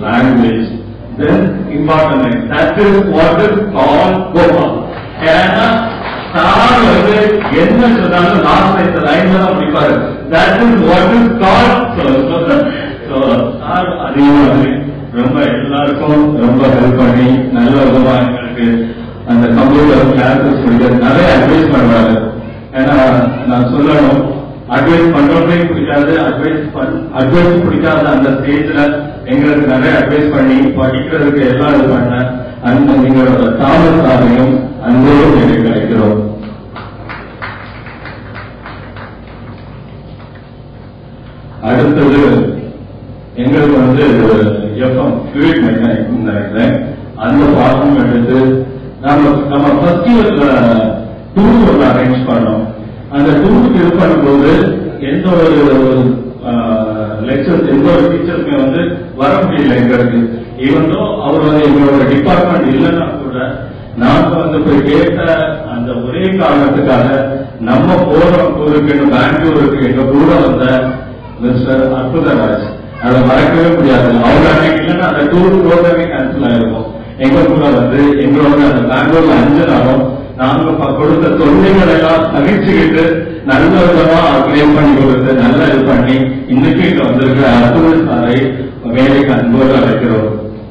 language, then important line. That is what is called Goma. ஏன்னா sir வந்து என்ன சொன்னாலும் லாஸ்ட் இந்த லைன்ல தான் முடிப்பாரு that is what is called so sir அதே மாதிரி ரொம்ப எல்லாருக்கும் ரொம்ப ஹெல்ப் பண்ணி நல்ல விதமா எங்களுக்கு அந்த கம்ப்யூட்டர் கிளாஸஸ் முடிக்க நிறைய அட்வைஸ் பண்றாரு ஏன்னா நான் சொல்லணும் அட்வைஸ் பண்றவங்களே பிடிக்காது அட்வைஸ் அட்வைஸ் பிடிக்காத அந்த ஸ்டேஜ்ல எங்களுக்கு நிறைய அட்வைஸ் பண்ணி படிக்கிறதுக்கு எல்லாம் இது பண்ண அந்த நீங்களோட தாமசாலையும் அன்போடு எனக்கு கிடைக்கிறோம் அடுத்தது எங்களுக்கு வந்து எஃப்எம் ஃபியூட் மெக்கானிக் நினைக்கிறேன் அந்த பாடம் எடுத்து நம்ம நம்ம ஃபெஸ்டிவல்ல டூர் ஒன்று அரேஞ்ச் பண்ணோம் அந்த டூருக்கு இது பண்ணும்போது எந்த ஒரு லெக்சர்ஸ் எந்த ஒரு டீச்சருமே வந்து வர முடியல எங்களுக்கு ஈவனோ அவர் வந்து எங்களோட டிபார்ட்மெண்ட் இல்லைன்னா கூட நாங்க வந்து போய் கேட்ட அந்த ஒரே காரணத்துக்காக நம்ம போறோம் டூருக்கு பெங்களூருக்கு எங்க கூட வந்த மிஸ்டர் அற்புதராஜ் அதை மறக்கவே முடியாது அவங்க அன்னைக்கு இல்லைன்னா அந்த டூர் ப்ரோக்ராமே கேன்சல் ஆயிருக்கும் எங்க கூட வந்து எங்களோட அந்த பெங்களூர்ல அஞ்சு நாளும் நாங்க ப- கொடுத்த தொல்லைகள் எல்லாம் சகிச்சுக்கிட்டு நல்ல விதமா கிளைம் பண்ணி கொடுத்து நல்லா இது பண்ணி இன்னைக்கு இங்க வந்திருக்கிற அற்புத சாரை வேலைக்கு அன்போடு அழைக்கிறோம்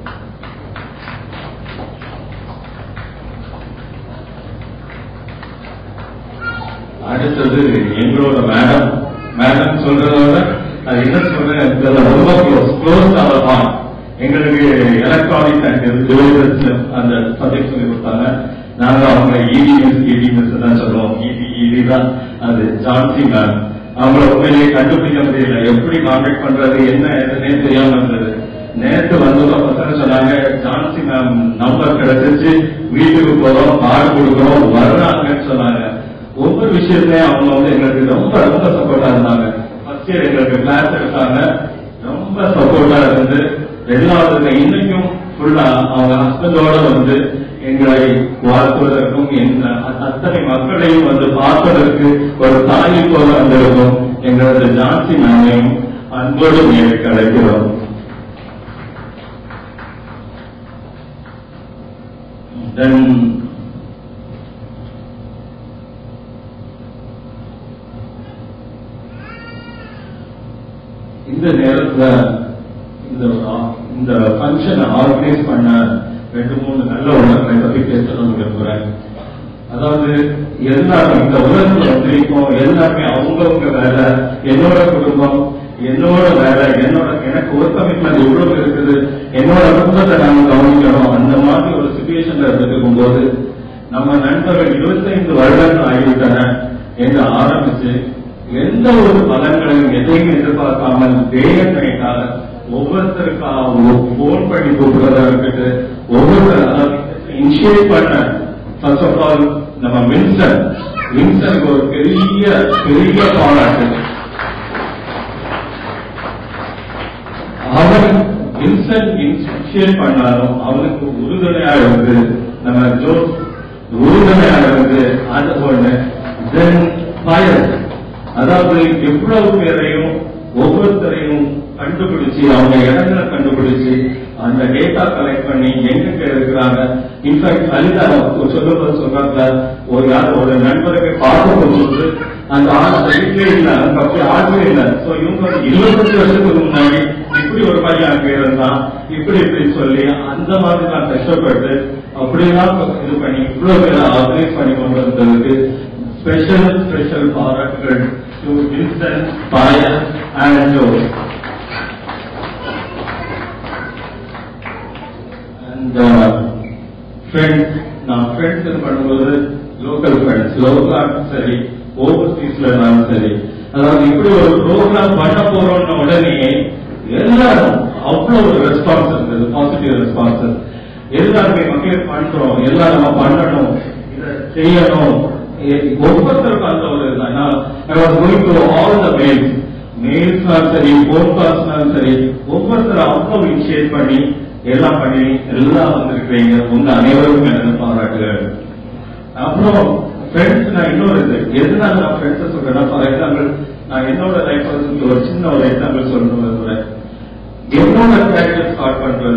அடுத்தது எங்களோட மேடம் மேடம் சொல்றத விட அது என்ன சொல்றேன் அது ரொம்ப க்ளோஸ் க்ளோஸ் அவர் ஹார்ட் எங்களுக்கு எலக்ட்ரானிக் அண்ட் டிவைசஸ் அந்த சப்ஜெக்ட் சொல்லி கொடுத்தாங்க நாங்க அவங்க இடி மிஸ் இடி மிஸ் தான் சொல்லுவோம் இடி இடி தான் அது ஜான்சி மேம் அவங்கள உண்மையிலேயே கண்டுபிடிக்க முடியல எப்படி கான்டாக்ட் பண்றது என்ன எதுனே தெரியாம இருந்தது நேத்து வந்தவங்க பசங்க சொன்னாங்க ஜான்சி மேம் நம்பர் கிடைச்சிச்சு வீட்டுக்கு போறோம் கார்டு கொடுக்குறோம் வர்றாங்கன்னு சொன்னாங்க ஒவ்வொரு விஷயத்துலயும் அவங்க வந்து எங்களுக்கு ரொம்ப ரொம்ப சப்போர்ட்டா இருந்தாங்க ஃபர்ஸ்ட் இயர் எங்களுக்கு கிளாஸ் எடுத்தாங்க ரொம்ப சப்போர்ட்டா இருந்து ரெண்டாவது இன்னைக்கும் ஃபுல்லா அவங்க ஹஸ்பண்டோட வந்து எங்களை வாழ்த்துவதற்கும் எங்க அத்தனை மக்களையும் வந்து பார்ப்பதற்கு ஒரு தாயை போல வந்திருக்கும் எங்களது ஜான்சி மேமையும் அன்போடு எங்களுக்கு அழைக்கிறோம் Then இந்த நேரத்துல இந்த ஆ- இந்த ஃபங்க்ஷனை ஆர்கனைஸ் பண்ண ரெண்டு மூணு நல்ல உள்ளங்களை பத்தி பேசணும்னு விரும்புறேன் அதாவது எல்லாரும் இந்த உலகத்துல வந்து இப்போ எல்லாருமே அவங்கவுங்க வேலை என்னோட குடும்பம் என்னோட வேலை என்னோட எனக்கு ஒரு கமிட்மெண்ட் எவ்வளவு இருக்குது என்னோட குடும்பத்தை நாம கவனிக்கணும் அந்த மாதிரி ஒரு சுச்சுவேஷன்ல இருந்துக்கும் போது நம்ம நண்பர்கள் இருபத்தைந்து வருடங்கள் ஆகிவிட்டன என்று ஆரம்பிச்சு எந்த ஒரு பலன்களையும் எதையும் எதிர்பார்க்காமல் வேகம் நைட்டாக ஒவ்வொருத்தருக்காக போன் பண்ணி கூப்பிடுறதா இருக்கட்டு ஒவ்வொருத்தர் அதாவது இனிஷியேட் பண்ண ஃபர்ஸ்ட் ஆஃப் ஆல் நம்ம வின்சன் வின்சனுக்கு ஒரு பெரிய பெரிய பாராட்டு அவன் வின்சன் இனிஷியேட் பண்ணாலும் அவனுக்கு உறுதுணையா இருந்து நம்ம ஜோஸ் உறுதுணையா இருந்து அது ஒண்ணு தென் ஃபயர் அதாவது எவ்வளவு பேரையும் ஒவ்வொருத்தரையும் கண்டுபிடிச்சு அவங்க இடங்களை கண்டுபிடிச்சு அந்த டேட்டா கலெக்ட் பண்ணி எங்க இருக்கிறாங்க இன்ஃபேக்ட் லலிதா சொல்லும்போது சொல்றாங்க ஒரு யார் ஒரு நண்பருக்கு பார்க்க போகும்போது அந்த ஆள் அந்த வீட்டிலே இல்ல அந்த பக்கம் ஆளுமே இல்ல சோ இவங்க ஒரு இருபத்தஞ்சு வருஷத்துக்கு முன்னாடி இப்படி ஒரு பையன் அங்க இருந்தான் இப்படி இப்படி சொல்லி அந்த மாதிரி நான் கஷ்டப்பட்டு அப்படியெல்லாம் இது பண்ணி இவ்வளவு பேரை ஆர்கனைஸ் பண்ணி கொண்டு வந்ததுக்கு ஸ்பெஷல் ஸ்பெஷல் பாராட்டுகள் to Vinson Boyer and Jose and friends நான் ஃப்ரெண்ட்ஸ் இது பண்ணும்போது லோக்கல் ஃப்ரெண்ட்ஸ் லோக்கல் சரி ஓவர்சீஸ்ல இருந்தாலும் சரி அதாவது இப்படி ஒரு ப்ரோக்ராம் பண்ண போறோம்னு உடனே எல்லாரும் அவ்வளவு ஒரு ரெஸ்பான்ஸ் இருந்தது பாசிட்டிவ் ரெஸ்பான்ஸ் எல்லாருமே மக்கள் பண்றோம் எல்லாம் நம்ம பண்ணணும் இதை செய்யணும் எ- ஒவ்வொருத்தருக்கும் அந்த ஒரு இதுதான். நான் I was going to all the mails மெயில்ஸ்னாலும் சரி போன் கால்ஸ்னாலும் சரி ஒவ்வொருத்தரும் அவ்வளவு இனிஷியேட் பண்ணி எல்லாம் பண்ணி எல்லாம் வந்திருக்கிறீங்க உங்க அனைவருக்கும் எனது பாராட்டுகள் அப்புறம் ஃப்ரெண்ட்ஸ் நான் இன்னொரு இது எதனால நான் ஃப்ரெண்ட்ஸ் சொல்றேன்னா ஃபார் எக்ஸாம்பிள் நான் என்னோட லைஃப் ஒரு சின்ன ஒரு எக்ஸாம்பிள் சொல்லணும் விரும்புறேன் என்னோட கேரியர் ஸ்டார்ட் பண்றது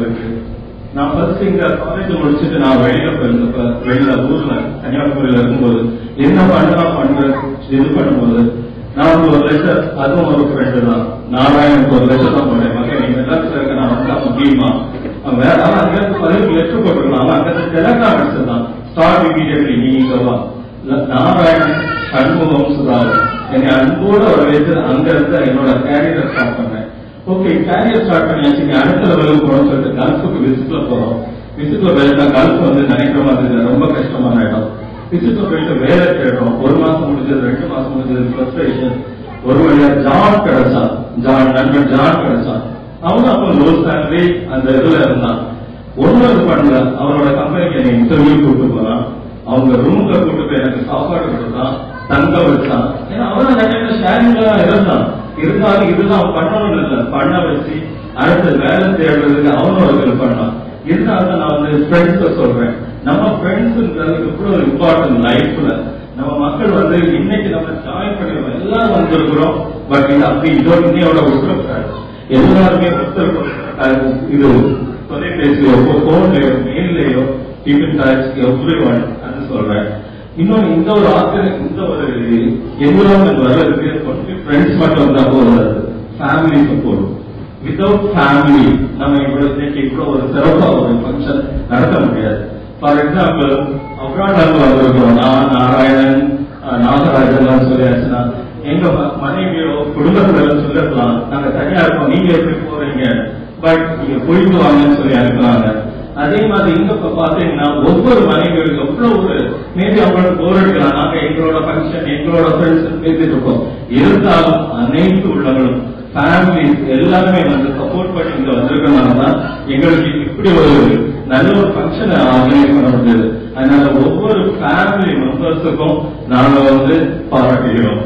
ஃபர்ஸ்ட் இங்க காலேஜ் முடிச்சுட்டு நான் வெளியில போயிருந்தப்ப வெளியில ஊர்ல கன்னியாகுமரியில இருக்கும்போது என்ன பண்ணலாம் பண்ற இது பண்ணும்போது நான் வந்து ஒரு லட்சம் அதுவும் ஒரு ஃப்ரெண்டு தான் நாராயணனுக்கு ஒரு லட்சம் தான் போனேன் மகன் நீங்க எல்லாத்துல இருக்க நான் வந்தா முடியுமா அவன் வேற ஆனா அங்க இருந்து பதினெட்டு லட்சம் போட்டுருக்கலாம் அவன் அங்க இருந்து டெலகிராம் அடிச்சிருந்தான் ஸ்டார்ட் இமீடியட்லி நீ இங்க வா நாராயணன் சண்முகம் சுதாகர் என்னை அன்போட வரவேற்று அங்க இருந்து என்னோட கேரியரை ஸ்டார்ட் பண்ணேன் ஓகே கேரியர் ஸ்டார்ட் பண்ணியாச்சு இங்க அடுத்த லெவலுக்கு போகணும்னு சொல்லிட்டு கல்ஃபுக்கு விசிட்ல போறோம் விசிட்ல போயிருந்தா கல்ஃப் வந்து நினைக்கிற மாதிரி இல்லை, ரொம்ப கஷ்டமான இடம் விசிட்ல போயிட்டு வேலை தேடுறோம் ஒரு மாசம் முடிஞ்சது ரெண்டு மாசம் முடிஞ்சது ஃப்ரஸ்ட்ரேஷன் ஒரு வழியா ஜான் கிடைச்சான் ஜான் நண்பன் ஜான் கிடைச்சான் அவன் அப்போ லோ சேலரி அந்த இதுல இருந்தான் ஒண்ணும் இது பண்ணல அவனோட கம்பெனிக்கு என்னை இன்டர்வியூ கூப்பிட்டு போனான் அவங்க ரூம்ல கூப்பிட்டு போய் எனக்கு சாப்பாடு கொடுத்தான் தங்க வச்சான் ஏன்னா அவன் அந்த டைம்ல ஷேரிங்ல தான் இருந்தான் இருந்தாலும் இதுதான் பண்ணணும்னு இல்லை பண்ண வச்சு அடுத்து வேலை தேடுறதுக்கு அவனோட ஹெல்ப் பண்ணான் இருந்தாலும் நான் வந்து ஃப்ரெண்ட்ஸ சொல்றேன் நம்ம ஃப்ரெண்ட்ஸ்ன்றது எவ்வளவு இம்பார்ட்டன்ட் லைஃப்ல நம்ம மக்கள் வந்து இன்னைக்கு நம்ம ஜாயின் பண்ணிருக்கோம் எல்லாரும் வந்திருக்கிறோம் பட் இது அப்படி இதோட இன்னையோட உத்தரவு எல்லாருமே உத்தரவு இது தொலைபேசியோ போன்லயோ மெயிலையோ கீப் டச் எவ்ரி ஒன் அது சொல்றேன் இன்னொன்னு இந்த ஒரு ஆசிரியர் இந்த ஒரு என்விரான்மெண்ட் வர்றதுக்கு ஒன்லி ஃப்ரெண்ட்ஸ் மட்டும் இருந்தா போதாது ஃபேமிலி சப்போர்ட் வித்தவுட் ஃபேமிலி நம்ம இவ்வளவு இன்னைக்கு இவ்வளவு ஒரு சிறப்பா ஒரு ஃபங்க்ஷன் நடத்த முடியாது ஃபார் எக்ஸாம்பிள் அப்ராட்ல இருந்து வந்திருக்கிறோம் நான் நாராயணன் அஹ், நாகராஜன் சொல்லியாச்சுன்னா எங்க ம- மனைவியோ குடும்பத்துல சொல்லிருக்கலாம் நாங்க தனியா இருக்கோம் நீங்க எப்படி போறீங்க பட் நீங்க போயிட்டு வாங்கன்னு சொல்லி அனுப்புறாங்க அதே மாதிரி இங்க இப்ப பாத்தீங்கன்னா ஒவ்வொரு மனைவிகளுக்கு எவ்வளவு ஒரு மேபி அவங்களுக்கு போர் அடிக்கலாம் நாங்க எங்களோட ஃபங்க்ஷன் எங்களோட ஃப்ரெண்ட்ஸ் பேசிட்டு இருக்கோம் இருந்தாலும் அனைத்து உள்ளவங்களும் ஃபேமிலிஸ் எல்லாருமே வந்து சப்போர்ட் பண்ணி இங்க வந்திருக்கனால தான் எங்களுக்கு இப்படி ஒரு நல்ல ஒரு ஃபங்க்ஷனை ஆர்கனைஸ் பண்ண முடியாது அதனால ஒவ்வொரு ஃபேமிலி மெம்பர்ஸுக்கும் நாங்க வந்து பாராட்டுகிறோம்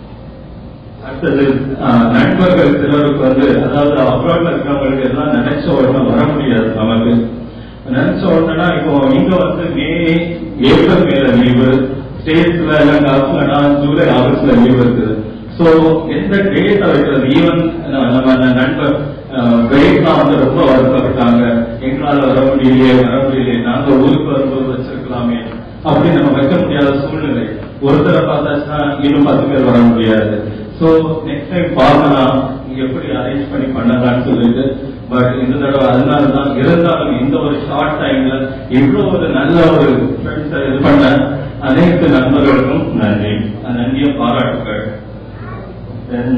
அடுத்தது ஆஹ், நண்பர்கள் சிலருக்கு வந்து அதாவது அப்ராட்ல இருக்கிறவங்களுக்கு எல்லாம் நினைச்ச உடனே வர முடியாது நமக்கு நினைச்ச உடனே இப்போ இங்க வந்து மே ஏப்ரல் மேல லீவு ஸ்டேட்ஸ்ல எல்லாம் கல்ஃப்லனா ஜூலை ஆகஸ்ட்ல லீவ் இருக்குது சோ எந்த டேட்டை வைக்கிறது ஈவன் நம்ம அந்த நண்பர் பிரேக்லாம் வந்து ரொம்ப வருத்தப்பட்டாங்க எங்களால வர முடியலையே வர முடியலையே நாங்க ஊருக்கு வரும்போது வச்சிருக்கலாமே அப்படி நம்ம வைக்க முடியாத சூழ்நிலை ஒருத்தரை பார்த்தாச்சுன்னா இன்னும் பத்து பேர் வர முடியாது சோ நெக்ஸ்ட் டைம் பார்க்கலாம் நீங்க எப்படி அரேஞ்ச் பண்ணி பண்ணலாம்னு சொல்லிட்டு பட் இந்த தடவை அதனால தான் இருந்தாலும் இந்த ஒரு ஷார்ட் டைம்ல இவ்வளவு ஒரு நல்ல ஒரு ஃப்ரெண்ட்ஸை இது பண்ண அனைத்து நண்பர்களுக்கும் நன்றி அந்த நன்றியை பாராட்டுகள் Then,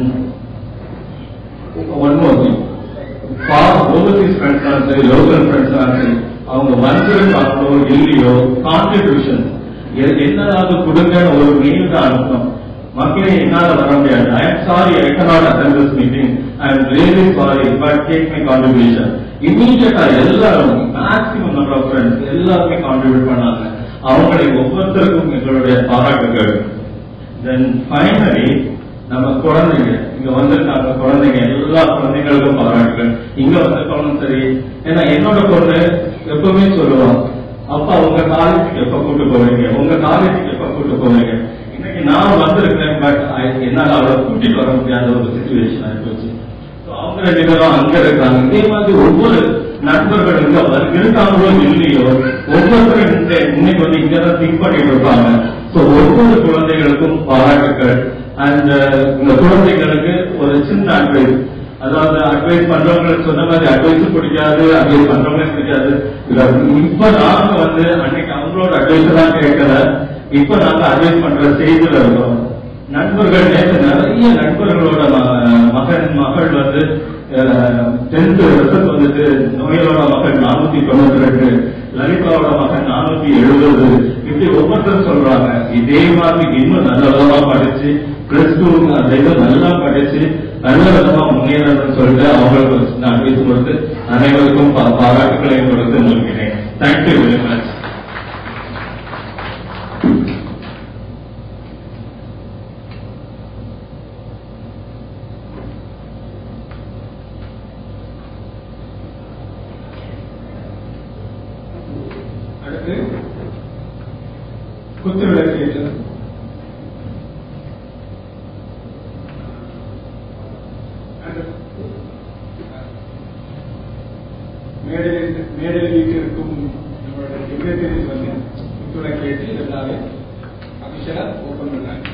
one more thing. For overseas friends சரி லோக்கல் ஃப்ரெண்ட்ஸ் சரி அவங்க வந்திருக்காங்களோ இல்லையோ கான்ட்ரிபியூஷன் என்னதாவது கொடுங்கன்னு ஒரு மெயில் தான் அனுப்பணும் மக்களே என்னால வர முடியாது I am sorry I cannot attend this meeting I am really sorry but take my contribution இமீடியட்டா எல்லாரும் மேக்ஸிமம் நம்பர் ஆஃப் ஃப்ரெண்ட்ஸ் எல்லாருமே கான்ட்ரிபியூட் பண்ணாங்க அவங்களை ஒவ்வொருத்தருக்கும் எங்களுடைய பாராட்டுகள் தென் ஃபைனலி நம்ம குழந்தைங்க இங்க வந்திருக்காங்க குழந்தைங்க எல்லா குழந்தைங்களுக்கும் பாராட்டுகள் இங்க வந்திருக்கவங்களும் சரி ஏன்னா என்னோட பொண்ணு எப்பவுமே சொல்லுவான் அப்பா உங்க காலேஜுக்கு எப்ப கூட்டு போவீங்க உங்க காலேஜுக்கு எப்ப கூட்டு போவீங்க இன்னைக்கு நான் வந்திருக்கேன் பட் என்னால அவளை கூட்டிட்டு வர முடியாத ஒரு சுச்சுவேஷன் ஆயிப்போச்சு So, அவங்க ரெண்டு பேரும் அங்க இருக்காங்க இதே மாதிரி ஒவ்வொரு நண்பர்கள் இங்க வரு- இருக்காங்களோ இல்லையோ ஒவ்வொருத்தரும் இந்த- இன்னைக்கு வந்து இங்கதான் திங்க் பண்ணிட்டு இருப்பாங்க சோ ஒவ்வொரு குழந்தைகளுக்கும் பாராட்டுக்கள் அண்ட் இந்த குழந்தைகளுக்கு ஒரு சின்ன அட்வைஸ் அதாவது அட்வைஸ் பண்றவங்களுக்கு சொன்ன மாதிரி அட்வைஸ் பிடிக்காது அட்வைஸ் பண்றவங்களுக்கு பிடிக்காது இல்ல, இப்ப நாங்க வந்து அன்னைக்கு அவங்களோட அட்வைஸ் எல்லாம் கேட்கல இப்ப நாங்க அட்வைஸ் பண்ற ஸ்டேஜ்ல இருக்கோம் நண்பர்கள் நேற்று நிறைய நண்பர்களோட ம- மகன் மகள் வந்து டென்த் ரிசல்ட் வந்துட்டு நோயலோட மகன் நானூத்தி தொண்ணூத்தி ரெண்டு லலிதாவோட மகன் நானூத்தி எழுபது இப்படி ஒவ்வொருத்தரும் சொல்றாங்க இதே மாதிரி இன்னும் நல்ல விதமா படிச்சு பிளஸ் டூ அந்த இதை நல்லா படிச்சு நல்ல விதமா முன்னேறணும்னு சொல்லிட்டு அவங்களுக்கு நான் அட்வைஸ் கொடுத்து அனைவருக்கும் பா- பாராட்டுக்களை கொடுத்து நல்கிறேன் தேங்க்யூ வெரி மச் அடுத்து குத்து விளக்கு ஏற்றுதல். அடுத்து. மேடையில் மேடையில் வீட்டிற்கும் நம்மளுடைய செக்ரட்டரிஸ் வந்து உத்தரவை கேட்டு எல்லாரும் அபிஷேகா ஓபன் பண்ணாங்க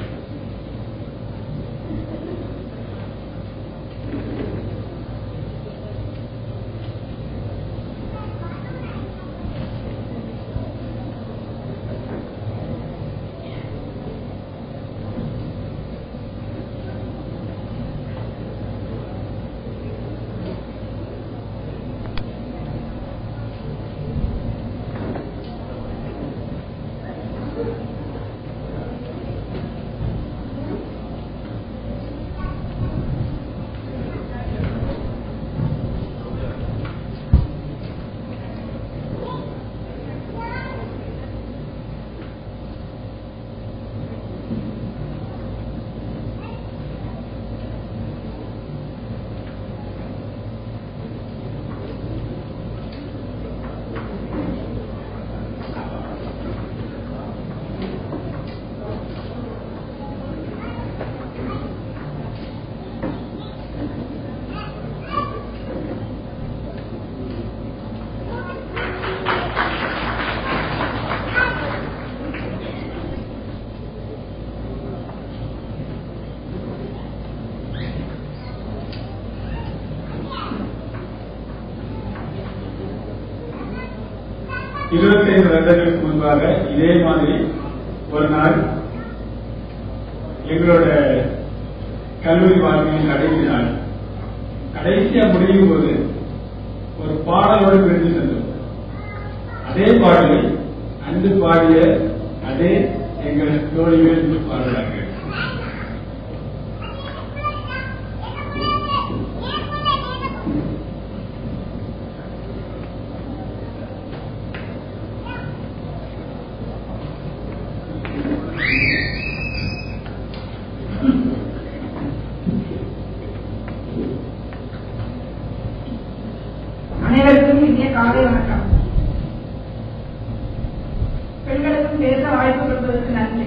இருபத்தைந்து வருடங்களுக்கு முன்பாக இதே மாதிரி ஒரு நாள் எங்களோட கல்லூரி வாழ்க்கையின் கடைசி நாள் கடைசியா முடியும் போது ஒரு பாடலோடு பிரிஞ்சு சென்றோம் அதே பாடலை அன்று பாடிய அதே எங்கள் தோழிகள் இன்று பாடுறாங்க அனைவருக்கும் இனிய காலை வணக்கம் பெண்களுக்கும் பேச வாய்ப்பு கொடுப்பதற்கு நன்றி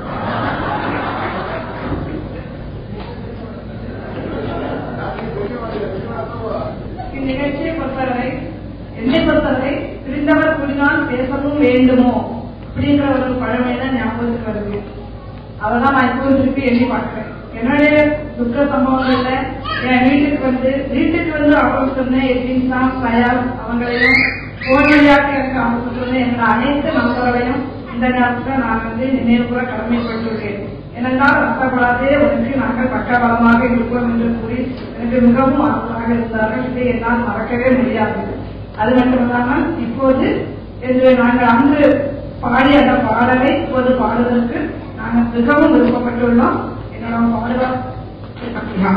இந்நிகழ்ச்சியை பொறுத்தவரை என்னை பொறுத்தவரை பிரிந்தவர் கூடினால் பேசவும் வேண்டுமோ அப்படிங்கிற ஒரு பழமை தான் ஞாபகத்துக்கு வருது அதெல்லாம் நான் இப்போ திருப்பி எண்ணி பார்க்கிறேன் என்னுடைய துக்க சம்பவங்கள்ல என் வீட்டுக்கு வந்து வீட்டுக்கு வந்து அவங்க சொன்ன எத்தின்சா சயால் அவங்களையும் போன் வழியாக எனக்கு அவங்க சொன்ன என்னோட அனைத்து நண்பர்களையும் இந்த நேரத்தில் நான் வந்து நினைவு கூட கடமைப்பட்டுள்ளேன் ஏனென்றால் வருத்தப்படாதே உனக்கு நாங்கள் பக்கபலமாக இருப்போம் என்று கூறி எனக்கு மிகவும் ஆர்வமாக இருந்தார்கள் இதை என்னால் மறக்கவே முடியாது அது மட்டுமல்லாமல் இப்போது என்று நாங்கள் அன்று பாடிய அந்த பாடலை இப்போது பாடுவதற்கு நாங்கள் மிகவும் விருப்பப்பட்டுள்ளோம் என்னோட பாடுவார் அப்படியா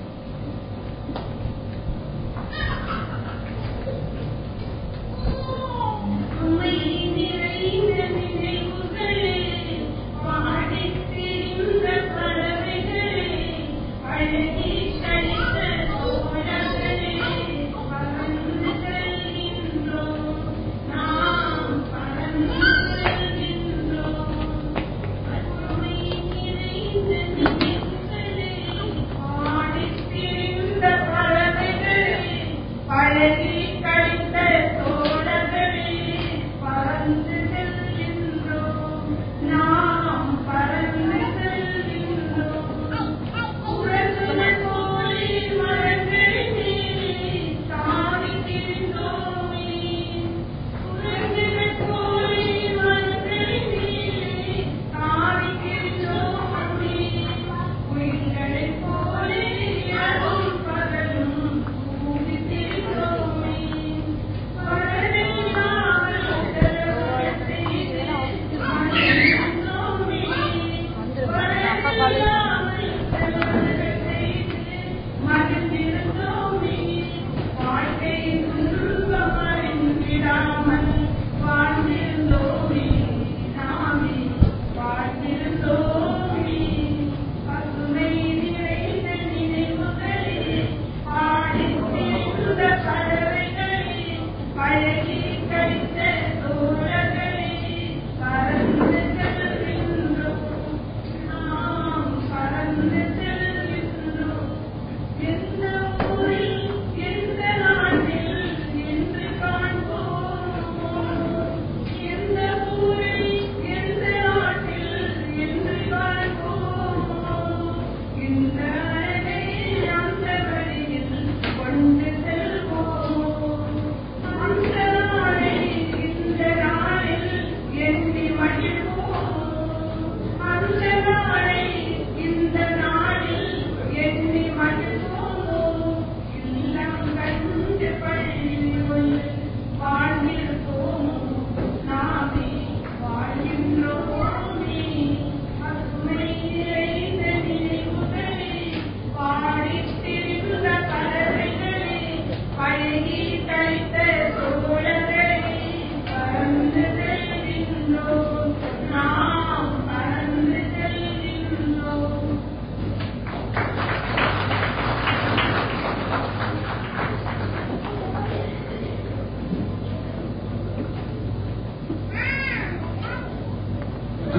உம்மை நிறைந்த நினைவுகளே பாடித் திரிந்த பறவைகளே அழகி கழித்த தோழர்களே பறந்து செல்கின்றோம் நாம் பறந்து செல்கின்றோம் பசுமை நிறைந்த நினைவுகளே பாடித்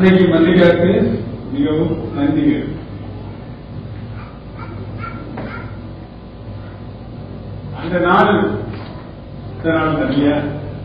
அன்னைக்கு மல்லிகாவுக்கு மிகவும் நன்றிகள் அந்த நாள் இந்த நாள் தனியா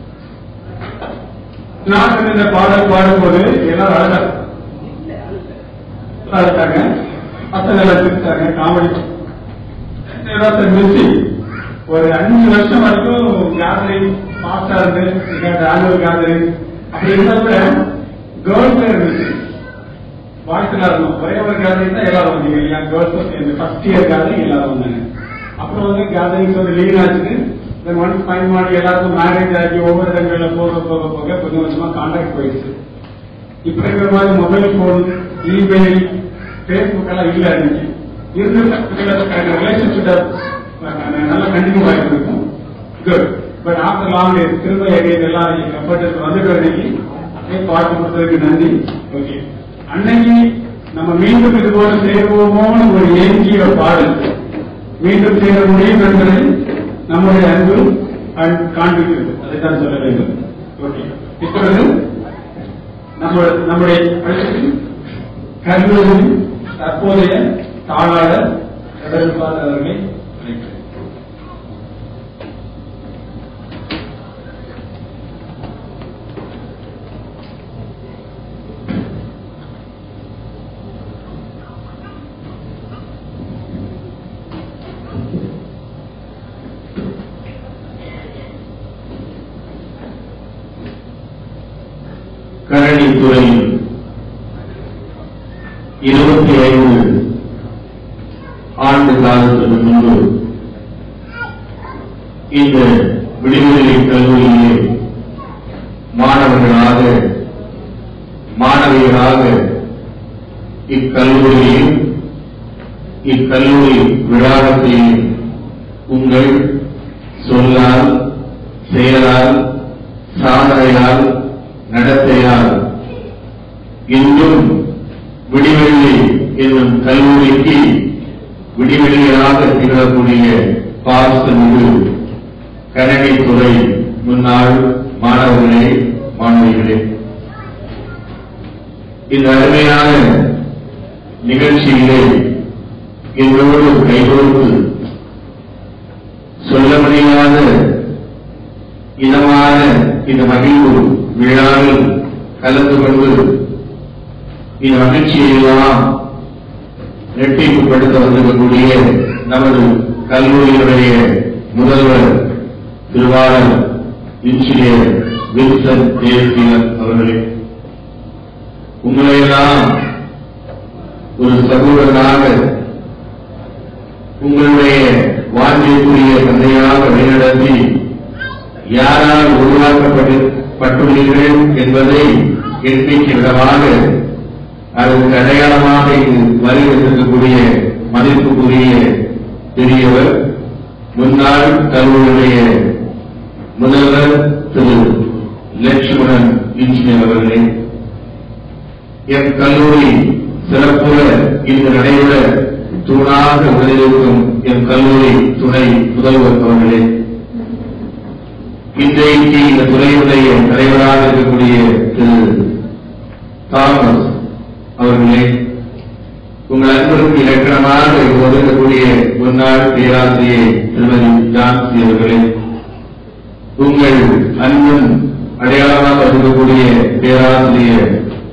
நான் இந்த பாடல் பாடும்போது எல்லாரும் அழகாங்க அழுத்தாங்க பசங்க எல்லாம் சிரிச்சாங்க காமெடி மிஸ்ஸி ஒரு அஞ்சு வருஷம் வரைக்கும் கேதரிங் பாஸ்டா இருந்து ஆனுவல் கேதரிங் அப்படி இருந்தா கூட கேர்ள்ஸ் இருந்துச்சு பாய்ஸ் எல்லாம் இருந்தோம் ஒரே ஒரு கேதரிங் தான் எல்லாரும் வந்தீங்க இல்லையா கேர்ள்ஸ் சேர்ந்து ஃபர்ஸ்ட் இயர் கேதரிங் எல்லாரும் வந்தாங்க அப்புறம் வந்து கேதரிங்ஸ் வந்து லீவ் ஆச்சுன்னு தென் ஒன்ஸ் ஃபைன் ಮಾಡಿ எல்லாருக்கும் மேரேஜ் ஆகி ஒவ்வொரு இடங்கள்ல போக போக போக கொஞ்சம் கொஞ்சமா கான்டாக்ட் போயிடுச்சு இப்ப இருக்கிற மாதிரி மொபைல் போன் இமெயில் பேஸ்புக் எல்லாம் இல்ல அன்னைக்கு இருந்து ரிலேஷன்ஷிப் நல்லா கண்டினியூ ஆகிட்டு இருக்கும் good but after long days திரும்ப எகைன் எல்லாம் கம்ஃபர்டபுள் வந்துட்டு அன்னைக்கு அப்படியே பாட்டு கொடுத்ததுக்கு நன்றி ஓகே அன்னைக்கு நம்ம மீண்டும் இது போல சேருவோமோன்னு ஒரு ஏங்கிய பாடல் மீண்டும் சேர முடியும் என்பதை நம்முடைய அன்பு அன்- காண்பிக்கிறது அதைத்தான் சொல்ல வேண்டும் ஓகே இப்பொழுது நம்ம நம்முடைய அடுத்து கல்லூரி தற்போதைய தாளாளர் கடல்பால் அவர்களை அழைக்கிறேன் கரணித்துறையில் இருபத்தி ஐந்து ஆண்டு காலத்துக்கு முன்பு இந்த விடுதலை கல்லூரியிலே மாணவர்களாக மாணவியராக இக்கல்லூரியில் இக்கல்லூரி விழாவத்தில் உங்கள் சொல்லால் செயலால் சாதனையால் நடத்தையால் இன்றும் விடிவெள்ளி என்னும் கல்லூரிக்கு விடிவெள்ளியாக திகழக்கூடிய பாசமிகு கணனித்துறை முன்னாள் மாணவர்களே மாணவிகளே இந்த அருமையான நிகழ்ச்சியிலே எங்களோடு கைகோர்த்து சொல்ல முடியாத இதமான இந்த மகிழ்வு விழாவில் கலந்து கொண்டு இந்த மகிழ்ச்சியெல்லாம் ரெட்டிப்புப்படுத்த வந்திருக்கக்கூடிய நமது கல்லூரியினுடைய முதல்வர் திருவாளர் இன்ஜினியர் வில்சன் தேசியன் அவர்களே உங்களையெல்லாம் ஒரு சகோதரனாக உங்களுடைய வாழ்க்கைக்குரிய தந்தையாக வழிநடத்தி யாரால் உருவாக்கப்பட்டுள்ளீர்கள் என்பதை எண்ணிக்கை விதமாக அதற்கு அடையாளமாக இங்கு வருகின்றிருக்கக்கூடிய மதிப்புக்குரிய பெரியவர் முன்னாள் கல்லூரியுடைய முதல்வர் திரு லட்சுமணன் இன்ஜினியர் அவர்களே என் கல்லூரி சிறப்புற இன்று நடைபெற தூணாக உதவியிருக்கும் என் கல்லூரி துணை முதல்வர் அவர்களே இன்றைக்கு இந்த துறையுடைய தலைவராக இருக்கக்கூடிய திரு தாமஸ் அவர்களே உங்கள் அன்பருக்கு இலக்கணமாக ஒதுக்கக்கூடிய முன்னாள் பேராசிரியை திருமதி ஜான்சி அவர்களே உங்கள் அன்பும் அடையாளமாக இருக்கக்கூடிய பேராசிரியர்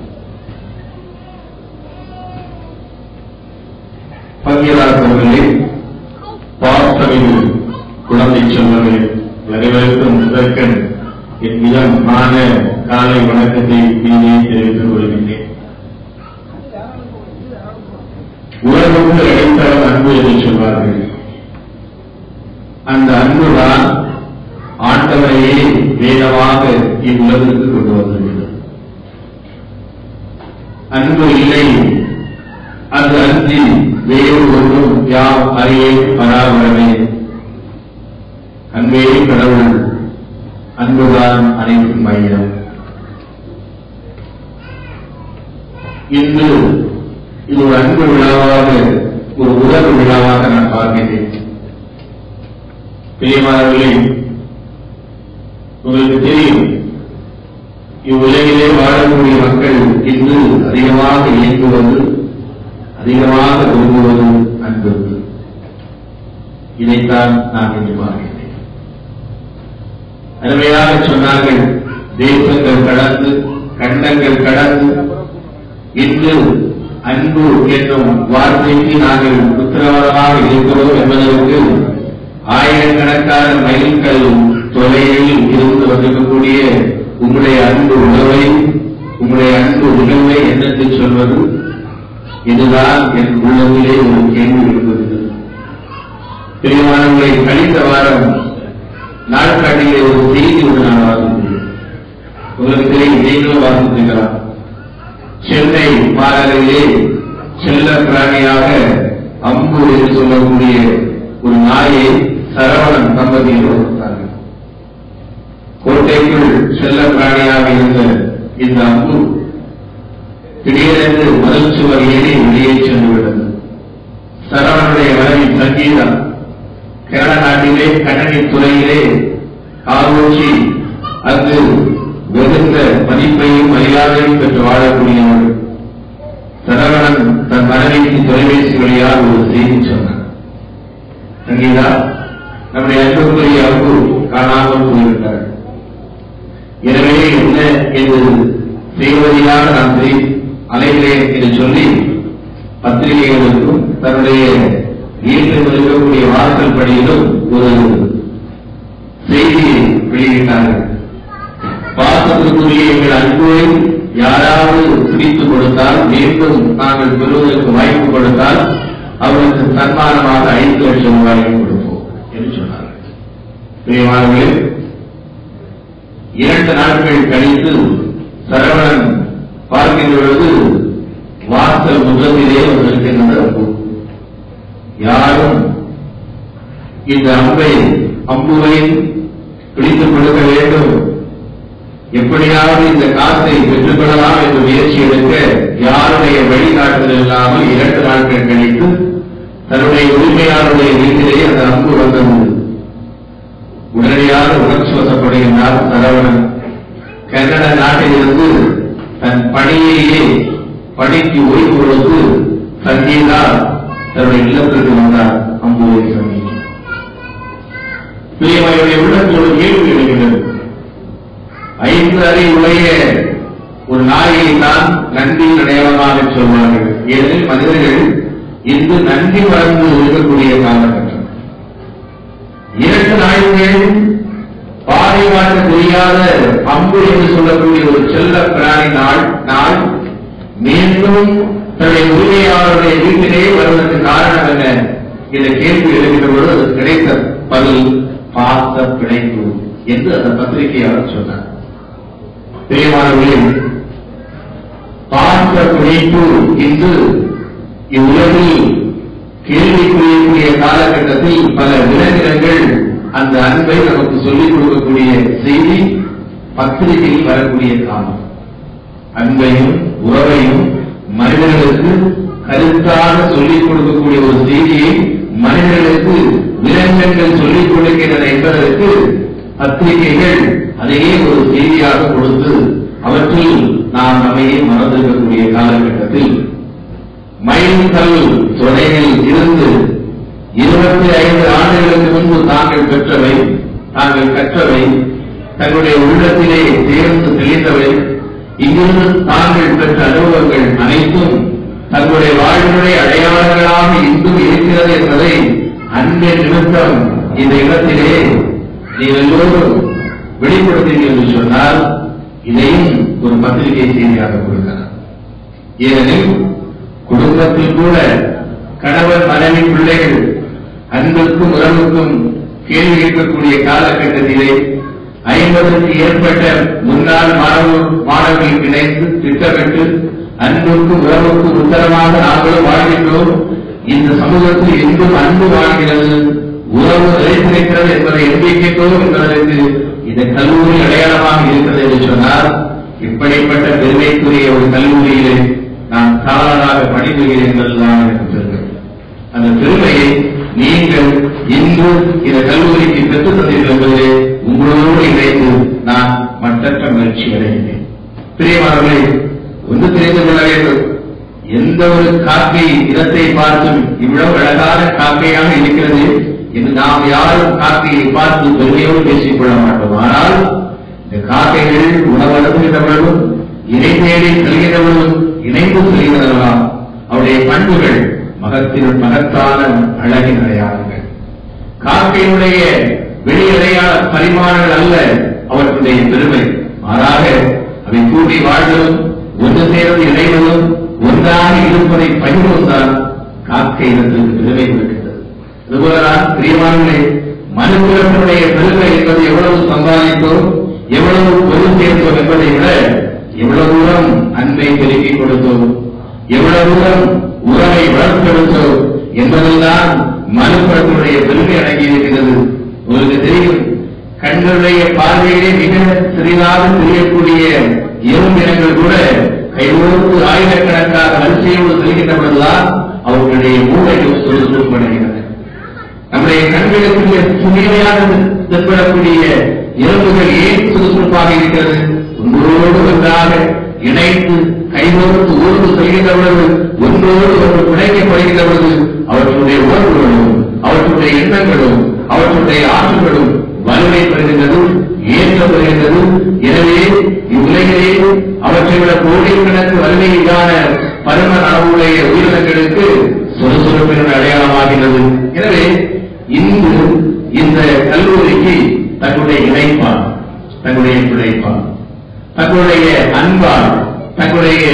பங்கேரார் அவர்களே பாஸ்தமிழ் குழந்தை செல்வர்களே அனைவருக்கும் முதற்கண் என் மிதமான காலை வணக்கத்தை இங்கே தெரிவித்துக் கொள்கின்றேன் உலகமுக்கு அடைத்தால் அன்பு என்று சொல்வார்கள் அந்த அன்புதான் ஆண்டவரையே வேதமாக இவ்வுலகிற்கு கொண்டு வந்துள்ளது அன்பு இல்லை அது அன்றி வேறு ஒன்றும் யாம் அறியே பராமரமே அன்பே கடவுள் அன்புதான் அனைத்தும் மையம் இன்று இது ஒரு அன்பு விழாவாக ஒரு உறவு விழாவாக நான் பார்க்கிறேன் பிரியமானவர்களே உங்களுக்கு தெரியும் இவ்வுலகிலே வாழக்கூடிய மக்கள் இன்று அதிகமாக இயங்குவது அதிகமாக விரும்புவது அன்பிற்கு இதைத்தான் நான் இன்று பார்க்கிறேன் அருமையாக சொன்னார்கள் தேசங்கள் கடந்து கண்டங்கள் கடந்து இன்று அன்பு என்னும் வார்த்தைக்கு நாங்கள் உத்தரவாதமாக இருக்கிறோம் என்பதற்கு ஆயிரக்கணக்கான மைல்கள் தொலைவில் இருந்து வந்திருக்கக்கூடிய உங்களுடைய அன்பு உணவை உங்களுடைய அன்பு உணவை என்னென்று சொல்வது இதுதான் என் உள்ளத்திலே ஒரு கேள்வி இருக்கிறது பிரியமானவர்களை கழிந்த வாரம் நாட்காட்டிலே ஒரு செய்தி ஒன்று நான் வாசித்தேன் உங்களுக்கு தெரியும் நீங்களும் வாசித்திருக்கலாம் சென்னை மாநகரிலே செல்ல பிராணியாக அம்பு என்று சொல்லக்கூடிய ஒரு நாயை சரவணன் தம்பதியில் வளர்த்தார்கள் கோட்டைக்குள் செல்ல பிராணியாக இருந்த இந்த அம்பு திடீரென்று முதல் சுவர் ஏறி வெளியே சென்று விட்டது சரவணனுடைய மனைவி சங்கீதா கேரள நாட்டிலே கண்ணனி துறையிலே ஆலோசி அங்கு வெகுந்த மதிப்பையும் மரியாதையும் பெற்று வாழக்கூடியவர் சரவணன் தன் மனைவிக்கு தொலைபேசி வழியாக ஒரு செய்தி சொன்னார் சங்கீதா நம்முடைய அன்புக்குரிய அன்பு காணாமல் போய்விட்டார் எனவே என்ன என்று செய்வதியாக நான் செய் அலைகிறேன் என்று சொல்லி பத்திரிகைகளுக்கும் தன்னுடைய வீட்டில் இருக்கக்கூடிய வாசல் படியிலும் ஒரு செய்தியை வெளியிட்டார்கள் பாசத்திற்குரிய எங்கள் அன்பை யாராவது பிடித்துக் கொடுத்தால் மீண்டும் நாங்கள் பெறுவதற்கு வாய்ப்பு கொடுத்தால் அவருக்கு சன்மானமாக ஐந்து லட்சம் ரூபாயை கொடுப்போம் என்று சொன்னார்கள் பிரியமானவர்களே இரண்டு நாட்கள் கழித்து சரவணன் பார்க்கின்ற பொழுது வாசல் முகத்திலே வந்திருக்கின்ற அம்பு யாரும் இந்த அம்பை அம்புவை பிடித்துக் கொடுக்க வேண்டும் எப்படியாவது இந்த காசை பெற்றுக் கொள்ளலாம் என்று முயற்சி எடுக்க யாருடைய வழிகாட்டுதல் இல்லாமல் இரண்டு நாட்கள் கழித்து தன்னுடைய உரிமையாளருடைய வீட்டிலே அந்த அம்பு வந்தது உடனடியாக உணர்ச்சி வசப்படுகின்றார் சரவணன் கன்னட நாட்டிலிருந்து தன் பணியையே பணிக்கு ஓய்வு கொடுத்து சங்கீதா தன்னுடைய இல்லத்திற்கு வந்தார் அம்புவை சங்கீதா பிரியமையுடைய உள்ளத்தில் ஒரு கேள்வி எழுகிறது ஐந்து அறி உடைய ஒரு நாயை தான் நன்றி அடையாளமாக சொல்வார்கள் ஏனெனில் மனிதர்கள் இன்று நன்றி மறந்து இருக்கக்கூடிய காலகட்டம் இரண்டு நாய்கள் பாதை மாற்ற தெரியாத அம்பு என்று சொல்லக்கூடிய ஒரு செல்ல பிராணி நாள் நாள் மீண்டும் தன்னுடைய உரிமையாளருடைய வீட்டிலே வருவதற்கு காரணம் என்ன இந்த கேள்வி எழுகின்ற பொழுது அது கிடைத்த பதில் பார்த்த பிணைப்பு என்று அந்த பத்திரிகையாளர் சொன்னார் பிரியமானவர்களே பார்த்த பிணைப்பு இன்று இவ்வுலகில் கேள்விக்குரியக்கூடிய காலகட்டத்தில் பல விலங்கினங்கள் அந்த அன்பை நமக்கு சொல்லிக் கொடுக்கக்கூடிய செய்தி பத்திரிகையில் வரக்கூடிய காலம் அன்பையும் உறவையும் மனிதர்களுக்கு கருத்தாக சொல்லிக் கொடுக்கக்கூடிய ஒரு செய்தியை மனிதர்களுக்கு விலங்கினங்கள் சொல்லிக் கொடுக்கின்றன என்பதற்கு பத்திரிகைகள் அதையே ஒரு செய்தியாக கொடுத்து அவற்றில் நாம் நம்மையே மறந்திருக்கக்கூடிய காலகட்டத்தில் மைல்கல் தொலைவில் இருந்து இருபத்தி ஐந்து ஆண்டுகளுக்கு முன்பு தாங்கள் பெற்றவை தாங்கள் கற்றவை தங்களுடைய உள்ளத்திலே தேர்ந்து தெளிந்தவை இங்கிருந்து தாங்கள் பெற்ற அனுபவங்கள் அனைத்தும் தங்களுடைய வாழ்வுடைய அடையாளங்களாக இன்றும் இருக்கிறது என்பதை அன்பின் நிமித்தம் இந்த இடத்திலே நீங்கள் எல்லோரும் வெளிப்படுத்தீர்கள் என்று சொன்னால் இதையும் ஒரு பத்திரிகை செய்தியாக கொடுக்கலாம் ஏனெனில் குடும்பத்தில் கூட கணவன் மனைவி பிள்ளைகள் அன்புக்கும் உறவுக்கும் கேள்வி கேட்கக்கூடிய காலகட்டத்திலே ஐம்பதுக்கு ஏற்பட்ட முன்னாள் மாணவ மாணவர்கள் இணைந்து திட்டமிட்டு அன்புக்கும் உறவுக்கும் உத்தரமாக நாங்களும் வாழ்கின்றோம் இந்த சமூகத்தில் எங்கும் அன்பு வாழ்கிறது உறவு நிலைத்திருக்கிறது என்பதை எண்ணிக்கைத்தோம் என்பதற்கு இந்த கல்லூரி அடையாளமாக இருக்கிறது என்று சொன்னால் இப்படிப்பட்ட பெருமைக்குரிய ஒரு கல்லூரியிலே நான் சாதாரணமாக பணிபுகிறேன் என்பதுதான் எனக்கு பெருமை அந்த பெருமையை நீங்கள் இன்று இந்த கல்லூரிக்கு பெற்றுத் தந்தீர்கள் என்பதிலே உங்களோடு இணைந்து நான் மட்டற்ற மகிழ்ச்சி அடைகிறேன் பிரியமானவர்களே ஒன்று தெரிந்து கொள்ள வேண்டும் எந்த ஒரு காக்கை இனத்தை பார்த்தும் இவ்வளவு அழகான காக்கையாக இருக்கிறது என்று நாம் யாரும் காக்கையை பார்த்து பெருமையோடு பேசிக் கொள்ள மாட்டோம் ஆனால் இந்த காக்கைகள் உணவு அனுப்புகின்றவர்களும் இணை தேடி செல்கின்றவர்களும் இணைந்து செல்கிறதெல்லாம் அவருடைய பண்புகள் மகத்தின் மகத்தான அழகின் அடையாளங்கள் காக்கையினுடைய வெளியடையாள பரிமாணங்கள் அல்ல அவற்றுடைய பெருமை மாறாக அவை கூடி வாழ்வதும் ஒன்று சேர்ந்து இணைவதும் ஒன்றாக இருப்பதை பகிர்வதும் தான் காக்கை இனத்திற்கு பெருமை கொடுக்கின்றது இதுபோலதான் பிரியமானங்களே மனுக்குலத்தினுடைய பெருமை என்பது எவ்வளவு சம்பாதித்தோம் எவ்வளவு பொருள் சேர்த்தோம் என்பதை விட எவ்வளவு தூரம் அன்பை பெருக்கிக் கொடுத்தோம் எவ்வளவு தூரம் உறவை வளர்த்தெடுத்தோம் என்பதெல்லாம் மனுக்குலத்தினுடைய பெருமை அடங்கி இருக்கிறது உங்களுக்கு தெரியும் கண்களுடைய பார்வையிலே மிக சிறிதாக தெரியக்கூடிய எறும்பினங்கள் கூட கையோடு ஆயிரக்கணக்கான வரிசையோடு செல்கின்ற பொழுதுதான் அவர்களுடைய மூளைகள் சுறுசுறுப்படைகின்றன நம்முடைய கண்களுக்கு துணிவையாக தென்படக்கூடிய எறும்புகள் ஏன் சுறுசுறுப்பாக இருக்கிறது ஒன்றோடு ஒன்றாக இணைந்து கைகோர்த்து ஊர்ந்து செல்கின்ற பொழுது ஒன்றோடு ஒன்று பிணைக்கப்படுகின்ற பொழுது அவற்றுடைய உணர்வுகளும் அவற்றுடைய எண்ணங்களும் அவற்றுடைய ஆற்றல்களும் வலுவை பெறுகின்றது ஏற்றப்படுகின்றது எனவே இவ்வுலகிலே அவற்றை விட கோடிக்கணக்கு வலிமையான பரும அளவுடைய உயிரினங்களுக்கு சுறுசுறுப்பின் அடையாளமாகிறது எனவே இன்று இந்த கல்லூரிக்கு தன்னுடைய இணைப்பான் தன்னுடைய பிழைப்பான் தங்களுடைய அன்பால் தங்களுடைய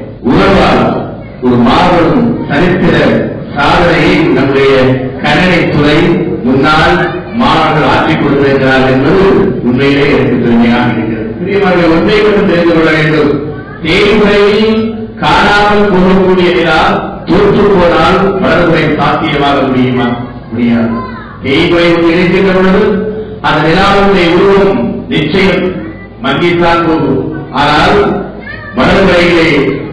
உறவால் ஒரு மாபெரும் சரித்திர சாதனையை நம்முடைய கணனை துறை முன்னாள் மாணவர்கள் ஆற்றிக் கொடுத்திருக்கிறார்கள் என்பது உண்மையிலே எனக்கு பெருமையாக இருக்கிறது பிரியமானவர்கள் ஒன்றை மட்டும் தெரிந்து கொள்ள வேண்டும் தேய்முறையில் காணாமல் போகக்கூடிய நிலா தோற்று போனால் வலதுமுறை சாத்தியமாக முடியுமா முடியாது தேய்முறை இணைக்கின்ற பொழுது அந்த நிலாவுடைய உருவம் நிச்சயம் மங்கித்தான் போகும் ஆனால் வலதுமுறையிலே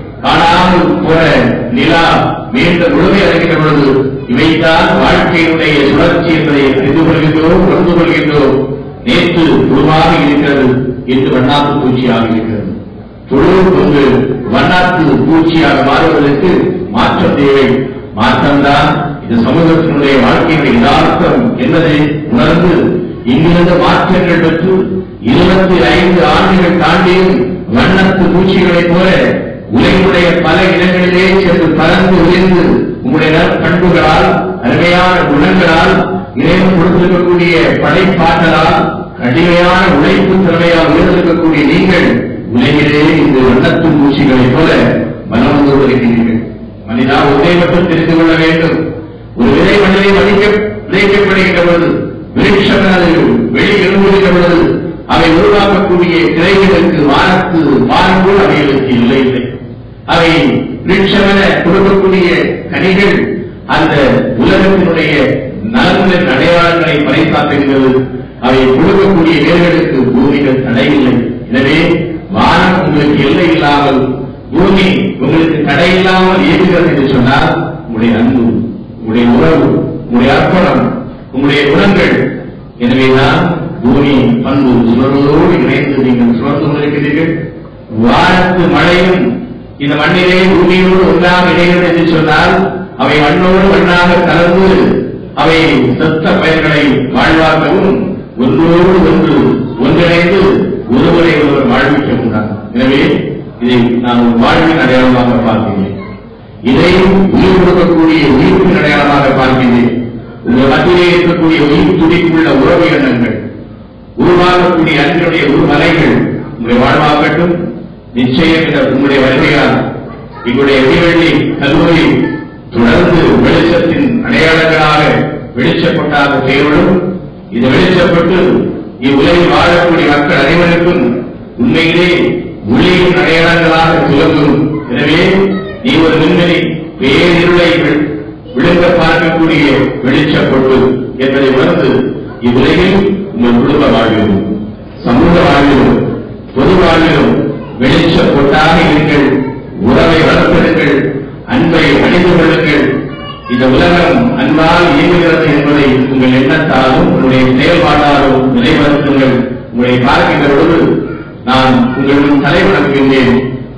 காணாமல் போன நிலா மீண்டும் முழுமை அடைகின்ற பொழுது இவைதான் வாழ்க்கையினுடைய சுழற்சி என்பதை அறிந்து கொள்கின்றோம் உணர்ந்து கொள்கின்றோம் நேற்று உருவாக இருக்கிறது என்று வண்ணாத்து பூச்சியாக இருக்கிறது தொழு கொண்டு வண்ணாத்து பூச்சியாக மாறுவதற்கு மாற்றம் தேவை மாற்றம்தான் இந்த சமூகத்தினுடைய வாழ்க்கையினுடைய யதார்த்தம் என்பதை உணர்ந்து இங்கிருந்து மாற்றங்கள் பெற்று இருபத்தி ஐந்து ஆண்டுகள் தாண்டியும் வண்ணத்து பூச்சிகளைப் போல உலகினுடைய பல இடங்களிலே சென்று பறந்து உயர்ந்து உங்களுடைய பண்புகளால் அருமையான குணங்களால் இறைவன் கொடுத்திருக்கக்கூடிய படைப்பாற்றலால் கடுமையான உழைப்பு திறமையால் உயர்ந்திருக்கக்கூடிய நீங்கள் உலகிலே இந்த வண்ணத்து பூச்சிகளைப் போல மனம் வருகிறீர்கள் மனிதா ஒன்றை மட்டும் தெரிந்து கொள்ள வேண்டும் ஒரு விதை மனிதை மதிக்க விதைக்கப்படுகின்ற பொழுது விருட்சம் அது வெளி எழும்புகின்ற பொழுது அவை உருவாக்கக்கூடிய கிளைகளுக்கு வானத்து வானம் கூட அவைகளுக்கு இல்லை இல்லை அவை விருட்சமென கொடுக்கக்கூடிய கனிகள் அந்த உலகத்தினுடைய நலன்களின் அடையாளங்களை பறைசாற்றுகிறது அவை கொடுக்கக்கூடிய வேர்களுக்கு பூமிகள் தடையில்லை எனவே வானம் உங்களுக்கு எல்லை இல்லாமல் பூமி உங்களுக்கு தடை இல்லாமல் இயங்குகிறது என்று சொன்னால் உங்களுடைய அன்பு உங்களுடைய உறவு உங்களுடைய அர்ப்பணம் உங்களுடைய குணங்கள் எனவேதான் பூமி பண்பு சுழல்வதோடு இணைந்து நீங்கள் சுழந்து கொண்டிருக்கிறீர்கள் வானத்து மழையும் இந்த மண்ணிலே பூமியோடு ஒன்றாக இணைகிறது என்று சொன்னால் அவை மண்ணோடு மண்ணாக கலந்து அவை செத்த பயிர்களை வாழ்வாக்கவும் ஒன்றோடு ஒன்று ஒன்றிணைந்து ஒருவரை ஒருவர் வாழ்விக்க உண்டாகும் எனவே இதை நான் ஒரு வாழ்வின் அடையாளமாக பார்க்கிறேன் இதையும் உயிர் கொடுக்கக்கூடிய உயிர்ப்பின் அடையாளமாக பார்க்கிறேன் உங்கள் மத்தியிலே இருக்கக்கூடிய உயிர் துடிப்புள்ள உறவு எண்ணங்கள் உருவாகக்கூடிய அன்பினுடைய உருவலைகள் உங்களை வாழ்வாகட்டும் நிச்சயம் இந்த உங்களுடைய வருகையால் எங்களுடைய இடைவெளி கல்லூரி தொடர்ந்து வெளிச்சத்தின் அடையாளங்களாக வெளிச்சப்பட்டாக செயலும் இது வெளிச்சப்பட்டு இவ்வுலகில் வாழக்கூடிய மக்கள் அனைவருக்கும் உண்மையிலே ஒளியின் அடையாளங்களாக துவங்கும் எனவே நீ ஒரு விண்வெளி பேரிருளை வி- விழுங்க பார்க்கக்கூடிய வெளிச்சப்பொட்டு என்பதை உணர்ந்து இவ்வுலகில் உங்கள் குடும்ப வாழ்விலும் சமூக வாழ்விலும் பொது வாழ்விலும் வெளிச்ச பொட்டாக இருங்கள் உறவை வளர்த்தெடுங்கள் அன்பை அணிந்து கொள்ளுங்கள் இந்த உலகம் அன்பால் இயங்குகிறது என்பதை உங்கள் எண்ணத்தாலும் உங்களுடைய செயல்பாட்டாலும் நிலைப்படுத்துங்கள் உங்களை பார்க்கின்ற பொழுது நான் உங்கள் முன் தலை வணங்குகின்றேன்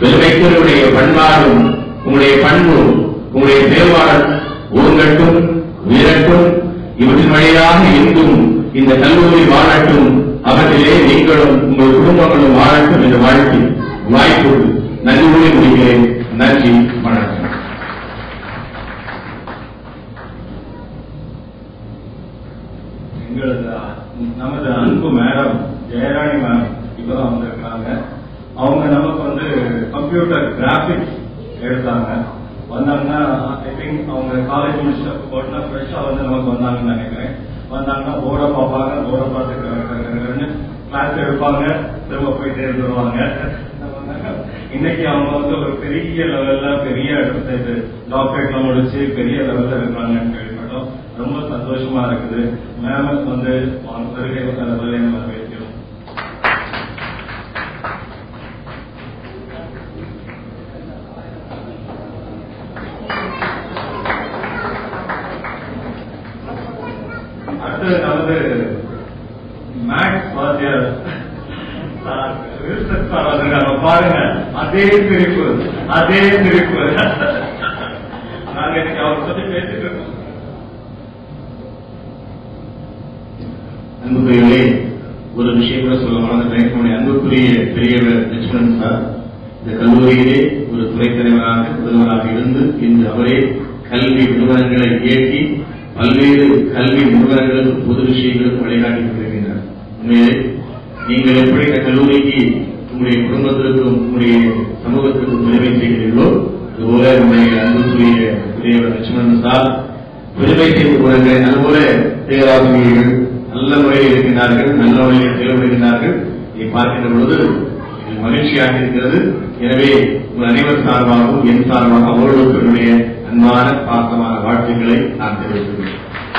பெருமைக்குரிய பண்பாடும் உங்களுடைய பண்பும் உங்களுடைய செயல்பாடு ஓங்கட்டும் உயரட்டும் இவற்றின் வழியாக எங்கும் இந்த கல்லூரி வாழட்டும் அவற்றிலே நீங்களும் உங்கள் குடும்பங்களும் வாழட்டும் என்று வாழ்த்தி வாய்ப்பு நன்றி கூறி முடிக்கிறேன் நன்றி வணக்கம் எங்களது நமது அன்பு மேடம் ஜெயராணி மேம் இப்பதான் வந்திருக்காங்க அவங்க நமக்கு வந்து கம்ப்யூட்டர் கிராபிக்ஸ் எடுத்தாங்க வந்தாங்கன்னா ஐ திங்க் அவங்க காலேஜ் முடிச்ச போட்டுனா ஃப்ரெஷ்ஷா வந்து நமக்கு வந்தாங்கன்னு நினைக்கிறேன் வந்தாங்கன்னா போர்டை பார்ப்பாங்க போர்டை பார்த்து கிளாஸ் எடுப்பாங்க திரும்ப போயிட்டே இருந்துருவாங்க இன்னைக்கு அவங்க வந்து ஒரு பெரிய லெவல்ல பெரிய இடத்துல டாக்டரேட்ல முடிச்சு பெரிய லெவல்ல இருக்காங்கன்னு கேள்விப்பட்டோம் ரொம்ப சந்தோஷமா இருக்குது மேமஸ் வந்து அவங்க வருகை வருகை வரவேற்கிறோம் அடுத்தது நமது மேக்ஸ் வாத்தியார் சார், வில்சன் சார் வந்திருக்காங்க பாருங்க அதே சிரிப்பு அதே சிரிப்பு நாங்க இன்னைக்கு அவர் பத்தி பேசிட்டு இருக்கோம் அன்புக்குரியவர்களே ஒரு விஷயம் கூட சொல்ல மறந்துட்டேன் நம்முடைய அன்புக்குரிய பெரியவர் லட்சுமணன் சார் இந்த கல்லூரியிலே ஒரு துறைத் தலைவராக முதல்வராக இருந்து இன்று அவரே கல்வி நிறுவனங்களை இயக்கி பல்வேறு கல்வி நிறுவனங்களுக்கு பொது விஷயங்களுக்கு வழிகாட்டி கொண்டிருக்கின்றார் உண்மையிலே நீங்கள் எப்படி இந்த கல்லூரிக்கு உங்களுடைய குடும்பத்திற்கும் உங்களுடைய சமூகத்திற்கும் பெருமை செய்கிறீர்களோ அதுபோல நம்முடைய அன்புக்குரிய பெரியவர் லட்சுமணன் சார் பெருமை செய்து கொள்கிறேன் அதுபோல பேராசிரியர்கள் நல்ல முறையில் இருக்கின்றார்கள் நல்ல முறையில் செயல்படுகின்றார்கள் இதை பார்க்கின்ற பொழுது இது மகிழ்ச்சியாக இருக்கிறது எனவே உங்கள் அனைவர் சார்பாகவும் என் சார்பாக அவர்களுக்கு என்னுடைய அன்பான பாசமான வாழ்த்துக்களை நான் தெரிவித்துள்ளேன்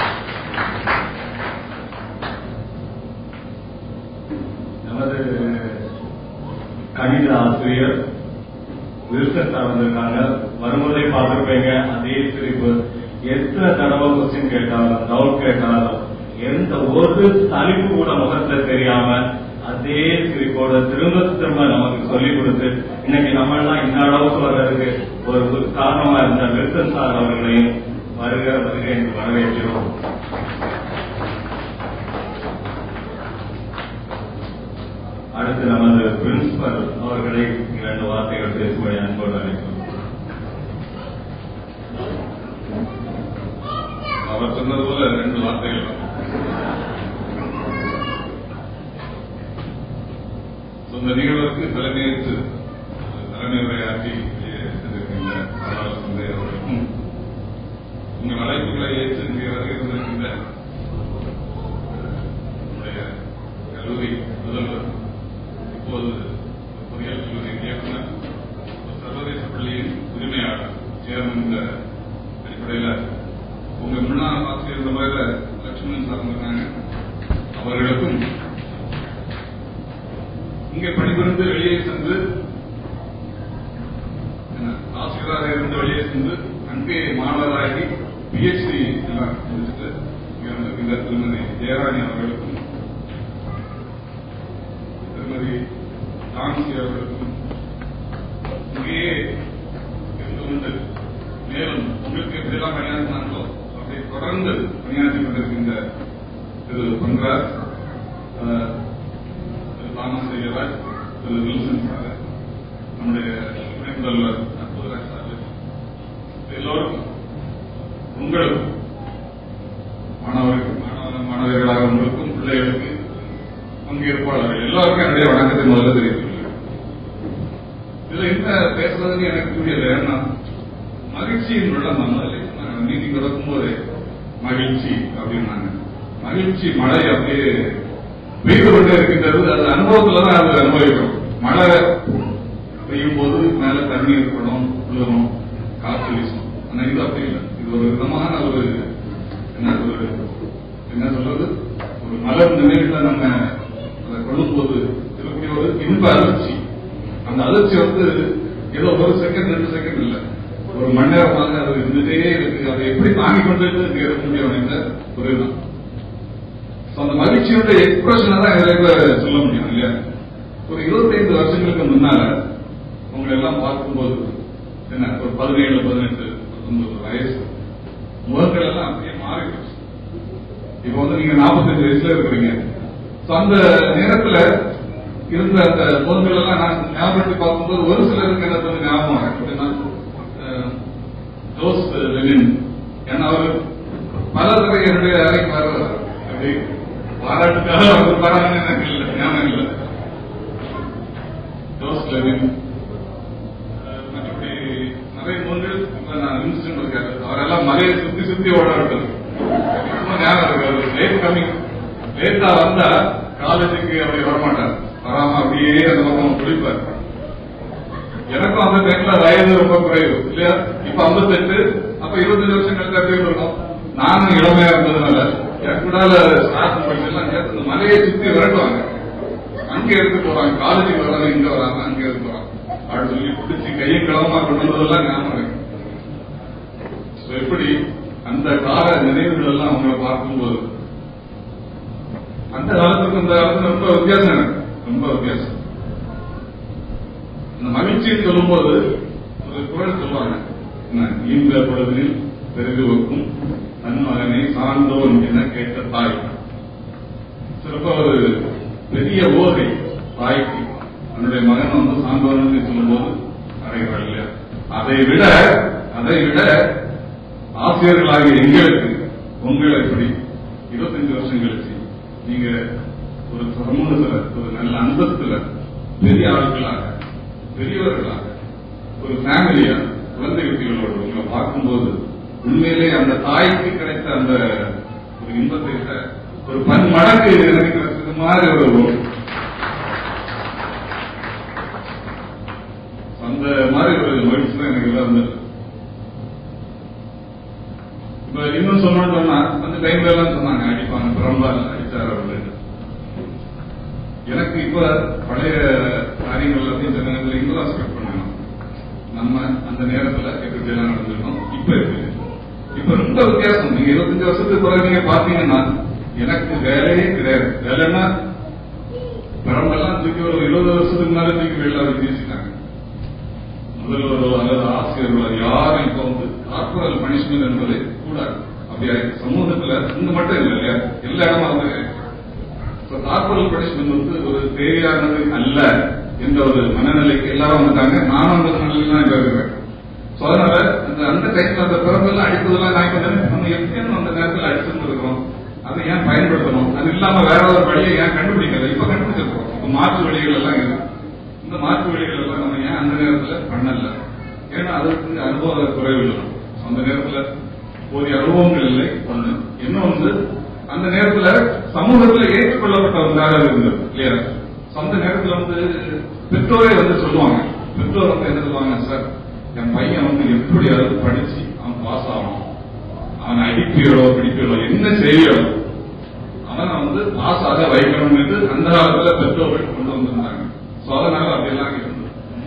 நமது கணித ஆசிரியர் வில்சன் சார் வந்திருக்காங்க வரும்போதே பார்த்திருப்பீங்க அதே சிரிப்பு எத்தனை தடவை கொஸ்டின் கேட்டாலும் டவுட் கேட்டாலும் எந்த ஒரு சலிப்பு கூட முகத்துல தெரியாம அதே சிரிப்போட திரும்ப திரும்ப நமக்கு சொல்லிக் கொடுத்து இன்னைக்கு நம்ம எல்லாம் இந்த அளவுக்கு வர்றதுக்கு ஒரு காரணமா இருந்த வில்சன் சார் அவர்களையும் வருக வருக என்று வரவேற்கிறோம் அடுத்து நமது பிரின்சிபல் அவர்களை இரண்டு வார்த்தைகள் பேசும்படி அன்போடு அழைக்கிறோம் அவர் சொன்னது போல ரெண்டு வார்த்தைகள் தான். So, இந்த நிகழ்வுக்கு தலைமையேற்று தலைமை உரையாற்றி இங்கே சென்றிருக்கின்ற பாலாளர் சந்தை அவர்களுக்கும் உங்கள் அழைப்புகளை ஏற்று இங்கே வருகை தந்திருக்கின்ற நம்முடைய கல்லூரி முதல்வர் இப்போது பொறியியல் கல்லூரி இயக்குனர் சர்வதேச பள்ளியின் உரிமையாளர் சேர்மன் என்ற அடிப்படையில் உங்க முன்னாள் ஆசிரியர் இந்த மாதிரி லட்சுமணன் சார் இருக்காங்க அவர்களுக்கும் இங்கே பணிபுரிந்து வெளியே சென்று என்ன, ஆசிரியராக இருந்து வெளியே சென்று அங்கே மாணவராகி பிஹெச்டி எல்லாம் முடிச்சுட்டு இங்க வந்திருக்கின்ற திருமதி ஜெயராணி அவர்களுக்கும் திருமதி தான்சி அவர்களுக்கும் இங்கேயே இருந்து கொண்டு மேலும் உங்களுக்கு எப்படியெல்லாம் பணியாற்றினாங்களோ அப்படி தொடர்ந்து பணியாற்றி கொண்டிருக்கின்ற திரு பங்கராஜ் அஹ், திரு தாமஸ் செய்யராஜ் திரு வில்சன் சார் நம்முடைய துணை முதல்வர் அற்புதராஜ் சார் எல்லோருக்கும் உங்களுக்கும் மாணவர்கள் மாணவ மாணவர்களாக உங்களுக்கும் பிள்ளைகளுக்கு பங்கேற்பாளர்கள் எல்லாருக்கும் என்னுடைய வணக்கத்தை முதல்ல தெரிவித்துள்ளேன் இதுல என்ன பேசுறதுன்னு எனக்கு புரியல ஏன்னா மகிழ்ச்சியின் உள்ளம் நம்ம நீதி கிடக்கும் போது மகிழ்ச்சி அப்படின்னாங்க மகிழ்ச்சி மழை அப்படியே பெய்து கொண்டே இருக்கின்றது அது அனுபவத்துல தான் அது அனுபவிக்கிறோம் மழை பெய்யும் போது மேல தண்ணீர் படம் விழுகும் காற்று வீசும் ஆனா இது அப்படி இல்லை இது ஒரு விதமான ஒரு என்ன ஒரு என்ன சொல்றது ஒரு மலர் நினைவுல நம்ம அதை கொள்ளும்போது இருக்கக்கூடிய ஒரு இன்ப அதிர்ச்சி அந்த அதிர்ச்சி வந்து ஏதோ ஒரு செகண்ட் ரெண்டு செகண்ட் இல்ல ஒரு மணி நேரமாக அது இருந்துட்டே இருக்கு அதை எப்படி தாங்கிக் கொண்டு இருக்கு இருக்க முடியும் என்ற ஒரு இதுதான் So, அந்த மகிழ்ச்சியோட எக்ஸ்பிரஷனை தான் எங்களை இப்ப சொல்ல முடியும் இல்லையா ஒரு இருபத்தைந்து வருஷங்களுக்கு முன்னால உங்களை எல்லாம் பார்க்கும்போது என்ன ஒரு பதினேழு பதினெட்டு பத்தொன்பது வயசு முகங்கள் எல்லாம் அப்படியே மாறி போச்சு இப்ப வந்து நீங்க நாற்பத்தஞ்சு வயசுல இருக்கிறீங்க So, அந்த நேரத்துல இருந்த அந்த முகங்கள் எல்லாம் நான் ஞாபகப்படுத்தி பார்க்கும்போது ஒரு சிலருக்கு எனக்கு வந்து ஞாபகம் வரும். எப்படின்னா அஹ், ஜோஸ் லெனின் ஏன்னா அவர் பல தடவை என்னுடைய அறைக்கு வருவார் அப்படி பாராட்டுக்காக அவர் பாராட்டு எனக்கு இல்லை ஞாபகம் இல்லை ஜோஸ் லெனின் அஹ், மற்றபடி நிறைய நூல்கள் இப்ப நான் இன்ஸ்டன்ட் இருக்காரு அவரெல்லாம் மலையை சுத்தி சுத்தி ஓடாடுறது சும்மா ஞாபகம் இருக்காரு லேட் கம்மிங் லேட்டா வந்தா காலேஜுக்கு அப்படி வரமாட்டார் வராம அப்படியே அந்த பக்கம் குளிப்பார் எனக்கும் அந்த டைம்ல வயது ரொம்ப குறைவு இல்லையா இப்ப ஐம்பத்தெட்டு அப்ப இருபத்தஞ்சு வருஷம் கழிச்சு எப்படி இருக்கும் நானும் இளமையா இருந்ததுனால எனக்கு கூட ஸ்டாஃப் படிச்செல்லாம் சேர்த்து இந்த மலையை சுத்தி விரட்டுவாங்க அங்க எடுத்து போறாங்க காலேஜுக்கு வராங்க இங்க வராங்க அங்க எடுத்து போறாங்க அப்படி சொல்லி பிடிச்சி கையும் கிளம்பா கொண்டு வந்ததெல்லாம் ஞாபகம் இருக்கு So, எப்படி அந்த கால நினைவுகள் எல்லாம் அவங்களை பார்க்கும்போது அந்த காலத்துக்கு இந்த காலத்துக்கு ரொம்ப வித்தியாசம் எனக்கு ரொம்ப வித்தியாசம் இந்த மகிழ்ச்சின்னு சொல்லும்போது ஒரு குரல் சொல்லுவாங்க என்ன, இந்த பொழுதில் பெருகு வைக்கும் தன் மகனை சார்ந்தோன் என கேட்ட தாய் சிறப்பா ஒரு பெரிய ஓகை தாய்க்கு தன்னுடைய மகன் வந்து சார்ந்தோன் சொல்லும்போது அடைகிறாள் இல்லையா அதை விட அதை விட ஆசிரியர்களாகிய எங்களுக்கு உங்களை எப்படி இருபத்தஞ்சு வருஷம் கழிச்சு நீங்க ஒரு சமூகத்துல ஒரு நல்ல அந்தஸ்துல பெரிய ஆட்களாக பெரியவர்களாக ஒரு ஃபேமிலியா குழந்தை குட்டிகளோடு உங்களை பார்க்கும்போது உண்மையிலே அந்த தாய்க்கு கிடைத்த அந்த ஒரு இன்பத்தை விட ஒரு பன்மடங்கு எனக்கு கிடைச்சது மாதிரி ஒரு அந்த மாதிரி ஒரு மகிழ்ச்சி தான் எனக்கு எல்லாம் இருந்தது இப்ப இன்னும் சொல்லணும்னு சொன்னா அந்த டைம்ல எல்லாம் சொன்னாங்க அடிப்பாங்க பிரம்பால் அடிச்சார் அப்படின்னு எனக்கு இப்ப பழைய காரியங்கள் எல்லாத்தையும் இந்த நேரத்தில் இங்க தான் ஸ்பெக்ட் பண்ணணும் நம்ம அந்த நேரத்துல எப்படி எல்லாம் நடந்திருக்கோம் இப்ப இருக்கு இப்ப ரொம்ப வித்தியாசம் நீங்க இருபத்தஞ்சு வருஷத்துக்கு பிறகு நீங்க பாத்தீங்கன்னா எனக்கு வேலையே கிடையாது வேலைன்னா பிரம்பெல்லாம் தூக்கி ஒரு இருபது வருஷத்துக்கு முன்னாலே தூக்கி வெளில வீசிட்டாங்க முதல்வரோ அல்லது ஆசிரியர்களோ யாரும் இப்ப வந்து கார்பரல் பனிஷ்மெண்ட் என்பது கூடாது அப்படியா சமூகத்துல இங்க மட்டும் இல்லை இல்லையா எல்லா இடமும் வந்து கார்பரல் பனிஷ்மெண்ட் வந்து ஒரு தேவையானது அல்ல என்ற ஒரு மனநிலைக்கு எல்லாரும் வந்துட்டாங்க நானும் அந்த மனநிலையில் தான் இப்ப இருக்கிறேன் சோ அதனால அந்த அந்த டைம்ல அந்த பிறந்தெல்லாம் அடிப்பதெல்லாம் நான் இப்ப நினைச்சு நம்ம எப்பயும் அந்த நேரத்தில் அடிச்சிருந்துருக்கோம் அதை ஏன் பயன்படுத்தணும் அது இல்லாம வேற ஒரு வழியை ஏன் கண்டுபிடிக்கல இப்ப கண்டுபிடிச்சிருக்கோம் இப்ப மாற்று வழிகள் எல்லாம் இருக்கு இந்த மாற்று வழிகள் எல்லாம் நம்ம ஏன் அந்த நேரத்துல பண்ணல ஏன்னா அதற்கு அனுபவ குறைவு இல்லை அந்த நேரத்துல போதிய அனுபவங்கள் இல்லை ஒண்ணு இன்னொன்று அந்த நேரத்துல சமூகத்துல ஏற்றுக்கொள்ளப்பட்டவர்களாக இருந்தது இல்லையா So, அந்த நேரத்துல வந்து பெற்றோரே வந்து சொல்லுவாங்க பெற்றோர் வந்து என்ன சொல்லுவாங்க சார் என் பையன் வந்து எப்படியாவது படிச்சு அவன் பாஸ் ஆகணும் அவன் அடிப்பீரோ பிடிப்பீரோ என்ன செய்யோ அவனை வந்து பாஸ் ஆக வைக்கணும் என்று அந்த காலத்துல பெற்றோர்கள் கொண்டு வந்திருந்தாங்க So, அதனால அப்படியெல்லாம் இருந்தது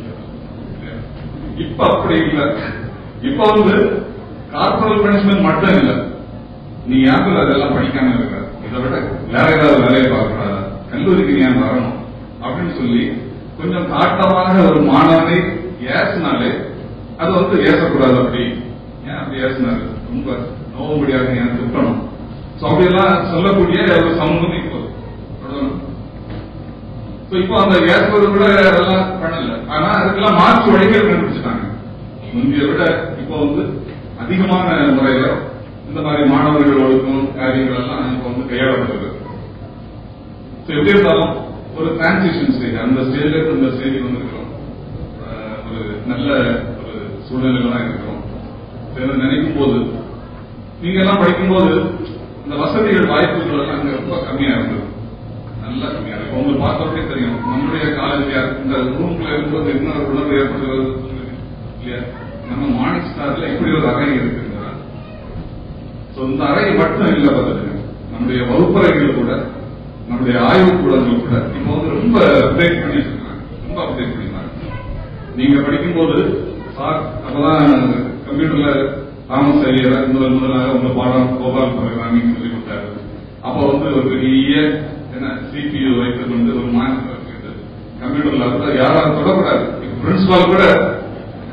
இப்ப அப்படி இல்ல இப்ப வந்து கார்பரல் பனிஷ்மெண்ட் மட்டும் இல்ல நீ யாருல அதெல்லாம் படிக்காம இருக்க இதை விட வேற ஏதாவது வேலையை பார்க்கக்கூடாது கல்லூரிக்கு ஏன் வரணும் அப்படின்னு சொல்லி கொஞ்சம் காட்டமாக ஒரு மாணவனை ஏசினாலே அது வந்து ஏசக்கூடாது அப்படி ஏன் அப்படி ஏசினாரு ரொம்ப நோவும்படியாக ஏன் திட்டணும் சோ அப்படியெல்லாம் சொல்லக்கூடிய ஒரு சமூகம் இப்போ அவ்வளவுதான். So, இப்போ அந்த ஏற்பது கூட அதெல்லாம் பண்ணல ஆனா அதுக்கெல்லாம் மாற்று வழிகள் கண்டுபிடிச்சிட்டாங்க முந்தைய விட இப்போ வந்து அதிகமான முறையில இந்த மாதிரி மாணவர்கள் ஒழுக்கம் காரியங்கள் எல்லாம் இப்போ வந்து கையாளப்படுது So, எப்படி இருந்தாலும் ஒரு டிரான்சிஷன் ஸ்டேஜ் அந்த ஸ்டேஜ்ல இருந்து இந்த ஸ்டேஜ் வந்திருக்கிறோம் அஹ், ஒரு நல்ல ஒரு சூழ்நிலையில தான் இருக்கிறோம் So, இதை நினைக்கும் போது நீங்க எல்லாம் படிக்கும்போது இந்த வசதிகள் வாய்ப்புகள் எல்லாம் அங்க ரொம்ப கம்மியா இருந்தது நல்லா கம்மியா இருக்கு உங்களுக்கு பார்த்தோடனே தெரியும் நம்முடைய காலேஜ்ல இந்த ரூம்ல இருக்கும்போது என்ன ஒரு உணர்வு ஏற்படுகிறது இல்லையா நம்ம மார்னிங் ஸ்டார்ல இப்படி ஒரு அறை இருக்குங்கிறா So, இந்த அறை மட்டும் இல்ல பார்த்துங்க நம்முடைய வகுப்பறைகள் கூட நம்முடைய ஆய்வு கூடங்கள் கூட இப்போ வந்து ரொம்ப அப்டேட் பண்ணிட்டு இருக்காங்க ரொம்ப அப்டேட் பண்ணிருக்காங்க நீங்க படிக்கும்போது சார் அப்பதான் கம்ப்யூட்டர்ல தாமஸ் ஐயர் முதல் முதலாக உங்க பாடம் கோபால் ப்ரோக்ராமிங் சொல்லி கொடுத்தாரு அப்ப வந்து ஒரு பெரிய என்ன சிபியூ வைத்துக் கொண்டு ஒரு மாநில கம்ப்யூட்டர்ல வந்து யாராவது தொடக்கூடாது பிரின்சிபால் கூட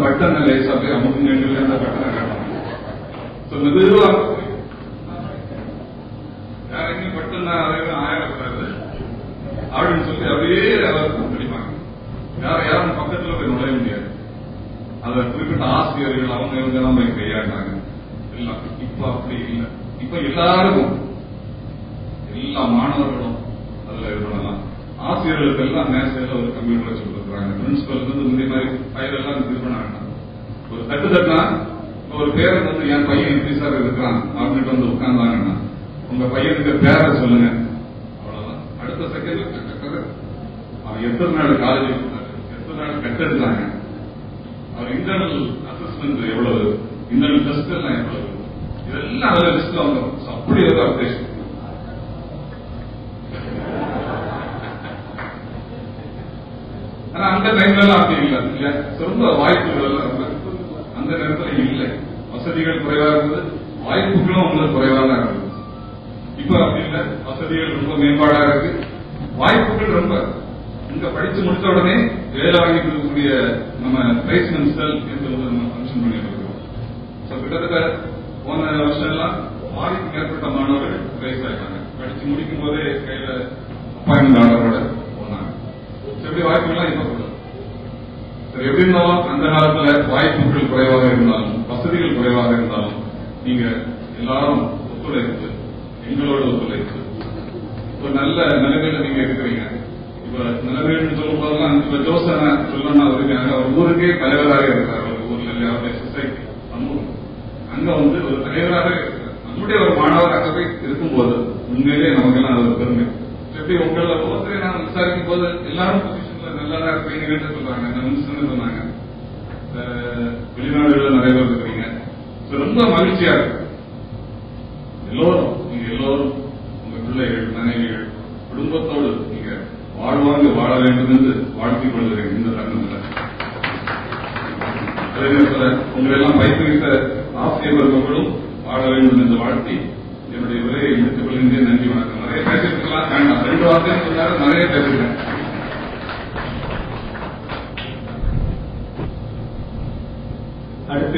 பட்டனை லேசா போய் அமுக்குங்க அந்த பட்டனை காட்டணும் So, மெதுவா வேற எங்கேயும் பட்டன் அதையும் ஆயிடக்கூடாது அப்படின்னு சொல்லி அப்படியே அவர் பிடிப்பாங்க வேற யாரும் பக்கத்துல போய் நுழைய முடியாது அதை குறிப்பிட்ட ஆசிரியர்கள் அவங்க இவங்க தான் போய் கையாண்டாங்க எல்லாம் இப்ப அப்படி இல்லை இப்ப எல்லாருக்கும் எல்லா மாணவர்களும் அதுல இது பண்ணலாம் ஆசிரியர்களுக்கு எல்லாம் மேசையில ஒரு கம்ப்யூட்டர் வச்சு கொடுக்குறாங்க பிரின்சிபல் வந்து இந்த மாதிரி ஃபைல் எல்லாம் இது பண்ண வேண்டாம் ஒரு தட்டு தட்டினா ஒரு பேரன் வந்து என் பையன் எப்படி சார் இருக்கிறான் அப்படின்ட்டு வந்து உட்கார்ந்தாங்கன்னா உங்க பையனுக்கு பேரை சொல்லுங்க அவ்வளவுதான் அடுத்த செகண்ட் அவன் எத்தனை நாள் காலேஜ் எத்தனை நாள் கட்டெடுத்தாங்க அவர் இன்டர்னல் அசஸ்மெண்ட் எவ்வளவு இன்டர்னல் டெஸ்ட் எல்லாம் எவ்வளவு இதெல்லாம் அதுல லிஸ்ட்ல வந்துடும் So, அப்படி ஒரு அப்டேஷன் ஆனா அந்த டைம்ல எல்லாம் அப்படி இல்ல இல்ல ரொம்ப வாய்ப்புகள் எல்லாம் ரொம்ப அந்த நேரத்துல இல்லை வசதிகள் குறைவா இருந்தது வாய்ப்புகளும் உங்களுக்கு குறைவா தான் இருந்தது இப்ப அப்படி இல்ல வசதிகள் ரொம்ப மேம்பாடா இருக்கு வாய்ப்புகள் ரொம்ப இங்க படிச்சு முடிச்ச உடனே வேலை வாங்கி கொடுக்கக்கூடிய நம்ம பிளேஸ்மெண்ட் செல் என்று வந்து நம்ம ஃபங்க்ஷன் பண்ணிட்டு இருக்கோம் ஸோ கிட்டத்தட்ட போன வருஷம் எல்லாம் ஆறுக்கு மேற்பட்ட மாணவர்கள் பிளேஸ் ஆயிட்டாங்க படிச்சு முடிக்கும் போதே கையில அப்பாயின்மெண்ட் ஆர்டரோட போனாங்க So, இப்படி வாய்ப்புகள்லாம் இப்ப கொடுக்கும் சரி எப்படி இருந்தாலும் அந்த காலத்துல வாய்ப்புகள் குறைவாக இருந்தாலும் வசதிகள் குறைவாக இருந்தாலும் நீங்க எல்லாரும் ஒத்துழைப்பு எங்களோட ஒத்துழைப்பு ஒரு நல்ல நிலைமையில நீங்க இருக்கிறீங்க இப்ப நிலைமைன்னு சொல்லும் போதெல்லாம் இப்ப ஜோசன சொல்லணும் அவருக்கு அவர் ஊருக்கே தலைவராக இருக்கிறார் ஒரு ஊர்ல இல்லையா அவருடைய சொசைட்டி சமூகம் அங்க வந்து ஒரு தலைவராக இருக்கிறார் நம்முடைய ஒரு மாணவர் அங்க போய் இருக்கும்போது உண்மையிலே நமக்கெல்லாம் அது ஒரு பெருமை எப்படி உங்கள ஒவ்வொருத்தரையும் நான் விசாரிக்கும் போது எல்லாரும் பொசிஷன்ல நல்லா இருப்பீங்கன்னு சொல்றாங்க அந்த மினிஸ்டர் சொன்னாங்க அஹ் வெளிநாடுகள்ல நிறைய பேர் இருக்கிறீங்க So, ரொம்ப மகிழ்ச்சியா இருக்கு எல்லோரும் நீங்க எல்லோரும் உங்க பிள்ளைகள் மனைவிகள் குடும்பத்தோடு நீங்க வாழ்வாங்க வாழ வேண்டும் என்று வாழ்த்திக் கொள்கிறேன் இந்த தருணத்தில் அதே நேரத்தில் உங்களை எல்லாம் பயிற்றுவித்த ஆசிரியர் வர்க்கங்களும் வாழ வேண்டும் என்று வாழ்த்தி என்னுடைய உரையை முடித்துக் கொள்கின்றேன் நன்றி வணக்கம் நிறைய பேசிருக்கலாம் வேண்டாம் ரெண்டு வார்த்தை சொன்னாரு நிறைய பேசுகிறேன் அடுத்து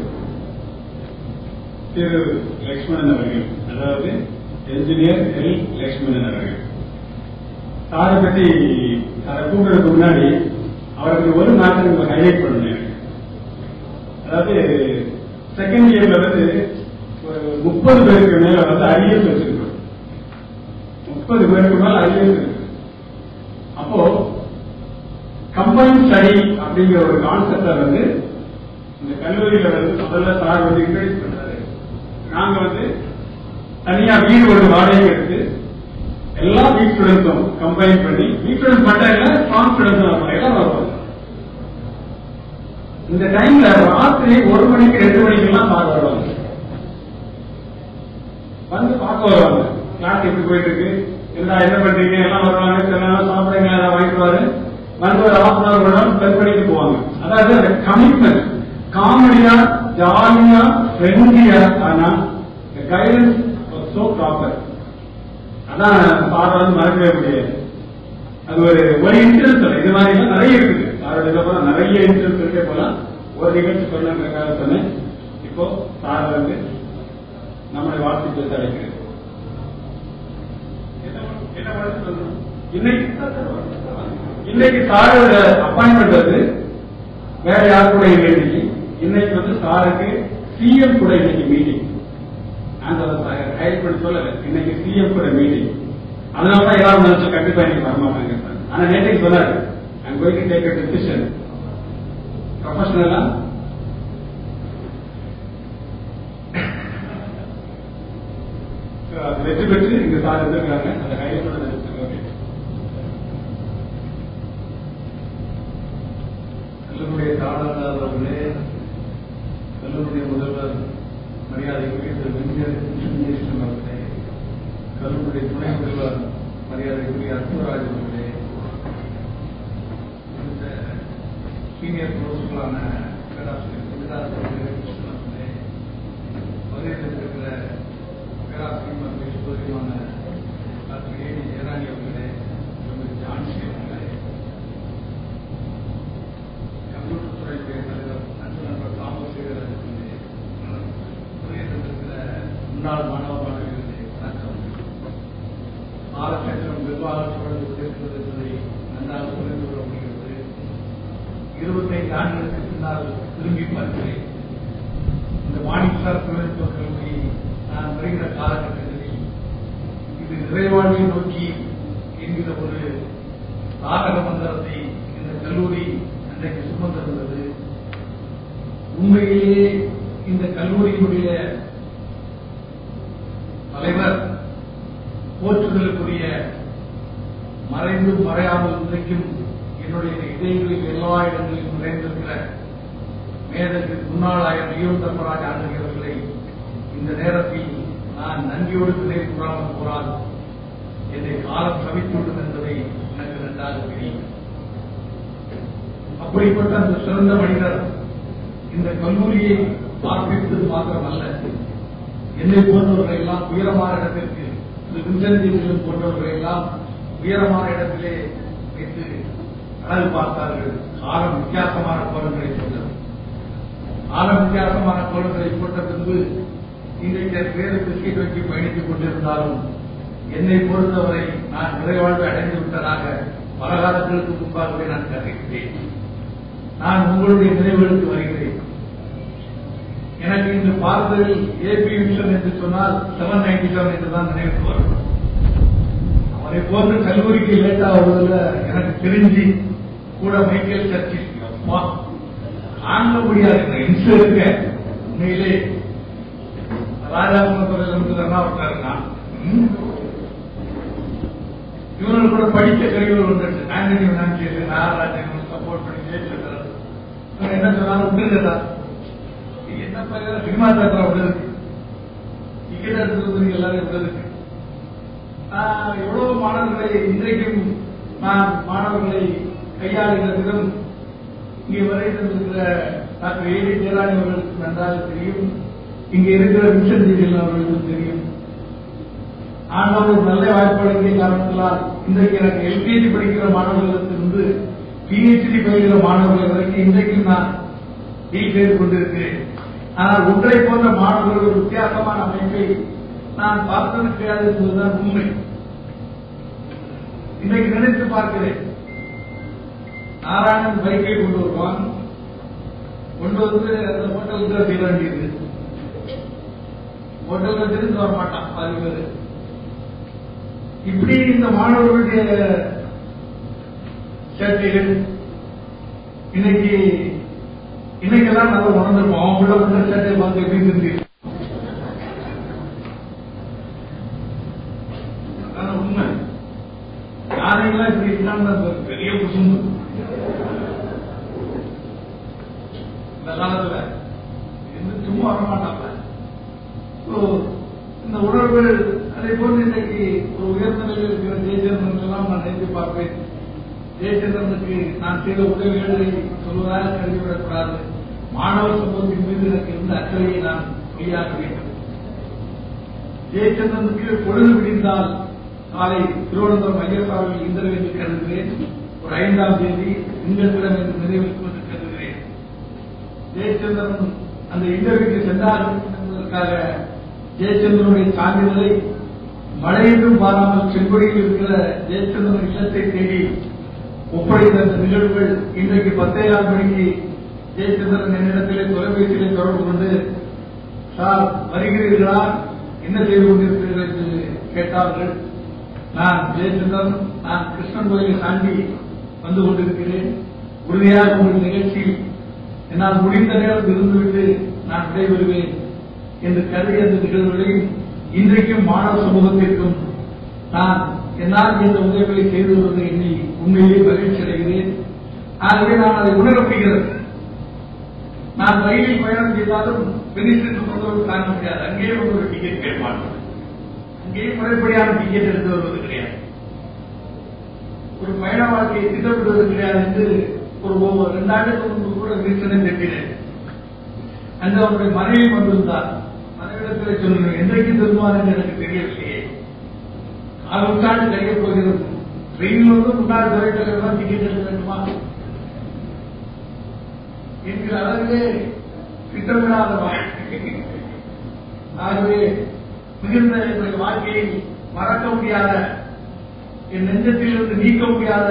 திரு லக்ஷ்மணன் அவர்கள் அதாவது என்ஜினியர் எல் லக்ஷ்மணன் அவர்கள் சாரை பற்றி சாரை கூப்பிடுறதுக்கு முன்னாடி அவருக்கு ஒரு நாட்டை நம்ம ஹைலைட் பண்ணணும் எனக்கு. அதாவது செகண்ட் இயர்ல வந்து ஒரு முப்பது பேருக்கு மேல வந்து ஐஎஸ் வச்சிருக்கோம் முப்பது பேருக்கு மேல ஐஎஸ் இருக்கு அப்போ கம்பைன் ஸ்டடி அப்படிங்கிற ஒரு கான்செப்டை வந்து இந்த கல்லூரியில வந்து முதல்ல சார் வந்து இன்ட்ரடியூஸ் பண்றாரு நாங்க வந்து தனியா வீடு ஒரு வாடகை எடுத்து எல்லா வீக் ஸ்டூடெண்ட்ஸும் கம்பைன் பண்ணி வீக் ஸ்டூடெண்ட்ஸ் மட்டும் இல்ல ஸ்ட்ராங் ஸ்டூடெண்ட்ஸ் எல்லாம் வருவாங்க இந்த டைம்ல ராத்திரி ஒரு மணிக்கு ரெண்டு மணிக்கு எல்லாம் சார் வருவாங்க வந்து பார்க்க வருவாங்க கிளாஸ் எப்படி போயிட்டு இருக்கு என்ன என்ன பண்றீங்க எல்லாம் வருவாங்க சில நேரம் சாப்பிடுறீங்க ஏதாவது வாங்கிட்டு வாரு வந்து ஒரு ஹாஃப் அன் அவர் கூட ஸ்பெண்ட் பண்ணிட்டு போவாங்க அதாவது அந்த கமிட்மெண்ட் காமெடியா ஜாலியா ஃப்ரெண்ட்லியா ஆனா கைடன்ஸ் சோ ப்ராப்பர் அதான் சாரை வந்து மறக்கவே முடியாது அது ஒரு ஒரு இன்சிடென்ட் சொல்ல இது மாதிரி எல்லாம் நிறைய இருக்குது சாரோட இதில் போல நிறைய இன்சிடென்ட் இருக்கே போலாம் ஒரு நிகழ்ச்சி சொன்னதுக்காக சொன்னேன் இப்போ சார் வந்து நம்முடைய வாழ்த்து பேச அழைக்கிறேன் என்ன- என்ன வாழ்த்து சொல்லணும்? இன்னைக்கு இன்னைக்கு சாரோட அப்பாயின்மெண்ட் வந்து வேற யார் கூட இல்லை இன்னைக்கு இன்னைக்கு வந்து சாருக்கு சிஎம் கூட இன்னைக்கு மீட்டிங் அந்த ஹைட் பண்ணி சொல்லல இன்னைக்கு சிஎம் கூட மீட்டிங் அதனால தான் எல்லாரும் நினைச்சு கண்டிப்பா இன்னைக்கு வரமாட்டாங்க சார் ஆனா நேற்றைக்கு சொன்னாரு I'm going to take a decision ப்ரொஃபஷனலா வெற்றி பெற்று இங்க சார் இருந்திருக்காங்க அந்த ஹைலைட் பண்ண ஓகே கல்லூரிய தாளர் அவர்களே கல்லூரிய முதல்வர் மரியாதைக்குரிய திரு விஞ்ஞர் விஞ்ஞேஸ்வரன் அவர்களே கல்லூரிய துணை முதல்வர் மரியாதைக்குரிய அற்புதராஜ் அவர்களே இந்த சீனியர் ப்ரொஃபஸர்களான பேராசிரியர் சிவதாஸ் அவர்களே கிருஷ்ணன் அவர்களே பதினெட்டு இருக்கிற பேராசிரியர் மற்றும் சோதரியான டாக்டர் ஏ டி ஜெயராணி அவர்களே திருமதி ஜான்சி அவர்களே கம்ப்யூட்டர் துறை தலைவர் காலச்சக்கரம் வெவ்வாறு சுழந்து கொண்டிருக்கிறது என்பதை நன்றாக புரிந்து கொள்ள முடிகிறது இருபத்தைந்து ஆண்டுகளுக்கு பின்னால் திரும்பி பார்க்கிறேன் இந்த மாணிசார் தொழில்நுட்ப கல்வி நான் வருகிற காலகட்டங்களில் இது நிறைவாழ்வை நோக்கி என்கிற ஒரு தாரக மந்திரத்தை இந்த கல்லூரி அன்றைக்கு சுமந்திருந்தது உண்மையிலேயே இந்த கல்லூரியினுடைய தலைவர் போற்றுதலுக்குரிய மறைந்து மறையாமல் இன்றைக்கும் என்னுடைய இதயங்களில் எல்லா இடங்களிலும் நிறைந்திருக்கிற மேதற்கு முன்னாள் ஆயர் லியோ தர்மராஜ் ஆண்டுகிறவர்களை இந்த நேரத்தில் நான் நன்றியோடு துணை கூறாமல் போனால் என்னை காலம் சவித்துவிடும் என்பதை எனக்கு நன்றாக தெரியும் அப்படிப்பட்ட அந்த சிறந்த மனிதர் இந்த கல்லூரியை பார்ப்பித்தது மாத்திரமல்ல என்னை போன்றவர்கள் எல்லாம் உயரமான இடத்திற்கு திரு வின்சென்ட் போன்றவர்கள் எல்லாம் உயரமான இடத்திலே வைத்து அழகு பார்த்தார்கள் காலம் வித்தியாசமான கோலங்களை போட்டது காலம் வித்தியாசமான கோலங்களை போட்ட பின்பு இன்றைக்கு வேறு பிஸ்கெட் வச்சு பயணித்துக் கொண்டிருந்தாலும் என்னை பொறுத்தவரை நான் நிறைவாழ்வு அடைந்து விட்டதாக பல காலங்களுக்கு முன்பாகவே நான் கருதுகிறேன் நான் உங்களுடைய நினைவுகளுக்கு வருகிறேன் எனக்கு இன்று பார்த்ததில் ஏபி வில்சன் என்று சொன்னால் செவன் நைன்டி செவன் என்று தான் நினைவுக்கு வரும் அவரை போன்று கல்லூரிக்கு லேட்டா வருவதில் எனக்கு தெரிஞ்சு கூட மைக்கேல் சர்ச்சில் அப்பா தாங்க முடியாது இந்த இன்சு இருக்க உண்மையிலே ராஜாபுரத்தில் இருந்து தான் ஒருத்தருங்க இவர்கள் கூட படித்த கருவிகள் ஒன்று ஆண்டனி நான்சியர் நாகராஜன் சப்போர்ட் பண்ணி ஜெயிச்சிருக்கிறார் இவங்க என்ன சொன்னாலும் விட்டுருக்கா என்ன பையன் சினிமா தேட்டர் விட இருக்கு டிக்கெட் எடுத்துறது எல்லாரும் விட இருக்கு நான் எவ்வளவு மாணவர்களை இன்றைக்கும் நான் மாணவர்களை கையாளுகிற விதம் இங்கே வரைந்திருக்கிற டாக்டர் ஏடி ஜெயராணி அவர்களுக்கு நன்றாக தெரியும் இங்கே இருக்கிற வின்சென்ட் ஜெயலலிதா அவர்களுக்கும் தெரியும் ஆனால் ஒரு நல்ல வாய்ப்பு வழங்கிய காரணத்தினால் இன்றைக்கு எனக்கு எல்கேஜி படிக்கிற மாணவர்களிடத்திலிருந்து பிஹெச்டி பயிலுகிற மாணவர்கள் வரைக்கும் இன்றைக்கும் நான் டீல் செய்து கொண்டிருக்கிறேன் ஆனால் ஒன்றை போன்ற மாணவர்கள் ஒரு வித்தியாசமான அமைப்பை நான் பார்த்தது கிடையாது என்பதுதான் உண்மை இன்றைக்கு நினைத்து பார்க்கிறேன் நாராயணன் பைக்கை கொண்டு வருவான் கொண்டு வந்து அந்த ஹோட்டலுக்கு செய்ய வேண்டியது ஹோட்டலுக்கு தெரிந்து வர மாட்டான் பாதி பேர் இப்படி இந்த மாணவர்களுடைய சேர்க்கைகள் இன்னைக்கு இன்னைக்கெல்லாம் நல்லா உணர்ந்திருப்போம் அவங்க உள்ள வந்து சேட்டை பார்த்து எப்படி இருந்து அதான் உண்மை யானைகளாம் இப்படி இருக்கான்னு பெரிய குசும்பு இந்த காலத்துல இருந்து சும்மா வரமாட்டாங்க So, இந்த உணர்வுகள் அதே போன்று இன்னைக்கு ஒரு உயர்ந்த நிலையில் இருக்கிற ஜெயச்சந்திரன் எல்லாம் நான் நினைத்து பார்ப்பேன் ஜெயச்சந்திரனுக்கு நான் செய்த உதவிகளை சொல்வதாக கருதிவிடக்கூடாது மாணவர் சமூகத்தின் மீது எனக்கு இருந்த அக்கறையை நான் பொய்யாக வேண்டும் ஜெயச்சந்திரனுக்கு பொழுது விடிந்தால் காலை திருவனந்தபுரம் ஐயப்பாவில் இந்திரன் என்று கருதுகிறேன் ஒரு ஐந்தாம் தேதி திங்கட்கிழமை என்று நினைவுக்கு வந்து கருதுகிறேன் ஜெயச்சந்திரன் அந்த இன்டர்வியூக்கு சென்றார் என்பதற்காக ஜெயச்சந்திரனுடைய சான்றிதழை மழையென்றும் பாராமல் செங்கொடியில் இருக்கிற ஜெயச்சந்திரன் இல்லத்தை தேடி ஒப்படைத்த அந்த நிகழ்வுகள் இன்றைக்கு பத்தேழாம் மணிக்கு ஜெயச்சந்திரன் என்னிடத்திலே தொலைபேசியிலே தொடர்பு கொண்டு சார் வருகிறீர்களா என்ன செய்து கொண்டிருக்கிறீர்கள் என்று கேட்டார்கள் நான் ஜெயச்சந்திரன் நான் கிருஷ்ணன் கோயிலை தாண்டி வந்து கொண்டிருக்கிறேன் உறுதியாக உங்கள் நிகழ்ச்சியில் என்னால் முடிந்த நேரம் இருந்துவிட்டு நான் விடைபெறுவேன் என்று கருதிய அந்த நிகழ்வுகளையும் இன்றைக்கும் மாணவ சமூகத்திற்கும் நான் என்னால் இந்த உதவிகளை செய்து வருவதை எண்ணி உண்மையிலே மகிழ்ச்சி அடைகிறேன் ஆகவே நான் அதை உணரப்படுகிறது நான் ரயிலில் பயணம் செய்தாலும் பெரிசிற்கு கொண்டு தாங்க முடியாது அங்கேயே வந்து ஒரு டிக்கெட் கேட்பான் அங்கேயே முறைப்படியான டிக்கெட் எடுத்து வருவது கிடையாது ஒரு பயண வாழ்க்கையை திட்டமிடுவது கிடையாது என்று ஒரு ஒவ்வொரு ரெண்டாயிரத்துக்கு முன்பு கூட வீட்டினை திட்டினேன் அங்கு அவருடைய மனைவி வந்திருந்தார் மனைவிடத்தில் சொல்லுங்க என்றைக்கு திரும்புவார் என்று எனக்கு தெரியவில்லையே கால் நூற்றாண்டு கழிய போகிறது ட்ரெயினில் வந்து முன்னாள் துறைகளில் தான் டிக்கெட் எடுக்க வேண்டுமா என்கிற அளவிலே திட்டமிடாத வாழ்க்கை. ஆகவே மிகுந்த என்னுடைய வாழ்க்கையில் மறக்க முடியாத என் நெஞ்சத்திலிருந்து நீக்க முடியாத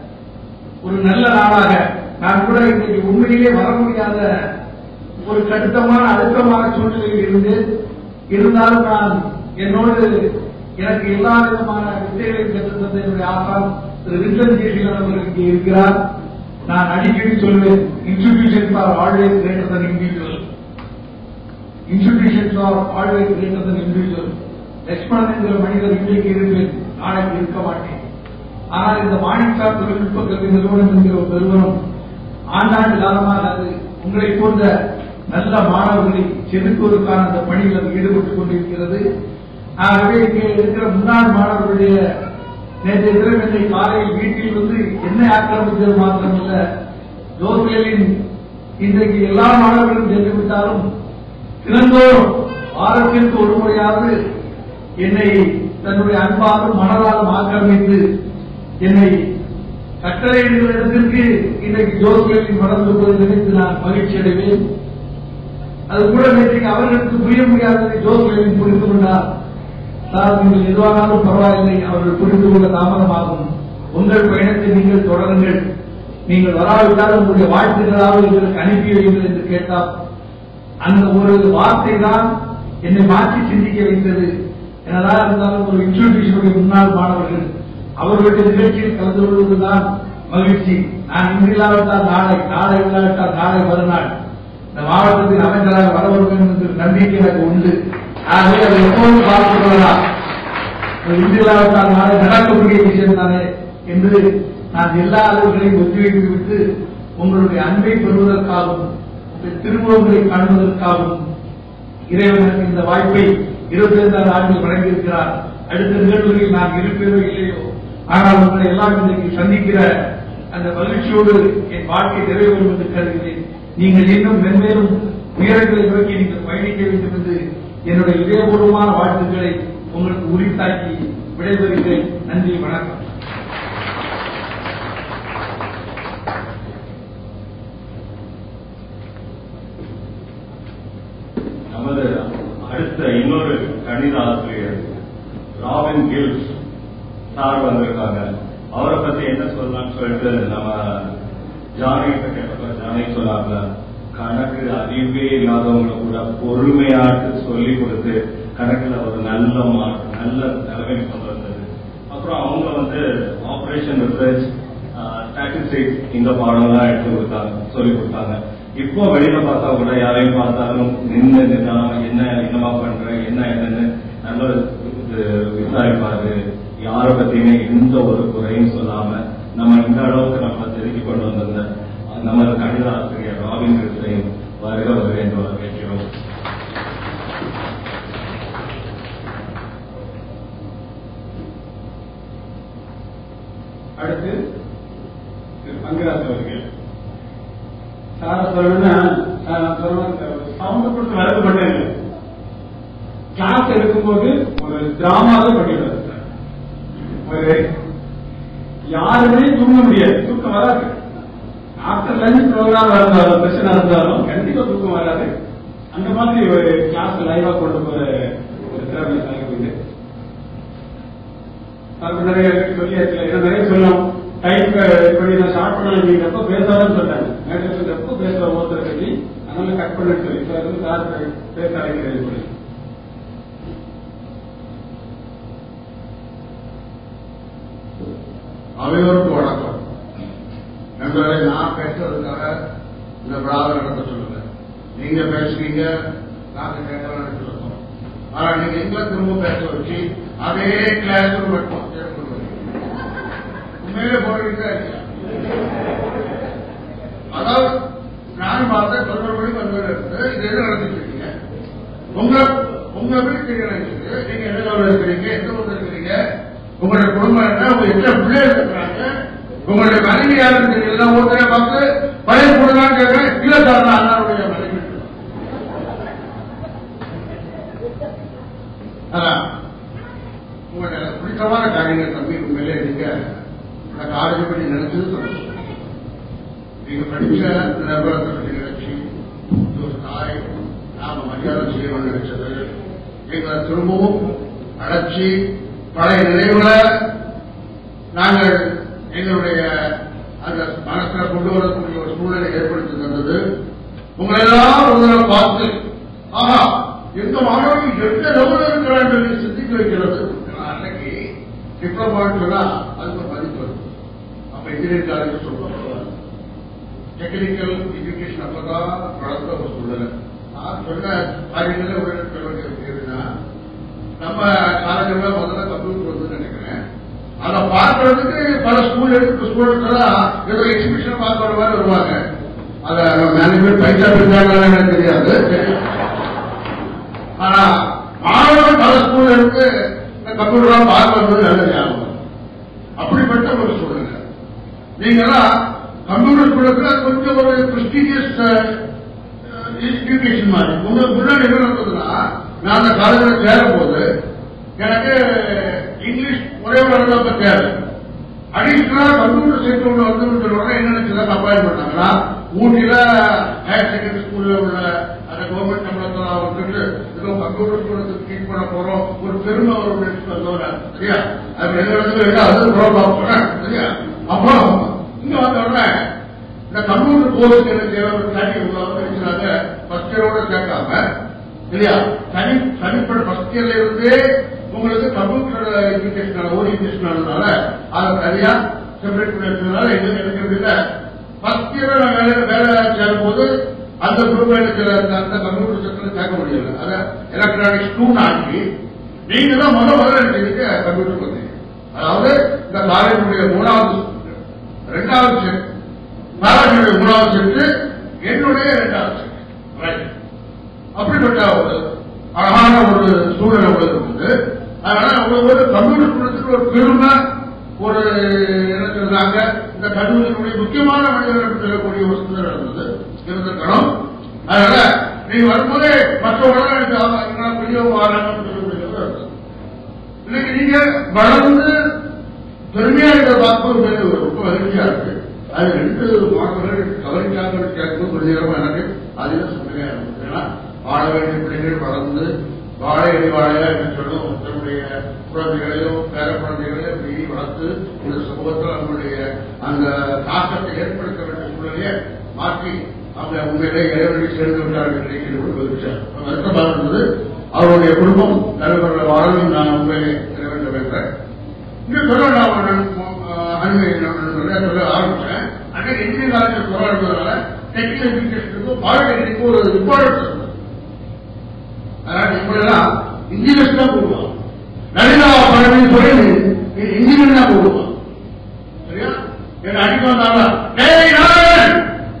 ஒரு நல்ல நாளாக நான் கூட இன்னைக்கு உண்மையிலே வர முடியாத ஒரு கடுத்தமான அழுத்தமான சூழ்நிலையில் இருந்தேன் இருந்தாலும் நான் என்னோடு எனக்கு எல்லா விதமான வித்தைகளையும் கற்றுத் தந்த என்னுடைய ஆசான் திரு வில்சன் ஜெயசீலன் அவர்கள் இங்கே இருக்கிறார் நான் அடிக்கடி சொல்வேன் institutions are always greater than individual institutions are always greater than individual Lakshmanan என்கிற மனிதர் இன்றைக்கு இருப்பேன் நாளைக்கு இருக்க மாட்டேன் ஆனால் இந்த மாணிக்கார் தொழில்நுட்ப கல்வி நிறுவனம் என்கிற ஒரு நிறுவனம் ஆண்டாண்டு காலமாக அது உங்களை போன்ற நல்ல மாணவர்களை செதுக்குவதற்கான அந்த பணியில் அது ஈடுபட்டுக் கொண்டிருக்கிறது ஆகவே இங்கே இருக்கிற முன்னாள் மாணவர்களுடைய நேற்றைய தினம் என்னை காலையில் வீட்டில் வந்து என்ன ஆக்கிரமித்தது மாத்திரமல்ல ஜோசியலின் இன்றைக்கு எல்லா மாணவர்களும் சென்று விட்டாலும் தினந்தோறும் வாரத்திற்கு ஒரு முறையாவது என்னை தன்னுடைய அன்பாலும் மனதாலும் ஆக்கிரமித்து என்னை கட்டளையிடுகிற இடத்திற்கு இன்றைக்கு ஜோசியலின் வளர்ந்து நினைத்து நான் மகிழ்ச்சி அடைவேன் அது கூட நேற்றைக்கு அவர்களுக்கு புரிய முடியாததை ஜோசியலின் புரிந்து கொண்டார் சார் நீங்கள் எதுவானாலும் பரவாயில்லை அவர்கள் புரிந்து கொள்ள தாமதமாகும் உங்கள் பயணத்தை நீங்கள் தொடருங்கள் நீங்கள் வராவிட்டால் உங்களுடைய வாழ்த்துக்களாவது எங்களுக்கு அனுப்பி வையுங்கள் என்று கேட்டார் அந்த ஒரு வார்த்தை தான் என்னை மாற்றி சிந்திக்க வைத்தது என்னதான் இருந்தாலும் ஒரு இன்ஸ்டிடியூஷனுடைய முன்னாள் மாணவர்கள் அவர்களுடைய நிகழ்ச்சியில் கலந்து கொள்வதுதான் மகிழ்ச்சி நான் இன்று இல்லாவிட்டால் நாளை நாளை இல்லாவிட்டால் நாளை மறுநாள் இந்த மாவட்டத்தில் அமைச்சராக வர வருவேன் என்ற நம்பிக்கை எனக்கு உண்டு ஆகவே அதை எப்போதும் பார்த்துக் கொள்ளலாம் ஒரு இன்று இல்லாவிட்டால் நாளை நடக்கக்கூடிய விஷயம் தானே என்று நான் எல்லா அளவுகளையும் ஒத்திவைத்து விட்டு உங்களுடைய அன்பை பெறுவதற்காகவும் உங்கள் திருமுகங்களை காண்பதற்காகவும் இறைவன் எனக்கு இந்த வாய்ப்பை இருபத்தி ஐந்தாறு ஆண்டில் வழங்கியிருக்கிறார் அடுத்த நிகழ்வுகளில் நான் இருப்பேனோ இல்லையோ ஆனால் உங்களை எல்லாம் இன்றைக்கு சந்திக்கிற அந்த மகிழ்ச்சியோடு என் வாழ்க்கை நிறைவேறும் என்று கருதுகிறேன் நீங்கள் இன்னும் மென்மேலும் உயரங்களை நோக்கி நீங்கள் பயணிக்க வேண்டும் என்று என்னுடைய இதயபூர்வமான வாழ்த்துக்களை உங்களுக்கு உரித்தாக்கி விடைபெறுகிறேன் நன்றி வணக்கம் நமது அடுத்த இன்னொரு கணித ஆசிரியர் ராபின் கில்ஸ் சார் வந்திருக்காங்க அவரை பத்தி என்ன சொல்லலாம்னு சொல்லிட்டு நம்ம ஜானகிட்ட கேட்டப்ப ஜானகி சொன்னாங்க கணக்கு அறிவே இல்லாதவங்களை கூட பொறுமையாட்டு சொல்லி கொடுத்து கணக்குல ஒரு நல்ல மார்க் நல்ல நிலைமை கொண்டு வந்தது அப்புறம் அவங்க வந்து ஆபரேஷன் ரிசர்ச் ஸ்டாட்டிஸ்டிக்ஸ் இந்த பாடம்லாம் எடுத்து கொடுத்தாங்க சொல்லி கொடுத்தாங்க இப்போ வெளியில பார்த்தா கூட யாரையும் பார்த்தாலும் நின்று நின்னா என்ன என்னமா பண்ற என்ன என்னன்னு நல்ல இது விசாரிப்பாரு யாரை பத்தியுமே எந்த ஒரு குறையும் சொல்லாம நம்ம இந்த அளவுக்கு நம்ம செதுக்கி கொண்டு வந்திருந்த நமது கணித ஆசிரியர் ராபின் கிருஷ்ணையும் வருக வருக என்று வரவேற்கிறோம் அடுத்து திரு பங்கராஜ் அவர்கள் சார சொல்லணும்னா சவுண்ட் கொடுத்து வருத்தப்பட்டேன் இல்லை. கிளாஸ் எடுக்கும்போது ஒரு டிராமாவே பண்ணிடுறாரு சார். ஒரு யாருமே தூங்க முடியாது தூக்கம் வராது ஆஃப்டர் லஞ்ச் ப்ரோக்ராம் இருந்தாலும் பிரச்சனை இருந்தாலும் கண்டிப்பா தூக்கம் வராது அந்த மாதிரி ஒரு கிளாஸ் லைவா கொண்டு போற ஒரு திறமை சாருக்கு அது நிறைய சொல்லியாச்சு ஏன்னா நிறைய சொல்லலாம் டைம் இப்படி நான் ஷார்ட் பண்ண நீங்க எப்ப பேசாதுன்னு சொன்னாங்க மேடம் எப்ப பேசுற ஒருத்தர் சொல்லி அதனால கட் பண்ண சொல்லி இப்ப வந்து சார் பேச அழைக்கிறது சொல்லி அவையோருக்கு வணக்கம் நண்பர்களே நான் பேசுறதுக்காக இந்த விழாவை நடத்த சொல்லுங்க நீங்க பேசுறீங்க நாங்க கேட்கலாம் சொல்லணும் ஆனா நீங்க எங்களை திரும்ப பேச வச்சு அதே கிளாஸ் மட்டும் உண்மையிலே போறீங்க அதாவது நான் பார்த்த பதினோரு மணி பதினோரு இருந்து இது என்ன நடந்துட்டு இருக்கீங்க உங்க உங்க வீட்டுக்கு நினைச்சது நீங்க என்ன லெவலில் இருக்கிறீங்க எந்த ஊர்ல இருக்கிறீங்க உங்களுடைய குடும்பம் என்ன உங்க எத்தனை பிள்ளைகள் இருக்கிறாங்க உங்களுடைய மனைவி யாருன்னு தெரியல ஒருத்தரை பார்த்து பழைய கொடுங்கன்னு கேட்கிறேன் இல்ல சார் நான் அண்ணாவுடைய மனைவி அதான் உங்களுடைய பிடித்தமான காரியங்கள் தம்பி உண்மையிலே நீங்க உங்களை காலேஜ் பற்றி நினைச்சது சந்தோஷம் நீங்க படிச்ச நிலவரத்தை பற்றி நினைச்சு ஒரு தாய் நாம மரியாதை செய்யணும்னு நினைச்சது எங்களை திரும்பவும் அழைச்சி பழைய நினைவுகளை நாங்கள் எங்களுடைய அந்த மனசுல கொண்டு வரக்கூடிய ஒரு சூழலை ஏற்படுத்தி தந்தது உங்களை எல்லாம் ஒரு தடவை பார்த்து ஆஹா எந்த மாணவி எந்த லெவலில் இருக்கிறான் என்று சிந்திக்க வைக்கிறது ஏன்னா அன்னைக்கு டிப்ளமான்னு சொன்னா அதுக்கு ஒரு மதிப்பு வரும் அப்ப இன்ஜினியரிங் காலேஜ் சொல்லுவாங்க டெக்னிக்கல் எஜுகேஷன் அப்பதான் வளர்ந்த ஒரு சூழ்நிலை நான் சொன்ன காரியங்கள ஒரு சொல்ல வேண்டிய எப்படின்னா நம்ம காலேஜ்ல முதல்ல கம்ப்யூட்டர் வந்து நினைக்கிறேன் அதை பார்க்கறதுக்கு பல ஸ்கூல் எடுத்து ஸ்டூடெண்ட்ஸ் எல்லாம் ஏதோ எக்ஸிபிஷன் பார்க்கற மாதிரி வருவாங்க அத மேனேஜ்மெண்ட் பைசா பிடிச்சாங்கன்னு எனக்கு தெரியாது ஆனா மாணவர்கள் பல ஸ்கூல்ல இருந்து இந்த கம்ப்யூட்டர் பார்க்க வந்தது நல்ல ஞாபகம் அப்படிப்பட்ட ஒரு சூழ்நிலை நீங்களாம் கம்ப்யூட்டர் ஸ்கூலுக்கு கொஞ்சம் ஒரு பிரஸ்டீஜியஸ் எஜுகேஷன் மாதிரி உங்களுக்கு முன்னாடி என்ன நடந்ததுன்னா நான் அந்த காலேஜில் சேரும் போது எனக்கு இங்கிலீஷ் ஒரே ஒரு அளவு தேவை அடிஷனலா கம்ப்யூட்டர் சேர்த்து உள்ள வந்து சொல்லுவாங்க என்ன நினைச்சதா அப்பாயின் பண்ணாங்கன்னா ஊட்டியில ஹையர் செகண்டரி ஸ்கூல்ல உள்ள அந்த கவர்மெண்ட் சம்பளத்தில் வந்துட்டு ஏதோ கம்ப்யூட்டர் ஸ்கூலுக்கு ட்ரீட் பண்ண போறோம் ஒரு பெருமை ஒரு நினைச்சு வந்தவங்க சரியா அது எங்க இடத்துல அது ப்ராப்ளம் சரியா அப்போ இங்க வந்த உடனே இந்த கம்ப்யூட்டர் கோர்ஸ் என்ன தேவை ஒரு தனி வச்சுனாங்க ஃபர்ஸ்ட் இயரோட சேர்க்காம இல்லையா தனி தனிப்பட்ட ஃபர்ஸ்ட் இயர்ல இருந்தே உங்களுக்கு கம்ப்யூட்டர் எஜுகேஷன் ஓரியன்டேஷன் ஆனதுனால அதை தனியா செப்பரேட் பண்ணி வச்சதுனால எங்களுக்கு எடுக்கிறது இல்ல ஃபர்ஸ்ட் இயர் நான் வேலை வேலை சேரும் போது அந்த குரூப் அந்த கம்ப்யூட்டர் செக்டர் சேர்க்க முடியல அதை எலக்ட்ரானிக்ஸ் டூ ஆக்கி நீங்க தான் முதல் முதல்ல எடுத்தீங்க கம்ப்யூட்டர் பத்தி அதாவது இந்த காலேஜுடைய மூணாவது ரெண்டாவது செட் காலேஜுடைய மூணாவது செட்டு என்னுடைய ரெண்டாவது செட் ரைட் அப்படிப்பட்ட ஒரு அழகான ஒரு சூழல் உங்களுக்கு இருக்குது அதனால உங்களுக்கு ஒரு கம்ப்யூட்டர் குலத்துக்கு ஒரு பெருமை ஒரு என்ன சொல்றாங்க இந்த கல்லூரியினுடைய முக்கியமான மனிதர்கள் என்று சொல்லக்கூடிய ஒரு சூழல் இருந்தது இருந்திருக்கணும் அதனால நீங்க வரும்போதே மற்றவங்க எனக்கு ஆமா, இவங்க பெரிய வாராங்கன்னு சொல்லக்கூடியது இருந்தது. இன்னைக்கு நீங்க வளர்ந்து பெருமையா இருக்கிற பார்க்கும்போது எனக்கு ரொம்ப மகிழ்ச்சியா இருக்கு அது ரெண்டு மாணவர்கள் கவனிக்காமல் கேட்கும் கொஞ்ச நேரம் எனக்கு அதில் சுமையா இருந்தது ஏன்னா வாழ வேண்டிய பிள்ளைகள் வளர்ந்து வாழையடி வாழையா என்று சொல்லும் தன்னுடைய குழந்தைகளையோ பேர குழந்தைகளையோ இப்படி வளர்த்து இந்த சமூகத்தில் அவங்களுடைய அந்த தாக்கத்தை ஏற்படுத்த வேண்டிய சூழலையே மாற்றி அவங்க உண்மையிலே இறைவனை சேர்ந்து விட்டார்கள் நினைக்கிறது ஒரு மகிழ்ச்சியா வருத்தமாக இருந்தது அவருடைய குடும்பம் தலைவர்கள் வாழவும் நான் உண்மையிலே இறைவன் வேண்டேன் இங்க சொல்ல நான் ஒரு அனுமதி சொல்ல சொல்ல ஆரம்பிச்சேன் அன்னைக்கு இந்திய காலத்தில் சொல்ல இருந்ததுனால டெக்னிக்கல் எஜுகேஷனுக்கு பாலிடெக்னிக்கு ஒரு இம்பார்ட்டன்ஸ் இருந்தது அதனால இப்படிலாம் இன்ஜினியர்ஸ் தான் போடுவான் நளிதா பழனி சொல்லி இன்ஜினியர் தான் போடுவான் சரியா என்ன அடிக்க வந்தாங்களா டேய் நாராயணன்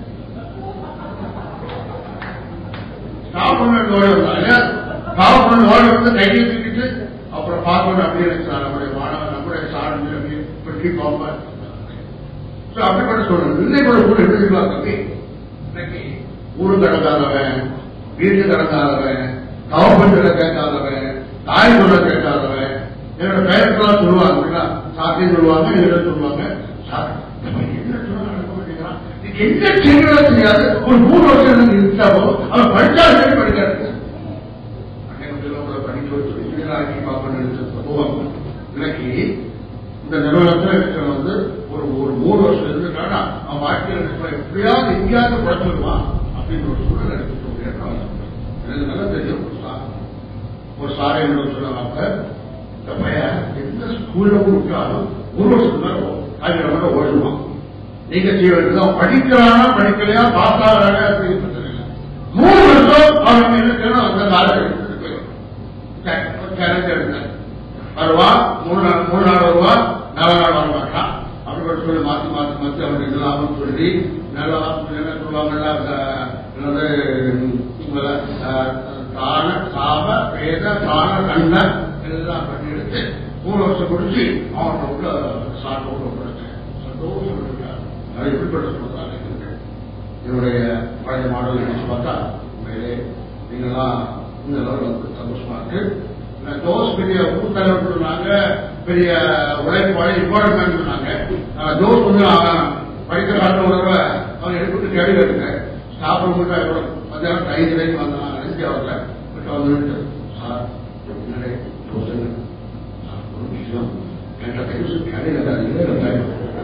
ஸ்டாப் பண்ண ஓடி வந்தாங்க ஸ்டாப் பண்ண ஓடி வந்து கையை தூக்கிட்டு அப்புறம் பார்க்கணும் அப்படியே நினைச்சார் நம்முடைய மாணவன் நம்முடைய சார்ந்து அப்படி பற்றி பார்ப்பார் So, அப்படிப்பட்ட சூழல் இன்னைக்கு ஒரு சூழல் எப்படி இருக்கலாம் தம்பி இன்னைக்கு ஊரு கடந்தாதவன் வீட்டு கடந்தாதவன் கவர்மெண்ட்ல கேட்காதவன் தாய் சொல்ல கேட்காதவன் என்னோட பெயருக்கெல்லாம் சொல்லுவாங்க அப்படின்னா சாத்தியம் சொல்லுவாங்க என்ன சொல்லுவாங்க சாத்தி என்ன சொல்லுவாங்க இது என்ன செய்யறதோ தெரியாது ஒரு மூணு வருஷம் இருந்தாவோ அவன் படிச்சா சரி படிக்காது அன்னைக்கு படிக்க வச்சு இன்ஜினியராகி பார்க்கணும்னு போவாங்க இன்னைக்கு இந்த நிறுவனத்தில் இருக்கிற வந்து ஒரு ஒரு மூணு வருஷம் இருந்துட்டானா அவன் வாழ்க்கையில் இருக்கிற எப்படியாவது எங்கேயாவது குறைச்சிருவான் அப்படின்னு ஒரு சூழல் எடுத்துக்க முடியாது எனக்கு நல்லா தெரியும் ஒரு சார் ஒரு சார் என்ன சொன்னாங்க இந்த பையன் எந்த ஸ்கூல்ல விட்டாலும் ஒரு வருஷம் தான் காய்கறி மட்டும் ஓடுவான் நீங்க செய்ய வேண்டியது படிக்கிறானா படிக்கலையா பாஸ் ஆகிறாங்க அப்படின்னு பிரச்சனை இல்லை மூணு வருஷம் அவன் என்ன செய்யணும் அந்த காலேஜ் எடுத்துட்டு போயிடும் சேலஞ்ச் எடுத்தேன் வருவான் மூணு நாள் மூணு நாள் வருவான் நாலு நாள் வர மாட்டான் அப்படி சொல்லி மாத்தி மாத்தி மாத்தி அவனுக்கு இதெல்லாம் சொல்லி நல்லா என்ன சொல்லுவாங்கல்ல அந்த என்னது உங்களை, அஹ், தான சாப வேத தான கண்ண எல்லாம் பண்ணி எடுத்து மூணு வருஷம் முடிச்சு அவன் உள்ள சாட்டோட படிச்சேன் சந்தோஷம் இருக்கார் அது எப்படிப்பட்ட சொல்றாங்க என்னுடைய பழைய மாடல் நினைச்சு பார்த்தா உண்மையிலே நீங்களாம் இந்த லெவல் வந்து சந்தோஷமா இருக்கு ஜோஸ் பெரிய ஊத்தலைவர் சொன்னாங்க பெரிய உழைப்பாளி இம்பார்ட்மெண்ட் சொன்னாங்க ஜோஸ் வந்து அவன் படிக்கிற காலத்தில் ஒரு தடவை அவன் எடுத்துட்டு கேள்வி கேட்டுங்க ஸ்டாஃப் ரூம்ல மத்தியானம் ஐந்து வரைக்கும் வந்தான் அஞ்சு அவர்ல பட் வந்துட்டு சார் என்னடே ஜோஸ் சார், ஒரு விஷயம் என்கிட்ட கடையில் தான்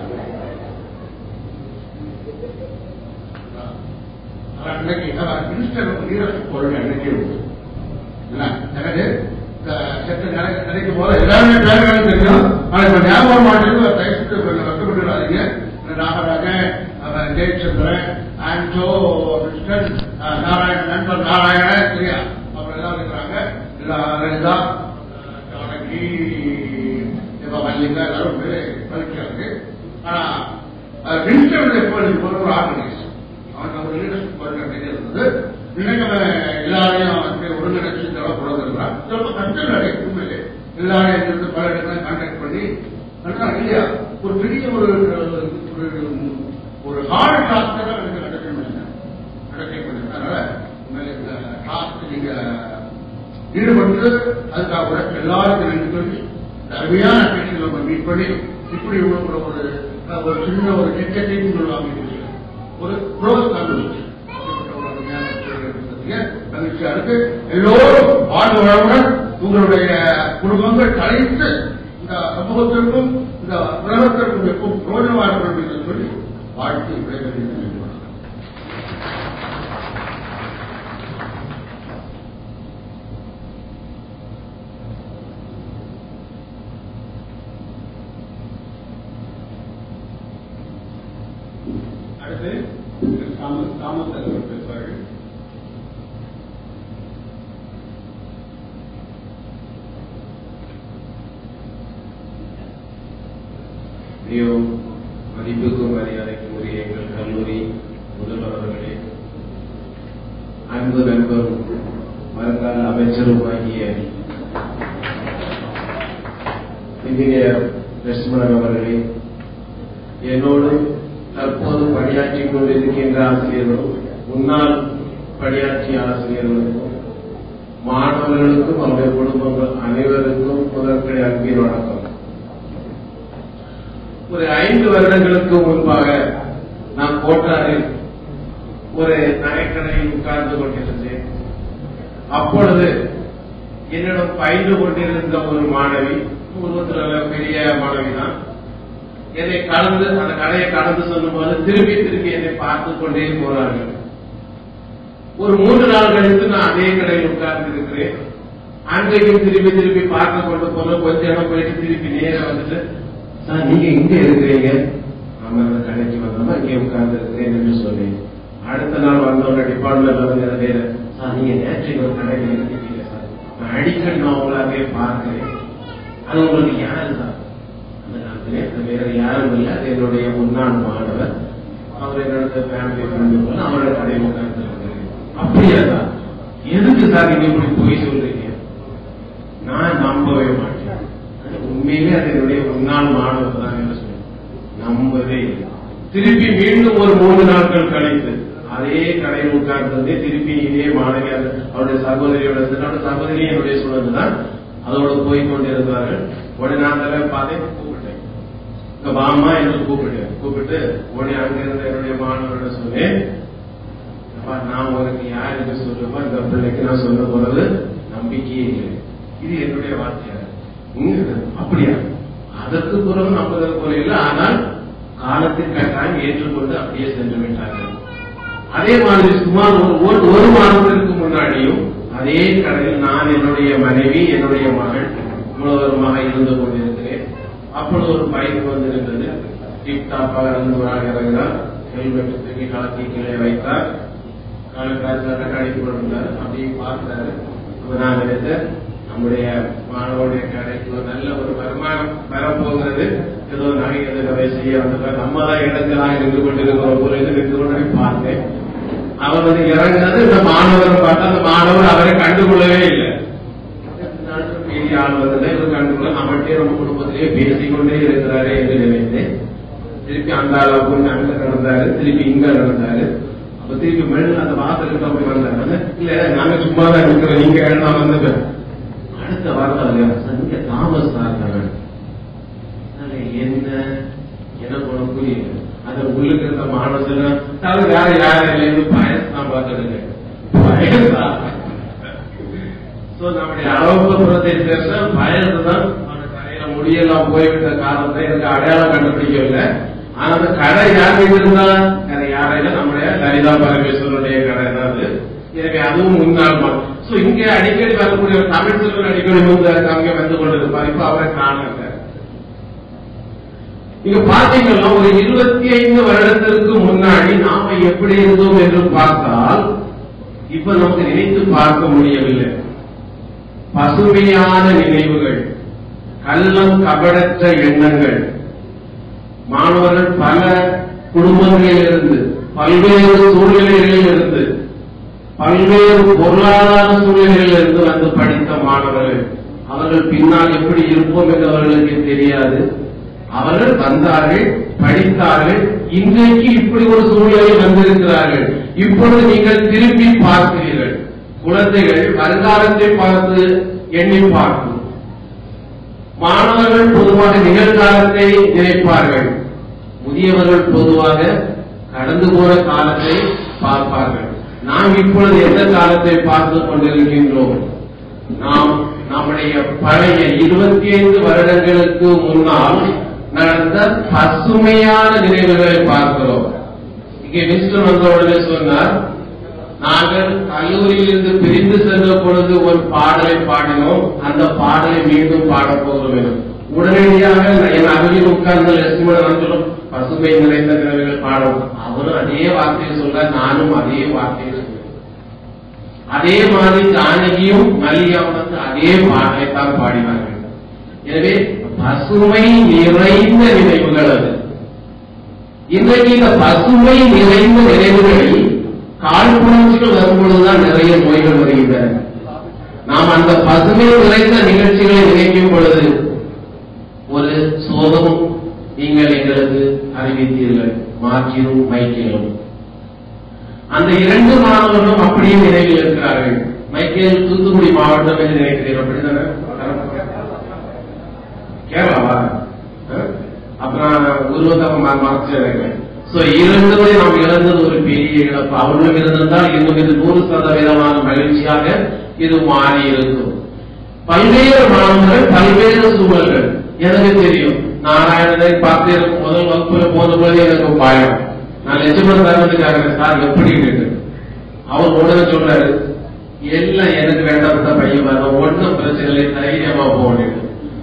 அன்னைக்கு மினிஸ்டர் லீடர்ஷிப் கொள்கை அன்னைக்கு உண்டு என்ன? எனக்கு அஹ், செத்த நிலை- நிலைக்கும் போது எல்லாருமே பேர்கள் தெரியும் ஆனா இப்ப ஞாபகம் மாட்டேங்குது தயவுசெய்து கொஞ்சம் கஷ்டப்பட்டுறாதீங்க நாகராஜன் அவன் ஜெயச்சந்திரன் ஆண்டோ கிருஷ்ணன் அஹ், நாராயணன் நண்பர் நாராயணன் சரியா அப்புறம் எல்லாம் இருக்கிறாங்க லலிதா அஹ், ஜானகி இப்ப மல்லிகா எல்லாரும் படிக்கிறாங்க ஆனா மினிஸ்டர் எப்போ ஒரு ஆர்கனைஸ் அவனுக்கு ஒரு லீடர்ஷிப் கொள்கை நிறைய இருந்தது இன்னைக்கு அவன் எல்லாரையும் வந்து ஒருங்கிணைச்சு தேவைப்படுறதுன்றான் ரொம்ப கஷ்டம் நிறைய உண்மையிலே எல்லாரையும் இருந்து பல இடத்துல கான்டாக்ட் பண்ணி அதுதான் இல்லையா ஒரு பெரிய ஒரு ஒரு ஒரு ஹார்ட் டாஸ்க் தான் எனக்கு நடக்க முடியல நடக்க முடியல அதனால உண்மையிலே இந்த டாஸ்க் நீங்க ஈடுபட்டு அதுக்காக உழைச்ச எல்லாருக்கும் நன்றி சொல்லி இந்த அருமையான பேச்சு நம்ம மீட் பண்ணி இப்படி உங்களுக்கு ஒரு ஒரு சின்ன ஒரு டிக்கெட்டிங் சொல்லுவாங்க ஒரு க்ளோஸ் கான்வர்சேஷன் மகிழ்ச்சியா இருக்கு எல்லோரும் வாழ்வு வளமுடன் உங்களுடைய குடும்பங்கள் கலைத்து இந்த சமூகத்திற்கும் இந்த உலகத்திற்கும் எப்பவும் பிரோஜனமாக வேண்டும் என்று சொல்லி வாழ்த்து விடைபெறுகிறேன் அடுத்து திரு தாமஸ் தாமஸ் அவர்கள் பேசுவார்கள் மிகவும் மதிப்புக்கும் மரியாதைக்கும் உரிய எங்கள் கல்லூரி முதல்வர் அவர்களே அன்பு நண்பரும் வருங்கால அமைச்சருமாகிய இன்ஜினியர் லட்சுமணன் அவர்களே என்னோடு தற்போது பணியாற்றிக் கொண்டிருக்கின்ற ஆசிரியர்களும் முன்னாள் பணியாற்றிய ஆசிரியர்களுக்கும் மாணவர்களுக்கும் அவருடைய குடும்பங்கள் அனைவருக்கும் முதற்கடை அன்பின் வணக்கம் ஒரு ஐந்து வருடங்களுக்கு முன்பாக நான் கோட்டாரில் ஒரு நகைக்கடையில் உட்கார்ந்து கொண்டிருந்தேன் அப்பொழுது என்னிடம் பயின்று கொண்டிருந்த ஒரு மாணவி உருவத்தில் நல்ல பெரிய மாணவி தான் என்னை கடந்து அந்த கடையை கடந்து சொல்லும்போது திருப்பி திருப்பி என்னை பார்த்து கொண்டே போனார்கள் ஒரு மூன்று நாள் கழித்து நான் அதே கடையில் உட்கார்ந்து இருக்கிறேன் அன்றைக்கும் திருப்பி திருப்பி பார்த்து கொண்டு போன கொஞ்ச இடம் போயிட்டு திருப்பி நேரம் வந்துட்டு சார் நீங்க இங்க இருக்கிறீங்க ஆமா அந்த கடைக்கு வந்தோமா இங்கே உட்கார்ந்து இருக்கிறேன் என்று சொன்னேன் அடுத்த நாள் வந்தவங்க டிபார்ட்மெண்ட்ல வந்து வேற சார் நீங்க நேற்றைக்கு ஒரு கடையில் இருக்கீங்க சார் நான் அடிக்கடி நான் உங்களை அங்கே பார்க்கிறேன் அது உங்களுக்கு யாரு சார் அந்த காலத்திலே அது வேற யாரும் இல்லை அது என்னுடைய முன்னாள் மாணவர் அவர் என்னோட ஃபேமிலி ஃப்ரெண்டு போல அவரோட கடையில் உட்கார்ந்து அப்படியா சார் எதுக்கு சார் நீங்க இப்படி போய் சொல்றீங்க நான் நம்பவே மாட்டேன் உண்மையிலே அது என்னுடைய முன்னாள் மாணவர் தான் என்று சொன்னேன் நம்பவே இல்லை திருப்பி மீண்டும் ஒரு மூன்று நாட்கள் கழித்து அதே கடையில் உட்கார்ந்து திருப்பி இதே மாணவி அந்த அவருடைய சகோதரியோட அவருடைய சகோதரி என்னுடைய சூழல் தான் அதோடு போய் கொண்டிருந்தார்கள் உடனே நான் தலை பார்த்தேன் கூப்பிட்டேன் இங்க வாமா என்று கூப்பிட்டேன் கூப்பிட்டு உடனே அங்கிருந்த என்னுடைய மாணவரோட சொன்னேன் அப்பா நான் உனக்கு யார் என்று சொல்லுமா இந்த பிள்ளைக்கு நான் சொல்ல போறது நம்பிக்கையே இல்லை இது என்னுடைய வார்த்தையா இங்க அப்படியா அதற்கு பிறகு நம்புதல் போல இல்லை ஆனால் காலத்தின் கட்டாயம் ஏற்றுக்கொண்டு அப்படியே சென்று விட்டார்கள் அதே மாதிரி சுமார் ஒரு ஒரு- ஒரு மாதத்திற்கு முன்னாடியும் அதே கடையில் நான் என்னுடைய மனைவி என்னுடைய மகள் முழுவதுமாக இருந்து கொண்டிருக்கிறேன் அப்பொழுது ஒரு பைக் வந்திருந்தது டிப் டாப்பாக இருந்து ஒரு ஆள் இறங்கினார் ஹெல்மெட் தூக்கி கலத்தி கீழே வைத்தார் காலக்காலத்தில் கடைக்கு போட்டிருந்தார் அப்படியே பார்த்தாரு அப்ப நான் நினைத்தேன் நம்முடைய மாணவருடைய கடைக்கு ஒரு நல்ல ஒரு வருமானம் வரப்போகிறது ஏதோ நகை எதிர்கவை செய்ய வந்தவர் நம்ம தான் இடங்களாக இருந்து கொண்டிருக்கிறோம் ஒரு இது இருந்து கொண்டு பார்த்தேன் அவர் வந்து இறங்கினது இந்த மாணவரை பார்த்தா அந்த மாணவர் அவரை கண்டுகொள்ளவே இல்லை நாட்டு பெரிய ஆள் வந்ததை இவர் கண்டுகொள்ள நம்மகிட்டே நம்ம குடும்பத்திலேயே பேசிக்கொண்டே இருக்கிறாரே என்று நினைத்தேன் திருப்பி அந்த ஆளை போய் அங்க நடந்தாரு திருப்பி இங்க நடந்தாரு அப்ப திருப்பி மெல்ல அந்த வாசலுக்கு அப்படி வந்தாரு இல்ல நாங்க சும்மா தான் இருக்கிறோம் நீங்க நான் வந்து அடுத்த வார்த்தை இல்லையா நீங்க தாமஸ் தான் தானே அதனால என்ன எனக்கு உனக்கு புரியல அந்த உள்ளுக்கு இருந்த மாணவர்கள் அது வேற யாரும் இல்லைன்னு பயஸ் நான் பார்த்தது பயசா சோ நம்முடைய அலோகபுரத்தை சேர்ந்த பயஸ் தான் அவனை கரையில முடியெல்லாம் போய்விட்ட காரணத்தை எனக்கு அடையாளம் கண்டுபிடிக்கவில்லை ஆனா அந்த கடை யார் இருந்தா அது யாரையில நம்முடைய லலிதா பரமேஸ்வரனுடைய கடை தான் அது எனவே அதுவும் முன்னாள் சோ இங்க அடிக்கடி வரக்கூடிய ஒரு தமிழ் செல்வன் அடிக்கடி வந்து அங்க வந்து கொண்டிருப்பார் இப்ப அவரை காணல நீங்க பாத்தீங்கன்னா ஒரு இருபத்தி ஐந்து வருடத்திற்கு முன்னாடி நாம எப்படி இருந்தோம் என்று பார்த்தால் இப்ப நமக்கு நினைத்து பார்க்க முடியவில்லை பசுமையான நினைவுகள் கள்ளம் கபடற்ற எண்ணங்கள் மாணவர்கள் பல குடும்பங்களிலிருந்து பல்வேறு சூழ்நிலைகளில் இருந்து பல்வேறு பொருளாதார சூழ்நிலைகளில் இருந்து வந்து படித்த மாணவர்கள் அவர்கள் பின்னால் எப்படி இருப்போம் என்று அவர்களுக்கு தெரியாது அவர்கள் வந்தார்கள் படித்தார்கள் இன்றைக்கு இப்படி ஒரு சூழ்நிலை வந்திருக்கிறார்கள் இப்பொழுது நீங்கள் திரும்பி பார்க்கிறீர்கள் குழந்தைகள் வருங்காலத்தை பார்த்து எண்ணி பார்க்கும் மாணவர்கள் பொதுவாக நிகழ்காலத்தை நினைப்பார்கள் முதியவர்கள் பொதுவாக கடந்து போன காலத்தை பார்ப்பார்கள் நாம் இப்பொழுது எந்த காலத்தை பார்த்து கொண்டிருக்கின்றோம் நாம் நம்முடைய பழைய இருபத்தி ஐந்து வருடங்களுக்கு முன்னால் நடந்த பசுமையான நினைவுகளை பார்க்கிறோம் இங்கே மிஸ்டர் வந்தவுடனே சொன்னார் நாங்கள் கல்லூரியிலிருந்து பிரிந்து சென்ற பொழுது ஒரு பாடலை பாடினோம் அந்த பாடலை மீண்டும் பாடப் போகிறோம் எனும். உடனடியாக என் அருகில் உட்கார்ந்த லட்சுமணன் சொல்லும் பசுமை நிறைந்த நினைவுகள் பாடும் அவரும் அதே வார்த்தையை சொல்ற நானும் அதே வார்த்தையை சொல்றேன் அதே மாதிரி ஜானகியும் மல்லிகாவும் வந்து அதே பாடலை தான் பாடினார்கள் எனவே பசுமை நிறைந்த நினைவுகள் அது இன்றைக்கு இந்த பசுமை நிறைந்த நினைவுகளை காழ்ப்புணர்ச்சிகள் வரும்பொழுதுதான் நிறைய நோய்கள் வருகின்றன நாம் அந்த பசுமை நிறைந்த நிகழ்ச்சிகளை நினைக்கும் பொழுது ஒரு சோகம் நீங்கள் எங்களுக்கு அறிவித்தீர்கள் மாற்றியும் மைக்கேலும் அந்த இரண்டு மாணவர்களும் அப்படியே நினைவில் இருக்கிறார்கள் மைக்கேல் தூத்துக்குடி மாவட்டம் என்று நினைக்கிறேன் அப்படித்தானே கேரளாவா அஹ்? அப்புறம் உருவத்தம் மறைச்சு சோ இரண்டுமே நாம் இழந்தது ஒரு பெரிய இழப்பு அவர்களும் இருந்திருந்தால் இன்னும் இது நூறு சதவீதமான மகிழ்ச்சியாக இது மாறி இருக்கும் பல்வேறு மாணவர்கள் பல்வேறு சூழல்கள் எனக்கு தெரியும் நாராயணனை பார்த்து எனக்கு முதல் வகுப்புல போன போது எனக்கு பயம் நான் லட்சுமணன் தரத்துக்காக சார் எப்படி இருக்கு அவர் உடனே சொல்றாரு எல்லாம் எனக்கு வேண்டாம் பையன் வரணும் ஒன்றும் பிரச்சனை இல்லை தைரியமா போகணும்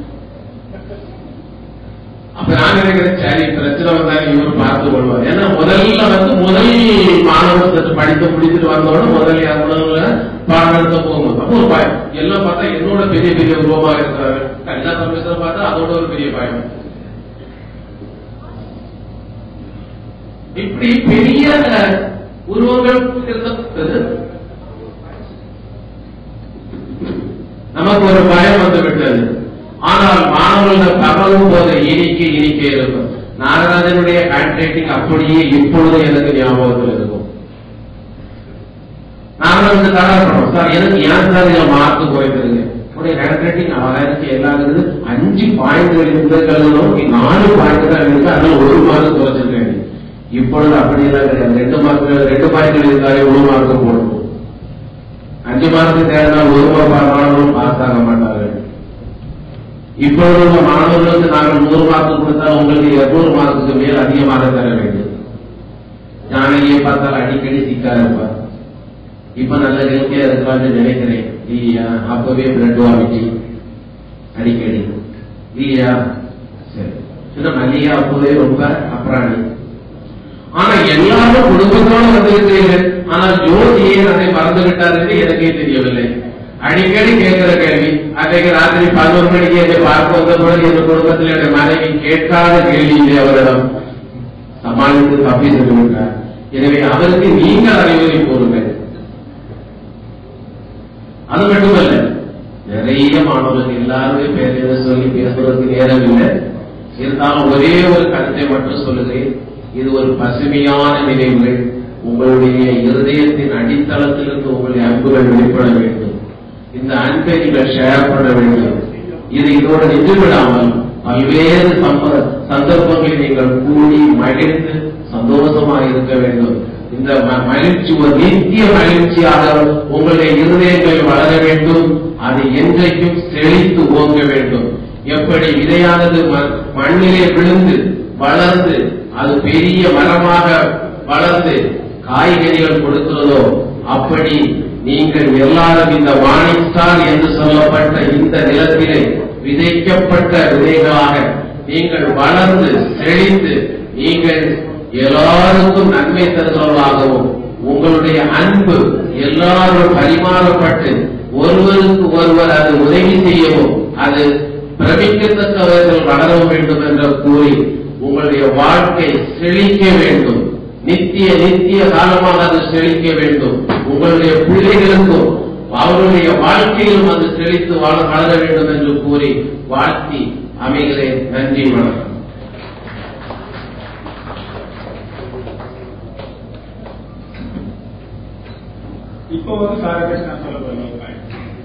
அப்ப நான் நினைக்கிறேன் சரி பிரச்சனை வந்தாலும் இவர் பார்த்து கொள்வார் ஏன்னா முதல்ல வந்து முதல் மாணவர் சற்று படித்து முடிச்சுட்டு வந்தோட முதல் முதல்ல பாடம் நடத்த போகும்போது அப்போ ஒரு பயம் எல்லாம் பார்த்தா என்னோட பெரிய பெரிய உருவமா இருக்கிறாரு எல்லா பர்மிஷன் பார்த்தா அதோட ஒரு பெரிய பயம் இப்படி பெரிய உருவங்கள் இருந்தது நமக்கு ஒரு பயம் வந்து விட்டது ஆனால் மாணவர்கள் பகலும் போது இனிக்க இனிக்க இருக்கும் நாகராஜனுடைய ஹேண்ட் ரைட்டிங் அப்படியே இப்பொழுது எனக்கு ஞாபகத்தில் இருக்கும் நாங்கள் வந்து தடாப்படுறோம் சார் எனக்கு ஏன் சார் இதில் மார்க் குறைக்கிறதுங்க உடைய ஹேண்ட் ரைட்டிங் ஆயிரத்தி எல்லாருக்குது அஞ்சு பாயிண்ட்கள் இருந்ததும் நாலு பாயிண்ட் தான் இருக்கு அதனால ஒரு மார்க் குறைச்சிருக்கேன் இப்பொழுது அப்படியெல்லாம் கிடையாது ரெண்டு மார்க் ரெண்டு பாயிண்ட்கள் இருந்தாலே ஒரு மார்க் போடணும் அஞ்சு மார்க்கு தேவைன்னா ஒரு மாணவர்களும் பாஸ் ஆக மாட்டார்கள் இப்பொழுது உள்ள மாணவர்களுக்கு நாங்கள் நூறு மார்க் கொடுத்தால் உங்களுக்கு இருநூறு மார்க்குக்கு மேல் அதிகமாக தர வேண்டும் ஜானகியை பார்த்தால் அடிக்கடி சிக்கா இருப்பார் இப்ப நல்ல ஹெல்த்தியா இருக்கான்னு நினைக்கிறேன் இல்லையா அப்பவே பிளட் வாமிட்டி அடிக்கடி இல்லையா சரி சின்ன மல்லிகா அப்பவே ரொம்ப அப்புறாணி ஆனா எல்லாரும் குடும்பத்தோடு வந்திருக்கிறீர்கள் ஆனால் ஜோதி ஏன் அதை மறந்து விட்டார் என்று எனக்கே தெரியவில்லை அடிக்கடி கேட்கிற கேள்வி அன்றைக்கு ராத்திரி பதினோரு மணிக்கு என்னை பார்க்க வந்த பொழுது என் குடும்பத்தில் என்னுடைய மனைவி கேட்காத கேள்வி இல்லை அவரிடம் சமாளித்து தப்பி சென்று விட்டார் எனவே அவருக்கு நீங்கள் அறிவுரை கூறுங்கள் அது மட்டுமல்ல நிறைய மாணவர்கள் எல்லாருமே பேரை சொல்லி பேசுவதற்கு நேரம் இல்லை இருந்தாலும் ஒரே ஒரு கருத்தை மட்டும் சொல்லுகிறேன் இது ஒரு பசுமையான நினைவுகள் உங்களுடைய இருதயத்தின் அடித்தளத்திலிருந்து உங்களுடைய அன்புகள் வெளிப்பட வேண்டும் இந்த அன்பை நீங்கள் ஷேர் பண்ண வேண்டும் இது இதோடு நின்று விடாமல் பல்வேறு சம்ப- சந்தர்ப்பங்களில் நீங்கள் கூடி மகிழ்ந்து சந்தோஷமாக இருக்க வேண்டும் இந்த ம- மகிழ்ச்சி ஒரு நித்திய மகிழ்ச்சியாக உங்களுடைய இருதயங்கள் வளர வேண்டும் அது என்றைக்கும் செழித்து ஓங்க வேண்டும் எப்படி விதையானது ம- மண்ணிலே விழுந்து வளர்ந்து அது பெரிய மரமாக வளர்ந்து காய்கறிகள் கொடுக்கிறதோ அப்படி நீங்கள் எல்லாரும் இந்த வாணிஸ்டார் என்று சொல்லப்பட்ட இந்த நிலத்திலே விதைக்கப்பட்ட விதைகளாக நீங்கள் வளர்ந்து செழித்து நீங்கள் எல்லாருக்கும் நன்மை தருகிறவர்களாகவும் உங்களுடைய அன்பு எல்லாரும் பரிமாறப்பட்டு ஒருவருக்கு ஒருவர் அது உதவி செய்யவும் அது பிரமிக்கத்தக்கவர்கள் வளர வேண்டும் என்று கூறி உங்களுடைய வாழ்க்கை செழிக்க வேண்டும் நித்திய நித்திய காலமாக அது செழிக்க வேண்டும் உங்களுடைய பிள்ளைகளுக்கும் அவருடைய வாழ்க்கையிலும் அது செழித்து வாழ வளர வேண்டும் என்று கூறி வாழ்த்தி அமைகிறேன் நன்றி வணக்கம் இப்போ வந்து சாரை பற்றி நான் சொல்ல போறேன் ஒரு point.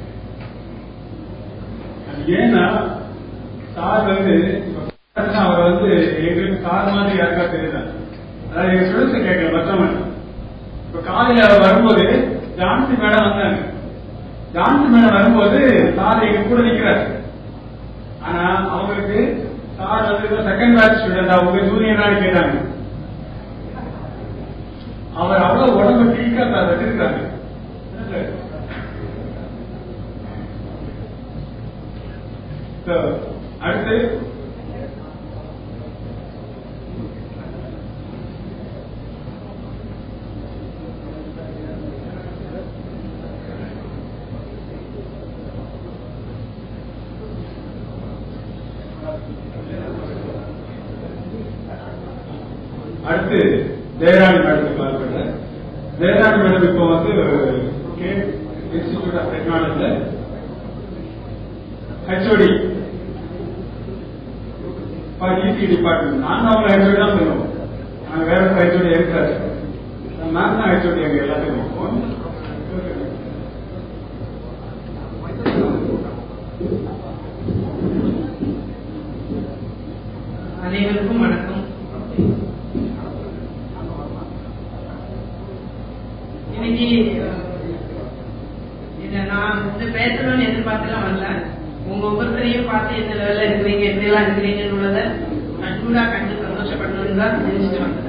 அது ஏன்னா சார் வந்து இப்ப பார்த்தீங்கன்னா அவர் வந்து எங்களுக்கு சார் மாதிரி யாருக்கா தெரியல அதாவது எங்க ஸ்டூடெண்ட்ஸ் கேட்கல மற்றவங்க இப்ப காலையில அவர் வரும்போது ஜான்சி மேடம் வந்தாங்க ஜான்சி மேடம் வரும்போது சார் எங்க கூட நிக்கிறார் ஆனா அவங்களுக்கு சார் வந்து செகண்ட் பேட்ச் ஸ்டூடெண்ட் அவங்க ஜூனியரானு கேட்டாங்க அவர் அவ்வளவு உடம்பு டீக்கா சார் வச்சிருக்காரு So, அடுத்து அடுத்து ஜெயராணி மேடத்துக்கு கால் பண்றேன் ஜெயராணி மேடம் இப்போ வந்து கேட் இன்ஸ்டிடியூட் ஆஃப் டெக்னாலஜில ஹெச்ஓடி இசி டிபார்ட்மெண்ட் நான் அவங்க ஹெச்ஓடி தான் சொல்லுவோம் நாங்க வேற ஹெச்ஓடி இருக்காரு மேம் தான் ஹெச்ஓடி அங்க எல்லாத்துக்கும் அனைவருக்கும் வணக்கம் இன்னைக்கு அஹ், இத நான் வந்து பேசணும்னு எதிர்பார்த்துலாம் வரல உங்க ஒவ்வொருத்தரையும் பார்த்து எந்த லெவல்ல இருக்கிறீங்க எப்படி எல்லாம் இருக்கிறீங்கன்னு உள்ளத நான் சூடா கண்டு சந்தோஷப்படணும்னு தான் நினைச்சிட்டு வந்தேன்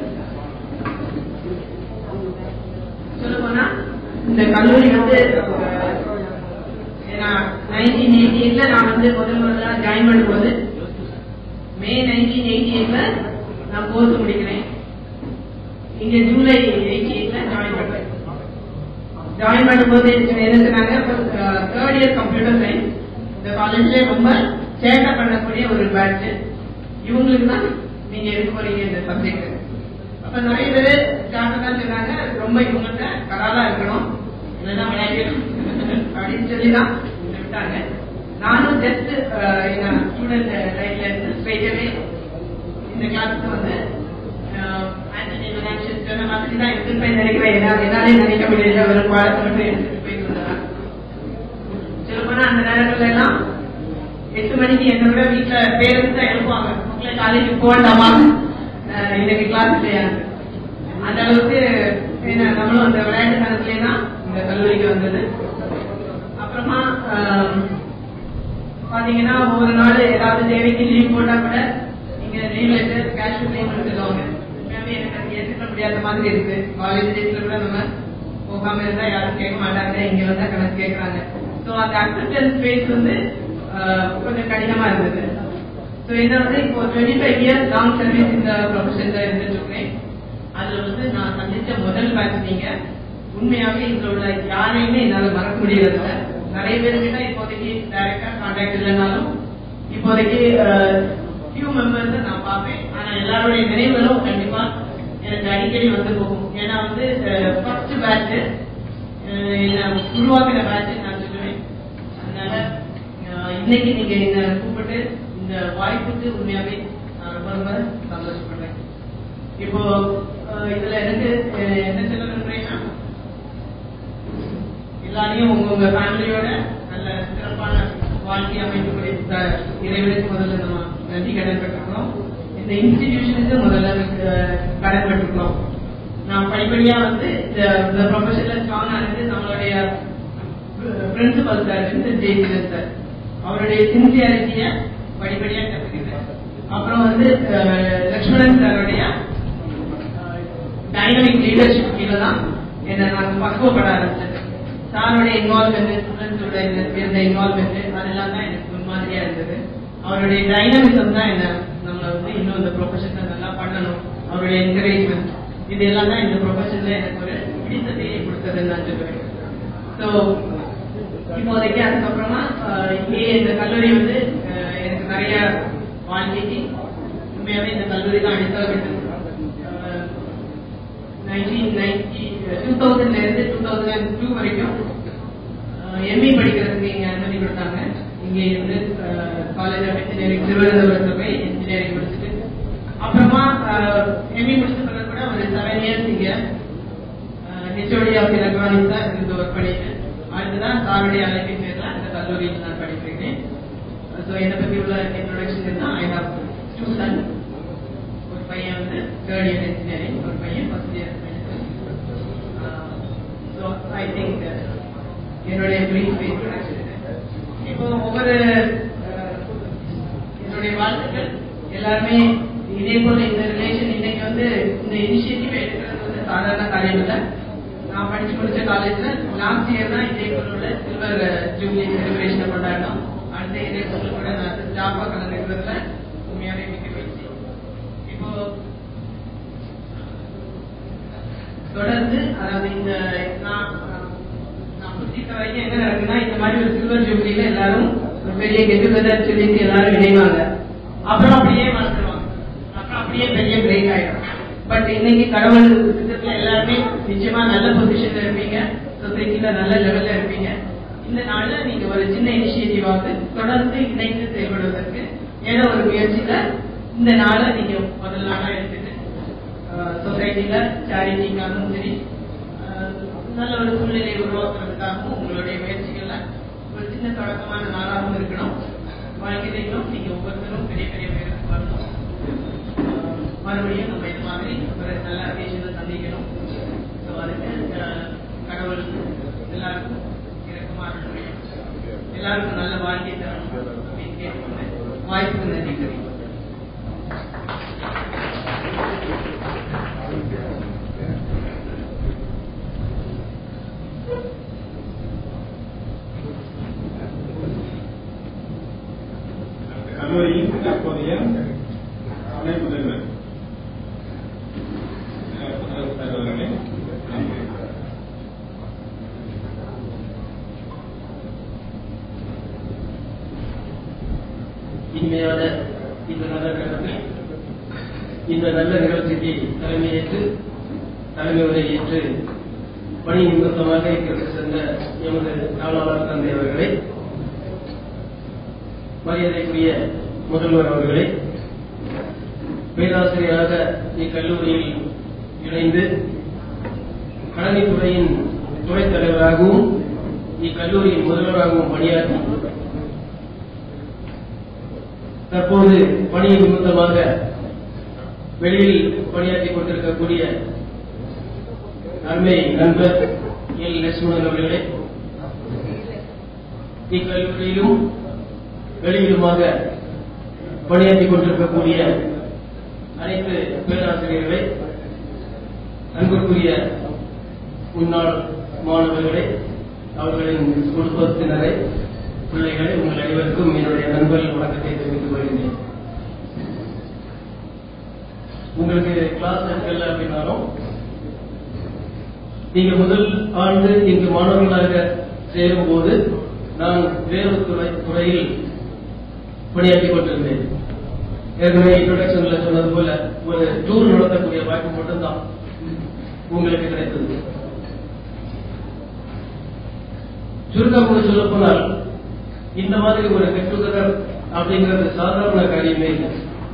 சொல்ல போனா இந்த கல்லூரி வந்து அஹ், ஏன்னா நைன்டீன் எயிட்டி எயிட்ல நான் வந்து முதல் முதல்ல ஜாயின் பண்ணும்போது மே நைன்டீன் எயிட்டி எயிட்ல நான் கோர்ஸ் முடிக்கிறேன் இங்க ஜூலை எயிட்டி எயிட்ல ஜாயின் பண்றேன் ஜாயின் பண்ணும்போது என்ன சொன்னாங்க தேர்ட் இயர் கம்ப்யூட்டர் சயின்ஸ் இந்த காலேஜ்ல ரொம்ப சேட்டை பண்ணக்கூடிய ஒரு பேட்ச் இவங்களுக்கு தான் நீங்க எடுக்க போறீங்க இந்த சப்ஜெக்ட் அப்ப நிறைய பேர் ஸ்டாஃப் தான் சொன்னாங்க ரொம்ப இவங்கள்ட்ட கராலா இருக்கணும் இல்லைன்னா விளையாடணும் அப்படின்னு சொல்லி தான் விட்டாங்க நானும் ஜஸ்ட் என் ஸ்டூடெண்ட் லைஃப்ல இருந்து ஸ்ட்ரைட்டாவே இந்த கிளாஸுக்கு வந்து அஹ், ஆண்டனி மீனாட்சி சொன்ன மாதிரி தான் எடுத்துருப்பேன் நினைக்கிறேன் என்னால என்னாலே நினைக்க முடியல ஒரு பாடத்தை மட்டும் எடுத்துட்டு போயிட்டு வந்தேன் சொல்லப்போனா அந்த நேரத்துல எல்லாம் எட்டு மணிக்கு என்ன விட வீட்டுல பேரண்ட்ஸ் தான் எழுப்புவாங்க மக்களை காலேஜுக்கு போகலாமா அஹ், இன்னைக்கு கிளாஸ் இல்லையா அந்த அளவுக்கு என்ன நம்மளும் அந்த விளையாட்டு தனத்திலே தான் இந்த கல்லூரிக்கு வந்தது அப்புறமா ஆம், பாத்தீங்கன்னா ஒவ்வொரு நாள் ஏதாவது தேவைக்கு லீவ் போட்டா கூட நீங்க லீவ் லெட்டர் கேஷுவல் லீவ் சொல்லுவாங்க உண்மையாவே எனக்கு அது ஏற்றுக்க முடியாத மாதிரி இருக்கு காலேஜ் டேஸ்ல கூட நம்ம போகாம இருந்தா யாரும் கேட்க மாட்டாங்க இங்க வந்தா கணக்கு கேட்கறாங்க சோ அந்த அக்செப்டன்ஸ் பேஸ் வந்து ஆஹ், கொஞ்சம் கடினமா இருந்தது ஸோ இதை வந்து இப்போ twenty five years long service இந்த ப்ரொஃபஷன்ல இருந்துட்டு இருக்கேன் அதுல வந்து நான் சந்திச்ச முதல் பேட்ச் நீங்க உண்மையாவே இதுல உள்ள யாரையுமே என்னால மறக்க முடியறதில்ல நிறைய பேர்கிட்ட இப்போதைக்கு டைரக்டா கான்டாக்ட் இல்லைனாலும் இப்போதைக்கு ஃபியூ மெம்பர்ஸ் நான் பார்ப்பேன் ஆனா எல்லாருடைய நினைவுகளும் கண்டிப்பா எனக்கு அடிக்கடி வந்து போகும் ஏன்னா வந்து ஃபர்ஸ்ட் பேட்ச் உருவாக்கின பேட்ச் நான் சொல்லுவேன் அதனால அஹ், இன்னைக்கு நீங்க என்ன கூப்பிட்டு இந்த வாய்ப்புக்கு உண்மையாவே நான் ரொம்ப ரொம்ப சந்தோஷப்படுறேன் இப்போ அஹ், இதுல எனக்கு அஹ், என்ன சொல்ல விரும்புறேன்னா எல்லாரையும் உங்க உங்க ஃபேமிலியோட நல்ல சிறப்பான வாழ்க்கை அமைப்பு கொடுத்த இறைவனுக்கு முதல்ல நம்ம நன்றி கடன் பெற்றுக்கிறோம் இந்த இன்ஸ்டிடியூஷனுக்கு முதல்ல அஹ், கடன் பெற்றுக்கிறோம் நான் படிப்படியா வந்து இந்த இந்த ப்ரொஃபஷன்ல ஸ்ட்ராங் ஆனது நம்மளுடைய principal sir mister Jeyaseelan sir அவருடைய சின்சியாரிட்டிய படிப்படியா கத்துக்கிட்டேன் அப்புறம் வந்து அஹ், லக்ஷ்மணன் சாருடைய டைனமிக் லீடர்ஷிப் கீழே தான் என்ன நான் பக்குவப்பட ஆரம்பிச்சது சாரோட இன்வால்மெண்ட் ஸ்டூடெண்ட்ஸோட இருந்த இன்வால்மெண்ட் அதெல்லாம் தான் எனக்கு முன்மாதிரியா இருந்தது அவருடைய டைனமிசம் தான் என்ன நம்மள வந்து இன்னும் இந்த ப்ரொஃபஷனை நல்லா பண்ணணும் அவருடைய என்கரேஜ்மெண்ட் இது எல்லாம் தான் இந்த ப்ரொஃபஷன்ல எனக்கு ஒரு பிடித்தத்தையே கொடுத்ததுன்னு நான் சொல்லுவேன் ஸோ இப்போதைக்கு அதுக்கப்புறமா அஹ், இங்கேயே இந்த கல்லூரி வந்து அஹ், எனக்கு நிறைய வாழ்க்கைக்கு உண்மையாவே இந்த கல்லூரி தான் அடித்தளமிட்டது நைன்டீன் நைன்டி டூ தௌசண்ட்ல இருந்து டூ தௌசண்ட் டூ வரைக்கும் எம்இ படிக்கிறதுக்கு இங்க அனுமதி கொடுத்தாங்க இங்க இருந்து காலேஜ் ஆஃப் இன்ஜினியரிங் திருவனந்தபுரத்துல போய் இன்ஜினியரிங் முடிச்சுட்டு அப்புறமா எம்இ முடிச்ச பிறகு கூட ஒரு செவன் இயர்ஸ் இங்க ஹெச்ஓடி ஆஃப் எலக்ட்ரானிக்ஸ் தான் இருந்து ஒர்க் பண்ணிட்டு அடுத்துதான் சாருடைய அழைப்பின் பேர்ல இந்த கல்லூரியில் நான் படித்திருக்கேன் ஸோ என்னை பத்தி உள்ள இன்ட்ரோடக்ஷன் இருந்தால் ஐ ஹாவ் டூ சன் ஒரு பையன் வந்து தேர்ட் இயர் இன்ஜினியரிங் ஒரு பையன் first year so I think என்னுடைய பிரீஃப் இன்ட்ரோடக்ஷன் இப்போ ஒவ்வொரு அஹ், என்னுடைய வாழ்த்துக்கள் எல்லாருமே இதே போல இந்த ரிலேஷன் இன்னைக்கு வந்து இந்த இனிஷியேட்டிவ் எடுக்கிறது வந்து சாதாரண காரியம் இல்லை நான் படிச்சு முடிச்ச காலேஜ்ல லாஸ்ட் இயர் தான் இதே போல உள்ள சில்வர் ஜூப்ளி செலிப்ரேஷனை கொண்டாடினோம் அடுத்த இதே போல கூட நான் ஸ்டாஃபா கலந்துக்கிறதுல உண்மையாவே மிக்க மகிழ்ச்சி இப்போ தொடர்ந்து அதாவது இந்த நான் நான் புரிஞ்சிட்ட வரைக்கும் என்ன நடக்குன்னா இந்த மாதிரி ஒரு சில்வர் ஜூப்ளில எல்லாரும் ஒரு பெரிய கெட்டு கதர் சொல்லிட்டு எல்லாரும் இணைவாங்க அப்புறம் அப்படியே மறந்துடுவாங்க அப்புறம் அப்படியே பெரிய பிரேக் ஆயிடும் பட் இன்னைக்கு கடவுள் சித்தத்துல எல்லாருமே நிச்சயமா நல்ல பொசிஷன்ல இருப்பீங்க சொசைட்டில நல்ல லெவல்ல இருப்பீங்க இந்த நாள்ல நீங்க ஒரு சின்ன இனிஷியேட்டிவாவது தொடர்ந்து இணைந்து செயல்படுவதற்கு ஏதோ ஒரு முயற்சியில இந்த நாளை நீங்க முதல் நாளா எடுத்துட்டு சொசைட்டில சேரிட்டிக்காகவும் சரி அஹ், நல்ல ஒரு சூழ்நிலையை உருவாக்குறதுக்காகவும் உங்களுடைய முயற்சிகள்ல ஒரு சின்ன தொடக்கமான நாளாகவும் இருக்கணும் வாழ்க்கையிலும் நீங்க ஒவ்வொருத்தரும் பெரிய பெரிய பேருக்கு வரணும் அஹ், மறுபடியும் நம்ம இது மாதிரி ஒரு நல்ல அக்கேஷனை சந்திக்கணும் ஸோ அதுக்கு அஹ், கடவுள் எல்லாருக்கும் இறக்கமாக இருக்கணும். எல்லாருக்கும் நல்ல வாழ்க்கை தரணும் அப்படின்னு கேட்டுக்கொண்டு வாய்ப்புக்கு நன்றி தெரிவிக்கிறேன் கல்லூரியின் தற்போதைய துணை முதல்வர் அஹ், சார் அவர்களே நன்றி. இனிமையான இந்த நல்ல நேரத்தில் இந்த நல்ல நிகழ்ச்சிக்கு தலைமையேற்று தலைமை உரை ஏற்று பணி நிமித்தமாக இங்கிருந்து சென்ற எமது காவலாளர் தந்தை அவர்களை மரியாதைக்குரிய முதல்வர் அவர்களே பேராசிரியராக இக்கல்லூரியில் இணைந்து கணனித்துறையின் துணைத் தலைவராகவும் இக்கல்லூரியின் முதல்வராகவும் பணியாற்றி தற்போது பணி நிமித்தமாக வெளியில் பணியாற்றிக் கொண்டிருக்கக்கூடிய அருமை நண்பர் எல் லட்சுமணன் அவர்களே இக்கல்லூரியிலும் வெளியிலுமாக பணியாற்றிக் கொண்டிருக்கக்கூடிய அனைத்து பேராசிரியர்களே அன்புக்குரிய முன்னாள் மாணவர்களே அவர்களின் குடும்பத்தினரை பிள்ளைகளை உங்கள் அனைவருக்கும் என்னுடைய நண்பர்கள் வணக்கத்தை தெரிவித்துக் கொள்கிறேன் உங்களுக்கு கிளாஸ் எடுக்கல அப்படின்னாலும் நீங்க முதல் ஆண்டு இங்கு மாணவர்களாக சேரும் போது நான் வேறு துறை துறையில் பணியாற்றிக் கொண்டிருந்தேன் ஏற்கனவே இன்ட்ரோடக்ஷன்ல சொன்னது போல ஒரு டூர் நடத்தக்கூடிய வாய்ப்பு மட்டும்தான் உங்களுக்கு கிடைத்தது சுருக்கமாக சொல்ல போனால் இந்த மாதிரி ஒரு கெட் டுகெதர் அப்படிங்கிறது சாதாரண காரியமே இல்லை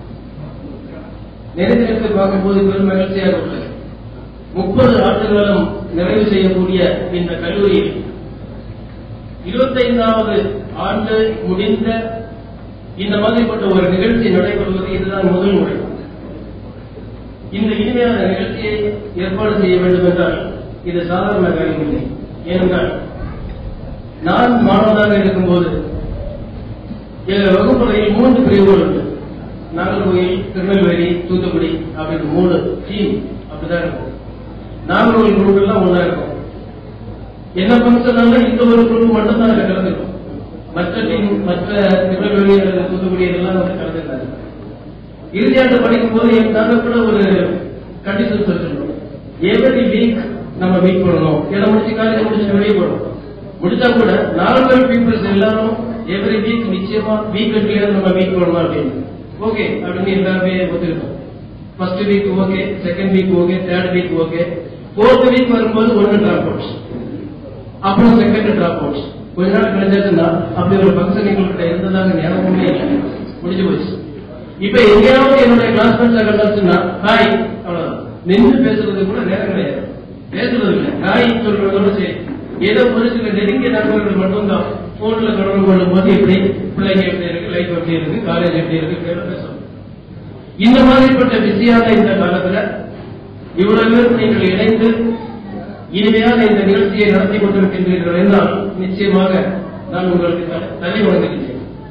நினைத்து பார்க்கும்போது பெரும் மகிழ்ச்சியாக உள்ளது முப்பது ஆண்டு காலம் நிறைவு செய்யக்கூடிய இந்த கல்லூரியில் இருபத்தைந்தாவது ஆண்டு முடிந்த இந்த மாதிரிப்பட்ட ஒரு நிகழ்ச்சி நடைபெறுவது இதுதான் முதல் முறை இந்த இனிமையான நிகழ்ச்சியை ஏற்பாடு செய்ய வேண்டும் என்றால் இது சாதாரண காரியம் இல்லை ஏனென்றால் நான் மாணவனாக இருக்கும்போது எங்க வகுப்பறையில் மூன்று பிரிவுகள் உண்டு நாகர்கோயில் திருநெல்வேலி தூத்துக்குடி அப்படின்னு மூணு டீம் அப்படிதான் இருக்கும் நாகர்கோயில் குரூப் எல்லாம் ஒண்ணா இருக்கும் என்ன ஃபங்க்ஷனால இந்த ஒரு குரூப் மட்டும் தான் அதுல கலந்துக்கும் மற்ற டீம் மற்ற திருநெல்வேலி அல்லது தூத்துக்குடி இதெல்லாம் வந்து கலந்துருக்காங்க இறுதியாண்டு படிக்கும் போது நாங்க கூட ஒரு கண்டிஷன்ஸ் வச்சிருந்தோம் எவ்ரி வீக் நம்ம மீட் பண்ணணும் இதை முடிச்சு காலேஜ் முடிச்சு வெளியே போறோம் முடிச்சா கூட நார்மல் பீப்புள்ஸ் எல்லாரும் எவ்ரி வீக் நிச்சயமா வீக் எண்ட்லயாவது நம்ம மீட் பண்ணணும் அப்படின்னு ஓகே அப்படின்னு எல்லாருமே ஒத்துக்கிட்டோம் first week okay second week okay third week okay fourth week வரும்போது ஒன்னு டிராப் அவுட்ஸ் அப்புறம் செகண்ட் டிராப் அவுட்ஸ் கொஞ்ச நாள் கழிஞ்சாச்சுன்னா அப்படி ஒரு ஃபங்க்ஷன் எங்கள்கிட்ட இருந்ததாக ஞாபகமே இல்லை முடிஞ்சு போச்சு இப்ப எங்கேயாவது என்னுடைய கிளாஸ்மேட்ஸ் கண்டாச்சுன்னா ஹாய் அவ்வளவுதான் நின்று பேசுறது கூட நேரம் கிடையாது பேசுறது இல்லை ஹாய் சொல்றதோட சரி ஏதோ ஒரு சில நெருங்கிய நண்பர்கள் மட்டும்தான் போன்ல தொடர்பு கொள்ளும் போது எப்படி பிள்ளைங்க எப்படி இருக்கு லைஃப் எப்படி இருக்கு காலேஜ் எப்படி இருக்கு கேட்டு பேசும் இந்த மாதிரிப்பட்ட பிஸியான இந்த காலத்துல இவ்வளவு பேர் நீங்கள் இணைந்து இனிமையான இந்த நிகழ்ச்சியை நடத்தி கொண்டிருக்கின்றீர்கள் என்றால் நிச்சயமாக நான் உங்களுக்கு த- தலை வணங்குகின்றேன்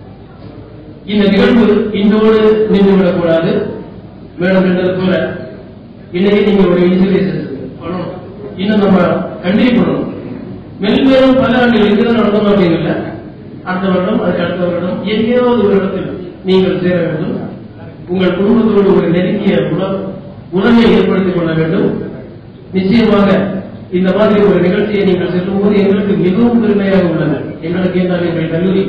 இந்த நிகழ்வு இன்றோடு நின்றுவிடக் கூடாது மேடம் என்றது போல இன்னைக்கு நீங்க ஒரு இன்சுலேஷன் பண்ணணும் இன்னும் நம்ம கண்டினியூ பண்ணணும் மென்மேலும் பல ஆண்டுகள் இதுதான் நடந்தோம் அப்படின்னு இல்லை அடுத்த வருடம் அதுக்கு அடுத்த வருடம் எங்கேயாவது ஒரு இடத்தில் நீங்கள் சேர வேண்டும் உங்கள் குடும்பத்தோடு ஒரு நெருங்கிய உணவு உறவை ஏற்படுத்திக் கொள்ள வேண்டும் நிச்சயமாக இந்த மாதிரி ஒரு நிகழ்ச்சியை நீங்கள் செல்லும் போது எங்களுக்கு மிகவும் பெருமையாக உள்ளது எங்களுக்கு என்றால் எங்கள் கல்லூரி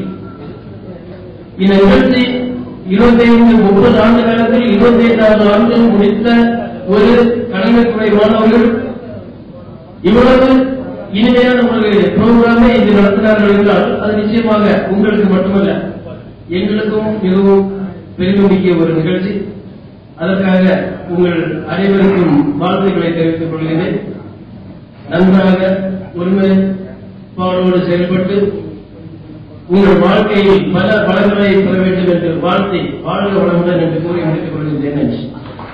இந்த நிகழ்ச்சி இருபத்தைந்து முப்பது ஆண்டு காலத்தில் இருபத்தி ஐந்தாவது ஆண்டு முடித்த ஒரு கலைஞர்துறை மாணவர்கள் இவ்வளவு இனிமையான ஒரு புரோகிராமை இங்கு நடத்தினார்கள் என்றால் அது நிச்சயமாக உங்களுக்கு மட்டுமல்ல எங்களுக்கும் மிகவும் பெருமைமிக்க ஒரு நிகழ்ச்சி அதற்காக உங்கள் அனைவருக்கும் வாழ்த்துக்களை தெரிவித்துக் கொள்கிறேன் நன்றாக ஒருமைப்பாடோடு செயல்பட்டு உங்கள் வாழ்க்கையில் பல பலன்களை பெற வேண்டும் என்று வாழ்த்தி வாழ்க வளமுடன் என்று கூறி முடித்துக் கொள்கின்றேன் நன்றி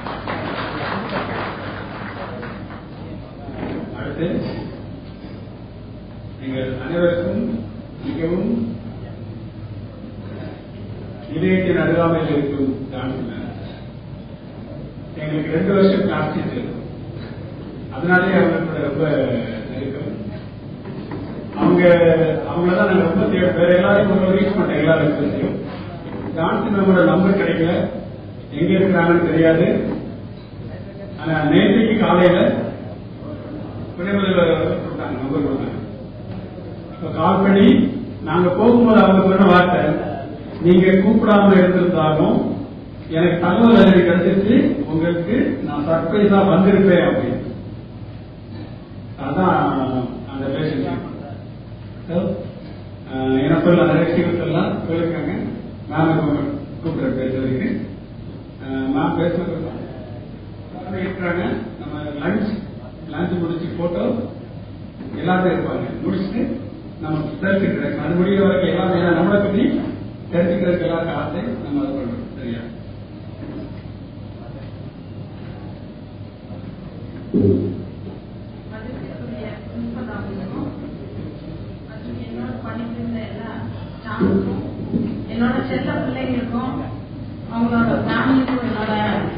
அடுத்து நீங்கள் அனைவருக்கும் மிகவும் இதயத்தின் அருகாமையில் இருக்கும் டான்ஸ் எங்களுக்கு ரெண்டு வருஷம் கிளாஸ் டீச்சர் அதனாலே அவங்க கூட ரொம்ப நெருக்கம் அவங்க அவங்களதான் நாங்க ரொம்ப தேவை வேற எல்லாரும் ஒரு ரீச் பண்ண எல்லா விஷயத்தையும் டான்ஸ் நம்மளோட நம்பர் கிடைக்கல எங்க இருக்கிறாங்கன்னு தெரியாது ஆனா நேற்றைக்கு காலையில புனிமலையில் கொடுத்தாங்க நம்பர் கொடுத்தாங்க இப்ப கால் பண்ணி நாங்க போகும்போது அவங்க சொன்ன வார்த்தை நீங்க கூப்பிடாம இருந்திருந்தாலும் எனக்கு தகவல் அறிவு கிடைச்சிருச்சு உங்களுக்கு நான் சர்ப்ரைஸா வந்திருப்பேன் அப்படின்னு அதான் அந்த ரிலேஷன்ஷிப் என்ன சொல்லலாம் நிறைய விஷயங்கள் சொல்லலாம் சொல்லியிருக்காங்க மேம் கூப்பிடுற பேசுறதுக்கு மேம் பேசுறது இருக்கிறாங்க நம்ம லஞ்ச் லஞ்ச் முடிச்சு போட்டோ எல்லாத்தையும் இருப்பாங்க முடிச்சுட்டு நம்ம தெரிஞ்சுக்கிறேன் அது முடிகிற வரைக்கும் எல்லாமே ஏன்னா நம்மளை பத்தி தெரிஞ்சுக்கிறதுக்கு எல்லாருக்கும் ஆசை நம்ம அதை பண்றோம் சரியா மதிப்பிற்குரிய பிரின்சிபல் ஆஃபீஸரும் மற்றும் என்னோட பணிபுரிந்த எல்லா ஸ்டாஃபுக்கும் என்னோட செல்ல பிள்ளைங்களுக்கும் அவங்களோட ஃபேமிலிக்கும் என்னோட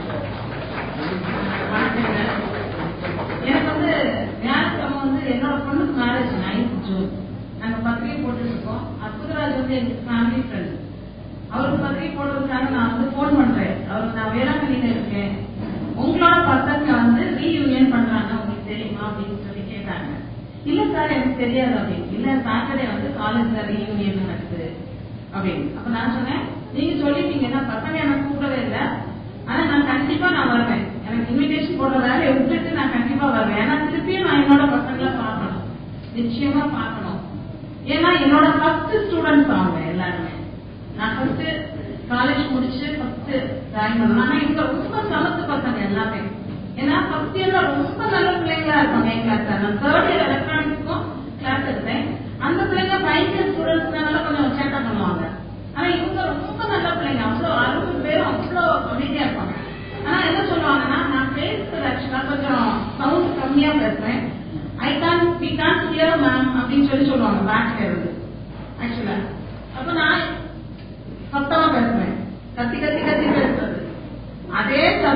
வணக்கங்கள் எனக்கு வந்து ஞாயிற்றுக்கிழமை வந்து என்னோட பொண்ணுக்கு மேரேஜ் நைன்த் ஜூன் நாங்க பத்திரிகை போட்டுட்டு இருக்கோம் அற்புதராஜ் வந்து எங்களுக்கு ஃபேமிலி ஃப்ரெண்ட் அவருக்கு பத்திரிகை போடுறதுக்காக நான் வந்து ஃபோன் பண்றேன் அவருக்கு நான் வேளாங்கண்ணில இருக்கேன் உங்களோட பசங்க வந்து ரீயூனியன் பண்றாங்க உங்களுக்கு தெரியுமா அப்படின்னு சொல்லி கேட்டாங்க இல்ல சார் எனக்கு தெரியாது அப்படின்னு இல்ல சாட்டர்டே வந்து காலேஜ்ல ரீயூனியன் நடக்குது அப்படின்னு அப்ப நான் சொன்னேன் நீங்க சொல்லிட்டீங்கன்னா பசங்க எனக்கு கூப்பிடவே இல்லை ஆனா நான் கண்டிப்பா நான் வருவேன் எனக்கு இன்விடேஷன் போடுற வேலையை விட்டுட்டு நான் கண்டிப்பா வருவேன் ஏன்னா திருப்பியும் நான் என்னோட பசங்களை பார்க்கணும் நிச்சயமா பார்க்கணும் ஏன்னா என்னோட ஃபர்ஸ்ட் ஸ்டூடெண்ட்ஸ் அவங்க எல்லாருமே நான் ஃபர்ஸ்ட் காலேஜ் முடிச்சு ஃபர்ஸ்ட் ஜாயின் பண்ணேன் ஆனா இவங்க ரொம்ப சமத்து பசங்க எல்லாமே ஏன்னா ஃபர்ஸ்ட் இயர்ல ரொம்ப நல்ல பிள்ளைங்களா இருப்பாங்க என் கிளாஸ்ல நான் தேர்ட் இயர் எலக்ட்ரானிக்ஸ்க்கும் கிளாஸ் எடுத்தேன் அந்த பிள்ளைங்க ஃபைவ் இயர் ஸ்டூடெண்ட்ஸ்னால கொஞ்சம் சேட்டை பண்ணுவாங்க ஆனா இவங்க ரொம்ப நல்ல பிள்ளைங்க அவ்வளோ அறுபது பேரும் அவ்வளோ அமைதியா இருப்பாங்க ஆனா என்ன சொல்லுவாங்கன்னா நான் பேசுறது ஆக்சுவலா கொஞ்சம் சவுண்ட் கம்மியா பேசுறேன் I can we can hear ma'am அப்படின்னு சொல்லி சொல்லுவாங்க பேக்ல இருந்து ஆக்சுவலா அப்ப நான்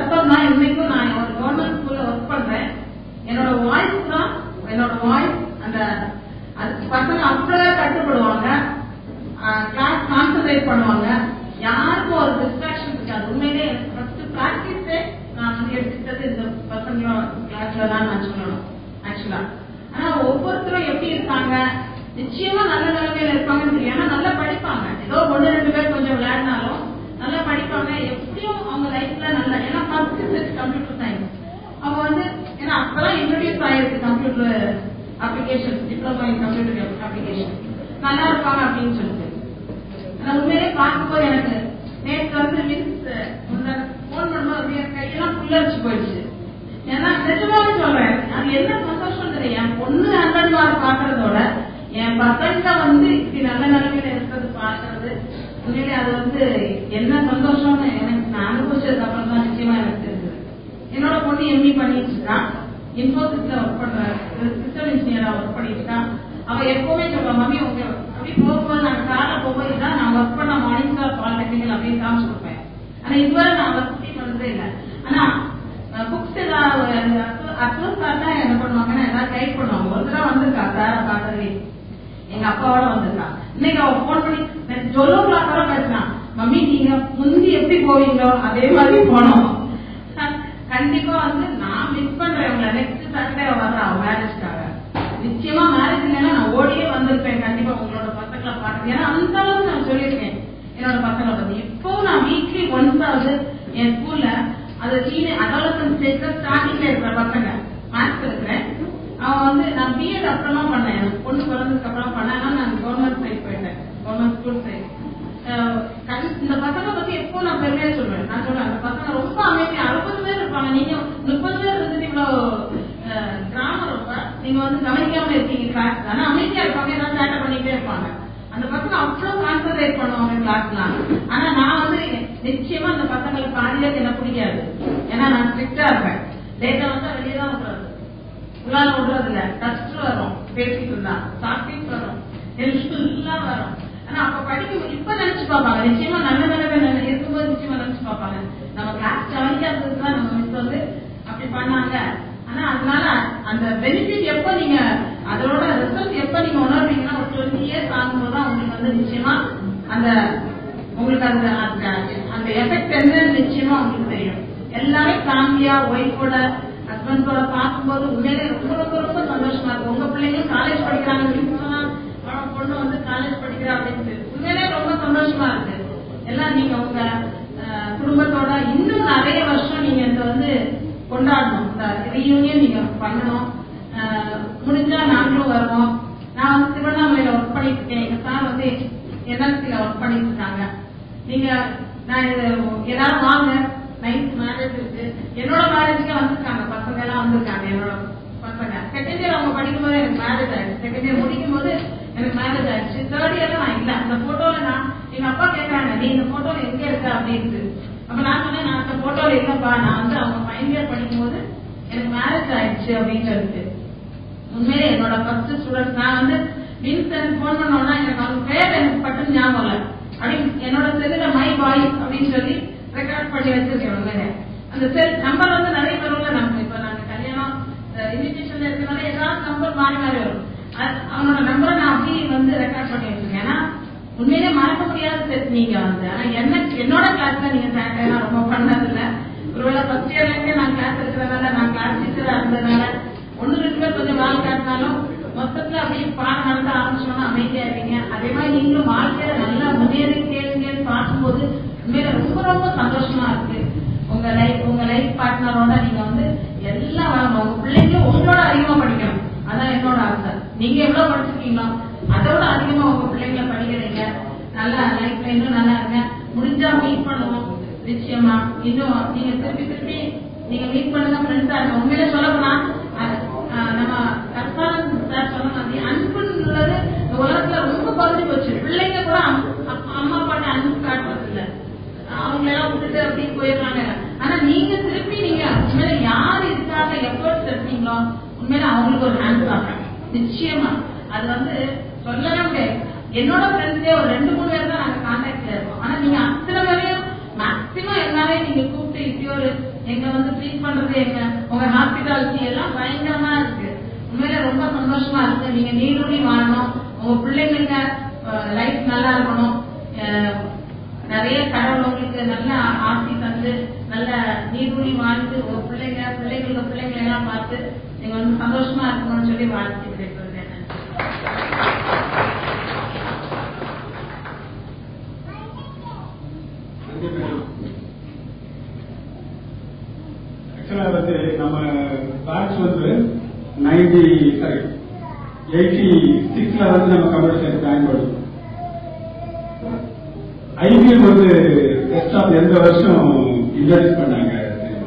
கஷ்டம் தான் இன்னைக்கும் நான் ஒரு கவர்மெண்ட் ஸ்கூல்ல ஒர்க் பண்றேன் என்னோட வாய்ஸ் தான் என்னோட வாய்ஸ் அந்த அது பசங்க அப்படியே கட்டுப்படுவாங்க கிளாஸ் கான்சென்ட்ரேட் பண்ணுவாங்க யாருக்கும் ஒரு டிஸ்ட்ராக்ஷன் இருக்காது உண்மையிலே ஃபர்ஸ்ட் ப்ராக்டிஸே நான் வந்து எடுத்துக்கிட்டது இந்த பசங்களோட கிளாஸ்ல தான் நான் சொல்லணும் ஆக்சுவலா ஆனா ஒவ்வொருத்தரும் எப்படி இருக்காங்க நிச்சயமா நல்ல நிலைமையில இருப்பாங்கன்னு தெரியும் ஏன்னா நல்லா படிப்பாங்க ஏதோ ஒண்ணு ரெண்டு பேர் கொஞ்சம் விளையாடினாலும் நல்லா படிப்பாங்க எப்படியும் அவங்க லைஃப்ல நல்லா ஏன்னா ஃபர்ஸ்ட் செட் கம்ப்யூட்டர் சயின்ஸ் அவங்க வந்து ஏன்னா அப்பதான் இன்ட்ரடியூஸ் ஆயிருக்கு computer application diploma in computer application நல்லா இருப்பாங்க அப்படின்னு சொல்லிட்டு ஆனா உண்மையிலே பார்க்கும்போது எனக்கு நேற்று வந்து மிஸ் போன் பண்ணும்போது அப்படியே என் கையெல்லாம் புல்லரிச்சு போயிடுச்சு ஏன்னா நிஜமாவே சொல்றேன் அது என்ன சந்தோஷம் தெரியும் என் பொண்ணு ஹண்ட்ரட் மார்க் பாக்குறதோட என் பசங்க வந்து இப்படி நல்ல நிலைமையில இருக்கிறது பாக்குறது உண்மையிலே அது வந்து என்ன சந்தோஷம்னு எனக்கு நான் அனுபவிச்சதுக்கு அப்புறம் தான் நிச்சயமா எனக்கு தெரிஞ்சது என்னோட பொண்ணு எம்இ பண்ணிட்டு இருக்கா இன்ஃபோசிஸ்ல ஒர்க் பண்ற சிஸ்டம் இன்ஜினியரா ஒர்க் பண்ணிட்டு இருக்கா அவ எப்பவுமே சொல்லுவா மம்மி உங்க அப்படி போகும்போது நாங்க கார்ல போகும்போது இதான் நான் ஒர்க் பண்ண மார்னிங் ஸ்டார் பாலிடெக்னிக்கல் அப்படின்னு காமிச்சு கொடுப்பேன் ஆனா இதுவரை நான் ஒர்க் பண்ணி பண்ணதே இல்லை ஆனா புக்ஸ் ஏதாவது அசோஸ் சார் தான் என்ன பண்ணுவாங்கன்னா ஏதாவது கைட் பண்ணுவாங்க ஒரு தடவை வந்திருக்கா சார பார்த்ததே எங்க அப்பாவோட வந்திருக்கா இன்னைக்கு அவ போன் பண்ணி ஜொல்லோ கிளாஸ் வர பேசினான் மம்மி நீங்க முந்தி எப்படி போவீங்களோ அதே மாதிரி போனோம் கண்டிப்பா வந்து நான் மிஸ் பண்றேன் உங்களை நெக்ஸ்ட் சாட்டர்டே வர்றேன் அவன் மேரேஜ்க்காக நிச்சயமா மேரேஜ் இல்லைன்னா நான் ஓடியே வந்திருப்பேன் கண்டிப்பா உங்களோட பசங்களை பாட்டு ஏன்னா அந்த அளவுக்கு நான் சொல்லியிருக்கேன் என்னோட பசங்களை பத்தி இப்போ நான் வீக்லி ஒன்ஸ் ஆகுது என் ஸ்கூல்ல அது டீனே அடாலசன் ஸ்டேஜ்ல ஸ்டார்டிங்ல இருக்கிற பசங்க மேத்ஸ் இருக்கிறேன் அவன் வந்து நான் பிஎட் அப்புறமா பண்ணேன் எனக்கு பொண்ணு பிறந்ததுக்கு அப்புறம் பண்ணேன் ஆனா நான் கவர்மெண்ட் சைட் போயிட்டேன் கவர்மெண்ட் ஸ்கூல் சைட் இந்த பசங்க பத்தி எப்போ நான் பெருமையா சொல்லுவேன் நான் சொல்றேன் அந்த பசங்க ரொம்ப அமைதியா அறுபது பேர் இருப்பாங்க நீங்க முப்பது பேர் இருந்துட்டு இவ்வளவு கிராமம் ரொம்ப நீங்க வந்து கவனிக்காம இருக்கீங்க கிளாஸ் ஆனா அமைதியா இருப்பாங்க ஏதாவது சேட்டை பண்ணிட்டே இருப்பாங்க அந்த பசங்க அவ்வளவு கான்சென்ட்ரேட் பண்ணுவாங்க கிளாஸ்லாம் ஆனா நான் வந்து நிச்சயமா அந்த பசங்களுக்கு பாதியாக என்ன பிடிக்காது ஏன்னா நான் ஸ்ட்ரிக்டா இருப்பேன் டேட்டா வந்து வெளியே தான் விடுறது உள்ளால விடுறது இல்ல டஸ்ட் வரும் பேசிட்டு இருந்தா சாப்பிட்டு வரும் எல்லாம் வரும் ஆனா அப்ப படிக்கும் இப்ப நினைச்சு பார்ப்பாங்க நிச்சயமா நல்ல நிலைமை இருக்கும்போது நிச்சயமா நினைச்சு பார்ப்பாங்க நம்ம கிளாஸ் ஜாலியா இருந்ததுதான் நம்ம மிஸ் வந்து அப்படி பண்ணாங்க ஆனா அதனால அந்த பெனிஃபிட் எப்ப நீங்க அதோட ரிசல்ட் எப்ப நீங்க உணர்வீங்கன்னா ஒரு டுவெண்ட்டி இயர்ஸ் ஆகும்போது தான் உங்களுக்கு வந்து நிச்சயமா அந்த உங்களுக்கு அந்த அந்த எஃபெக்ட் என்னன்னு நிச்சயமா உங்களுக்கு தெரியும் எல்லாமே ஃபேமிலியா ஒய்ஃபோட ஹஸ்பண்டோட பார்க்கும்போது உண்மையிலே ரொம்ப ரொம்ப ரொம்ப சந்தோஷமா இருக்கு உங்க பிள்ளைங்களும் காலேஜ் படிக்கிறாங்க அப்படின்னு சொன்னா அவன் பொண்ணு வந்து காலேஜ் படிக்கிறா அப்படின்னு உண்மையிலே ரொம்ப சந்தோஷமா இருக்கு எல்லாம் நீங்க உங்க குடும்பத்தோட இன்னும் நிறைய வருஷம் நீங்க இதை வந்து கொண்டாடணும் இந்த ரீயூனியன் நீங்க பண்ணணும் முடிஞ்சா நாங்களும் வருவோம் நான் வந்து திருவண்ணாமலையில ஒர்க் பண்ணிட்டு இருக்கேன் எங்க சார் வந்து என்எல்சியில ஒர்க் பண்ணிட்டு இருக்காங்க நீங்க நான் இது ஏதாவது வாங்க நைட் மேரேஜ் இருக்கு என்னோட மேரேஜ்க்கு வந்திருக்காங்க பசங்க எல்லாம் வந்திருக்காங்க என்னோட பசங்க செகண்ட் இயர் அவங்க படிக்கும்போது எனக்கு மேரேஜ் ஆயிடுச்சு செகண்ட் இயர் முடிக்கும் போது எனக்கு மேரேஜ் ஆயிடுச்சு தேர்ட் இயர்ல நான் இல்ல அந்த போட்டோல நான் எங்க அப்பா கேட்கறாங்க நீ இந்த போட்டோல எங்க இருக்க அப்படின்ட்டு அப்ப நான் சொன்னேன் நான் அந்த போட்டோல இல்லப்பா நான் வந்து அவங்க ஃபைனல் இயர் படிக்கும்போது எனக்கு மேரேஜ் ஆயிடுச்சு அப்படின்ட்டு உண்மையிலே என்னோட ஃபர்ஸ்ட் ஸ்டூடெண்ட் நான் வந்து வின்சென்ட் போன் பண்ணோம்னா எனக்கு அவங்க பேர் எனக்கு பட்டு ஞாபகம் இல்லை அப்படி என்னோட செல்லுல மை வாய்ஸ் அப்படின்னு சொல்லி ரெக்கார்ட் பண்ணி வச்சிருக்கேன் உண்மையிலே அந்த செல் நம்பர் வந்து நிறைய பேருல நம்ம இப்ப நாங்க கல்யாணம் இன்விடேஷன்ல இருக்கனால ஏதாவது நம்பர் மாறி மாறி வரும் அவனோட நம்பரை நான் அப்படியே வந்து ரெக்கார்ட் பண்ணி வச்சிருக்கேன் ஏன்னா உண்மையிலே மறக்க முடியாத செட் நீங்க வந்து ஆனா என்ன என்னோட கிளாஸ்ல நீங்க சேட்டை ரொம்ப பண்ணது இல்ல ஒருவேளை ஃபர்ஸ்ட் இயர்ல இருந்தே நான் கிளாஸ் இருக்கிறதுனால நான் கிளாஸ் டீச்சரா இருந்ததுனால ஒண்ணு ரெண்டு பேர் கொஞ்சம் வாழ் காட்டினாலும் மொத்தத்துல அப்படியே பாடம் நடத்த ஆரம்பிச்சோம்னா அமைதியா இருப்பீங்க அதே மாதிரி நீங்களும் வாழ்க்கையில நல்லா முன்னேறி கேளுங்கன்னு பார்க்கும்போது உண்மையில ரொம்ப ரொம்ப சந்தோஷமா இருக்கு உங்க லைஃப் உங்க லைஃப் பார்ட்னரோட நீங்க வந்து எல்லாம் வளரணும் உங்க பிள்ளைங்களும் உங்களோட அதிகமா படிக்கணும் அதான் என்னோட ஆசை நீங்க எவ்வளவு படிச்சிருக்கீங்களோ அதோட அதிகமா உங்க பிள்ளைங்களை படிக்கிறீங்க நல்லா லைஃப்ல இன்னும் நல்லா இருங்க முடிஞ்சா மீட் பண்ணுவோம் நிச்சயமா இன்னும் நீங்க திருப்பி திருப்பி நீங்க மீட் பண்ணுங்க ஃப்ரெண்ட்ஸா இருங்க உண்மையில சொல்ல போனா நம்ம கற்பாலன் சார் சொன்ன மாதிரி அன்புன்றது இந்த உலகத்துல ரொம்ப குறைஞ்சு போச்சு பிள்ளைங்க கூட அம்மா அப்பாட்ட அன்பு காட்டுறது இல்ல அவங்க எல்லாம் விட்டுட்டு அப்படியே போயிடுறாங்க ஆனா நீங்க திருப்பி நீங்க உண்மையில யார் இதுக்காக எஃபர்ட்ஸ் எடுத்தீங்களோ உண்மையில அவங்களுக்கு ஒரு ஹேண்ட் காட்டுறாங்க நிச்சயமா அது வந்து சொல்லவே முடியாது என்னோட ஃப்ரெண்ட்ஸே ஒரு ரெண்டு மூணு பேர் தான் நாங்க கான்டாக்ட்ல இருக்கோம் ஆனா நீங்க அத்தனை பேரையும் மேக்சிமம் எல்லாரையும் நீங்க கூப்பிட்டு இப்படியோ ஒரு எங்க வந்து ட்ரீட் பண்றது எங்க உங்க ஹாஸ்பிட்டாலிட்டி எல்லாம் பயங்கரமா இருக்கு உண்மையில ரொம்ப சந்தோஷமா இருக்கு நீங்க நீடூழி வாழணும் உங்க பிள்ளைங்களுக்கு லைஃப் நல்லா இருக்கணும் அஹ், நிறைய கடவுள் உங்களுக்கு நல்ல ஆசி தந்து நல்ல நீடூழி வாழ்ந்து உங்க பிள்ளைங்க பிள்ளைங்களுக்கு பிள்ளைங்களை எல்லாம் பார்த்து நீங்க வந்து சந்தோஷமா இருக்கணும்னு சொல்லி வாழ்த்து விடைபெறுகிறேன் ஆக்சுவலா வந்து நம்ம பேட்ச் வந்து நைன்டி சாரி எயிட்டி சிக்ஸ்ல வந்து நம்ம கம்ப்யூட்டர் சயின்ஸ் ஜாயின் பண்ணோம் ஐபிஎம் வந்து டெஸ்க்டாப் எந்த வருஷம் இன்ட்ரடியூஸ் பண்ணாங்க தெரியுமா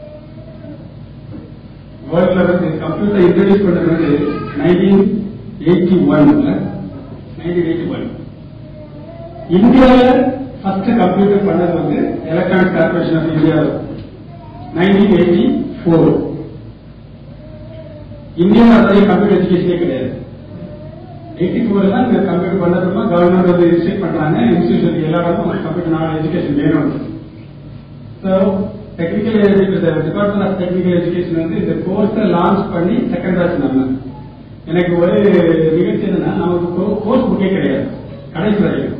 வேர்ல்ட்ல வந்து கம்ப்யூட்டர் இன்ட்ரடியூஸ் பண்ணது வந்து நைன்டீன் எயிட்டி ஒன்ல நைன்டீன் எயிட்டி ஒன் இந்தியாவில் ஃபர்ஸ்ட் கம்ப்யூட்டர் பண்ணது வந்து electronic corporation of India nineteen eighty four இந்தியாவில் அதே கம்ப்யூட்டர் எஜுகேஷனே கிடையாது எயிட்டி ஃபோர் தான் இந்த கம்ப்யூட்டர் பண்ணதுமா கவர்மெண்ட் வந்து இன்ஸ்டியூட் பண்றாங்க இன்ஸ்டியூஷன் எல்லா இடமும் கம்ப்யூட்டர் நாலேஜ் எஜுகேஷன் வேணும் so technical department of technical education வந்து இந்த கோர்ஸை லான்ச் பண்ணி செகண்ட் பேட்ச் நம்ம எனக்கு ஒரு நிகழ்ச்சி என்னன்னா நமக்கு கோர்ஸ் புக்கே கிடையாது கடைசி வரைக்கும்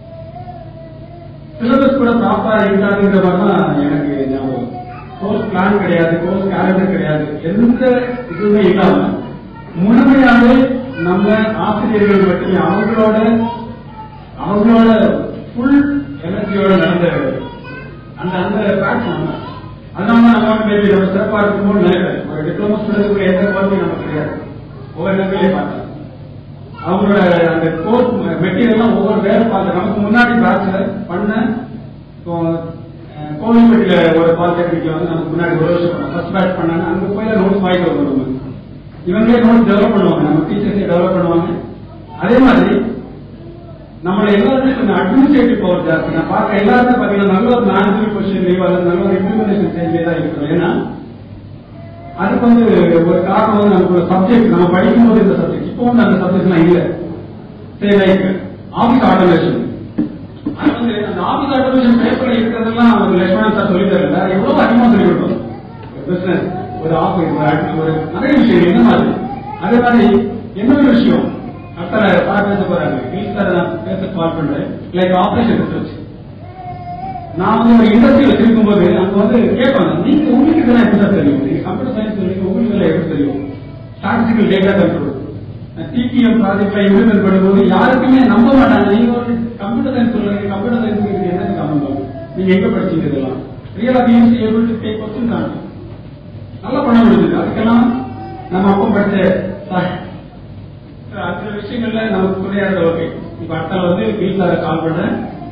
சிலபஸ் கூட ப்ராப்பரா இருக்காதுன்ற மாதிரி தான் எனக்கு ஞாபகம் கோர்ஸ் பிளான் கிடையாது கோர்ஸ் கேலண்டர் கிடையாது எந்த இதுவுமே இல்லாம முழுமையாவே நம்ம ஆசிரியர்கள் மட்டுமே அவங்களோட அவங்களோட ஃபுல் எனர்ஜியோட நடந்த அந்த அந்த பேட்ச் நம்ம அதனால தான் நம்ம மேபி நம்ம சிறப்பா இருக்கும்போது நினைக்கிறேன் ஒரு டிப்ளமோ ஸ்டூடெண்ட் எந்த குவாலிட்டி நமக்கு கிடையாது ஒவ்வொரு இடத்துலயே பார்த்தேன் அவங்களோட அந்த கோர்ஸ் மெட்டீரியல்லாம் ஒவ்வொரு வேலை பார்த்து நமக்கு முன்னாடி பேட்ச்ல பண்ண இப்போ, அஹ், கோவில்பட்டியில ஒரு பாலிடெக்னிக்ல வந்து நமக்கு முன்னாடி ஒரு வருஷம் பண்ண ஃபர்ஸ்ட் பேட்ச் பண்ணாங்க அங்க போய் நோட்ஸ் வாங்கிட்டு வருவாங்க இவங்களே நோட்ஸ் டெவலப் பண்ணுவாங்க நம்ம டீச்சர்ஸே டெவலப் பண்ணுவாங்க அதே மாதிரி நம்மள எல்லாருமே கொஞ்சம் அட்மினிஸ்ட்ரேட்டிவ் பவர் ஜாஸ்தி நான் பார்க்க எல்லாருமே பாத்தீங்கன்னா நல்ல ஒரு மேனேஜ்மெண்ட் பொசிஷன் லீவ் அல்லது நல்ல ஒரு இம்ப்ளிமெண்டேஷன் ஸ்டேஜ்லேயே தான் இருக்கிறோம் ஏன்னா அதுக்கு வந்து ஒரு காரணம் வந்து நமக்கு ஒரு சப்ஜெக்ட் நம்ம படிக்கும்போது இந்த சப்ஜெக்ட் இப்போ வந்து அந்த சப்ஜெக்ட்லாம் இல்ல சரி லைக் ஆபீஸ் ஆட்டோமேஷன் அது வந்து அந்த ஆபீஸ் ஆட்டோமேஷன் பேப்பர்ல இருக்கிறதெல்லாம் ஒரு லட்சுமணன் சார் சொல்லி தரல எவ்வளவு அதிகமா சொல்லி கொடுத்தோம் பிசினஸ் ஒரு ஆபீஸ் ஒரு அட்- ஒரு நிறைய விஷயம் என்ன மாதிரி அதே மாதிரி இன்னொரு விஷயம் அத்தனை பார்க்க பேச போறாங்க வீட்டு சார் நான் பேச கால் பண்றேன் லைக் ஆபரேஷன் ரிசர்ச் நான் வந்து ஒரு இண்டஸ்ட்ரி வச்சிருக்கும் போது அங்க வந்து கேட்பாங்க நீங்க உங்களுக்கு இதெல்லாம் எப்படி சார் தெரியும் நீங்க கம்ப்யூட்டர் சயின்ஸ் சொல்றீங்க உங்களுக்கு இதெல்லாம் எப்படி தெரியும் ஸ்டாட்டிஸ்டிக்கல் டேட்டா கண்ட்ரோல் டிபிஎம் ப்ராஜெக்ட்ல இம்ப்ளிமெண்ட் பண்ணும்போது யாருக்குமே நம்ப மாட்டாங்க நீங்க ஒரு கம்ப்யூட்டர் சயின்ஸ் சொல்றீங்க கம்ப்யூட்டர் சயின்ஸ் இதுக்கு என்ன சம்பந்தம் நீங்க எங்க படிச்சீங்க இதெல்லாம் ரியலா BSc able to take question தான் நல்லா பண்ண முடியுது அதுக்கெல்லாம் நம்ம அப்போ படிச்ச சார் அந்த விஷயங்கள்ல நமக்கு துணையா இருந்த ஓகே இப்ப அடுத்த வந்து வீட்டுல கால் பண்றேன்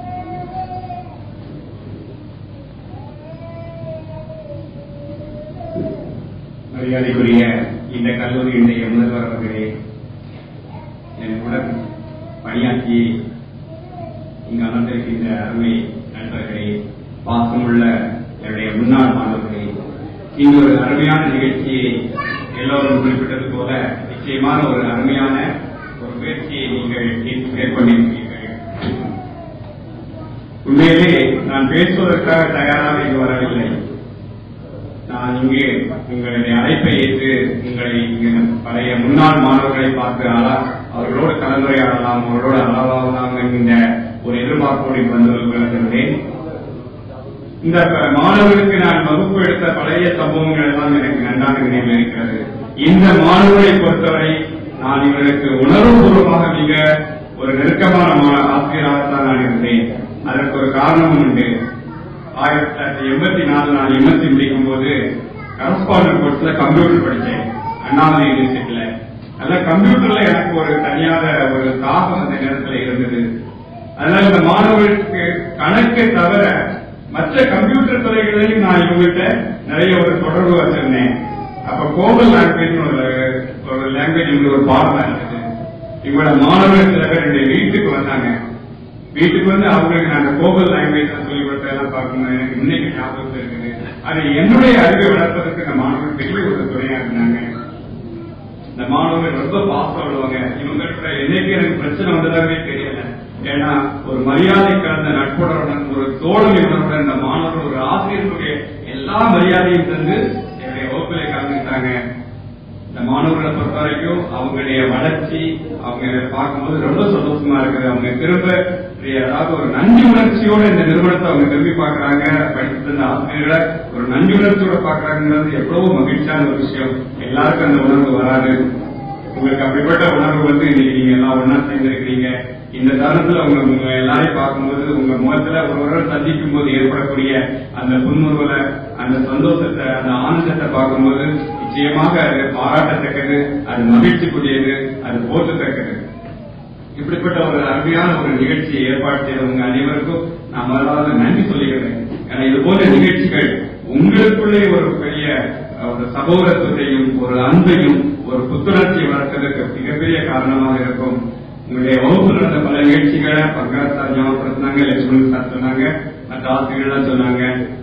மரியாதைக்குரிய இந்த கல்லூரியினுடைய முதல்வர் அவர்களே என் உடன் பணியாற்றி இங்கு அமர்ந்திருக்கின்ற அருமை நண்பர்களே பாசமுள்ள என்னுடைய முன்னாள் மாணவர்களே இங்கு ஒரு அருமையான நிகழ்ச்சியை எல்லோரும் குறிப்பிட்டது போல நிச்சயமான ஒரு அருமையான ஒரு முயற்சியை நீங்கள் இன்று மேற்கொண்டிருக்கிறீர்கள் உண்மையிலே நான் பேசுவதற்காக தயாராக இங்கு வரவில்லை நான் இங்கே உங்களுடைய அழைப்பை ஏற்று உங்களை இங்கு பழைய முன்னாள் மாணவர்களை பார்த்து அலா அவர்களோடு கலந்துரையாடலாம் அவர்களோடு அளவாகலாம் என்கின்ற ஒரு எதிர்பார்ப்போடு இங்கு வந்து விளக்குகிறேன் இந்த ப- மாணவர்களுக்கு நான் வகுப்பு எடுத்த பழைய சம்பவங்கள் எல்லாம் எனக்கு நன்றாக நினைவில் இருக்கிறது இந்த மாணவர்களை பொறுத்தவரை நான் இவர்களுக்கு உணர்வுபூர்வமாக மிக ஒரு நெருக்கமான மா- ஆசிரியராகத்தான் நான் இருந்தேன் அதற்கு ஒரு காரணமும் உண்டு ஆயிரத்தி தொள்ளாயிரத்தி எண்பத்தி நாலு நான் எம்எஸ்சி முடிக்கும் போது கரஸ்பாண்டன்ட் கோர்ஸ்ல கம்ப்யூட்டர் படிச்சேன் அண்ணாமலை யூனிவர்சிட்டியில அதனால கம்ப்யூட்டர்ல எனக்கு ஒரு தனியாத ஒரு தாகம் அந்த நேரத்தில் இருந்தது அதனால இந்த மாணவர்களுக்கு கணக்கை தவிர மற்ற கம்ப்யூட்டர் துறைகளிலும் நான் இவங்ககிட்ட நிறைய ஒரு தொடர்பு வச்சிருந்தேன் அப்ப கோபல் லாங்குவேஜ் ஒரு ஒரு லாங்குவேஜ் ஒரு பாடம் இருந்தது இவங்களோட மாணவர்கள் சில பேர் என்னுடைய வீட்டுக்கு வந்தாங்க வீட்டுக்கு வந்து அவங்களுக்கு நாங்க கோபல் லாங்குவேஜ் சொல்லி கொடுத்ததெல்லாம் பார்க்கணும் எனக்கு இன்னைக்கு ஞாபகம் இருக்குது அது என்னுடைய அறிவை வளர்ப்பதற்கு இந்த மாணவர்கள் பெரிய ஒரு துணையா இருந்தாங்க இந்த மாணவர்கள் ரொம்ப பாசம் விடுவாங்க இவங்கள்ட்ட என்னைக்கு எனக்கு பிரச்சனை வந்ததாகவே தெரியல ஏன்னா ஒரு மரியாதை கலந்த நட்புடன் ஒரு தோழமை உணர்வுடன் இந்த மாணவர்கள் ஒரு ஆசிரியர்களுடைய எல்லா மரியாதையும் தந்து என்னுடைய வகுப்பில் கலந்துக்கிட்டாங்க இந்த மாணவர்களை பொறுத்த வரைக்கும் அவங்களுடைய வளர்ச்சி அவங்க பார்க்கும்போது ரொம்ப சந்தோஷமா இருக்குது அவங்க திரும்ப அதாவது ஒரு நன்றி உணர்ச்சியோட இந்த நிறுவனத்தை அவங்க திரும்பி பார்க்கறாங்க படித்து இந்த ஆசிரியர்களை ஒரு நன்றி உணர்ச்சியோட பார்க்கறாங்கிறது எவ்வளவு மகிழ்ச்சியான ஒரு விஷயம் எல்லாருக்கும் அந்த உணர்வு வராது உங்களுக்கு அப்படிப்பட்ட உணர்வு வந்து இன்னைக்கு நீங்க எல்லாம் ஒன்னா சேர்ந்திருக்கிறீங்க இந்த தருணத்துல உங்க உங்க எல்லாரையும் பார்க்கும்போது உங்க முகத்துல ஒருவரை சந்திக்கும் போது ஏற்படக்கூடிய அந்த புன்முறுவலை அந்த சந்தோஷத்தை அந்த ஆனந்தத்தை பார்க்கும்போது நிச்சயமாக அது பாராட்டத்தக்கது அது மகிழ்ச்சிக்குரியது அது போற்றத்தக்கது இப்படிப்பட்ட ஒரு அருமையான ஒரு நிகழ்ச்சியை ஏற்பாடு செய்தவங்க அனைவருக்கும் நான் முதலாவது நன்றி சொல்லிக்கிறேன் ஏன்னா இது போன்ற நிகழ்ச்சிகள் உங்களுக்குள்ளே ஒரு பெரிய அஹ், ஒரு சகோதரத்துவத்தையும் ஒரு அன்பையும் ஒரு புத்துணர்ச்சியை வளர்க்கறதுக்கு மிகப்பெரிய காரணமாக இருக்கும் உங்களுடைய வகுப்பு நடந்த பல நிகழ்ச்சிகளை பங்கராஜ் சார் ஞாபகப்படுத்தினாங்க லட்சுமணன் சார் சொன்னாங்க மற்ற ஆசிரியர்கள்லாம் சொன்னாங்க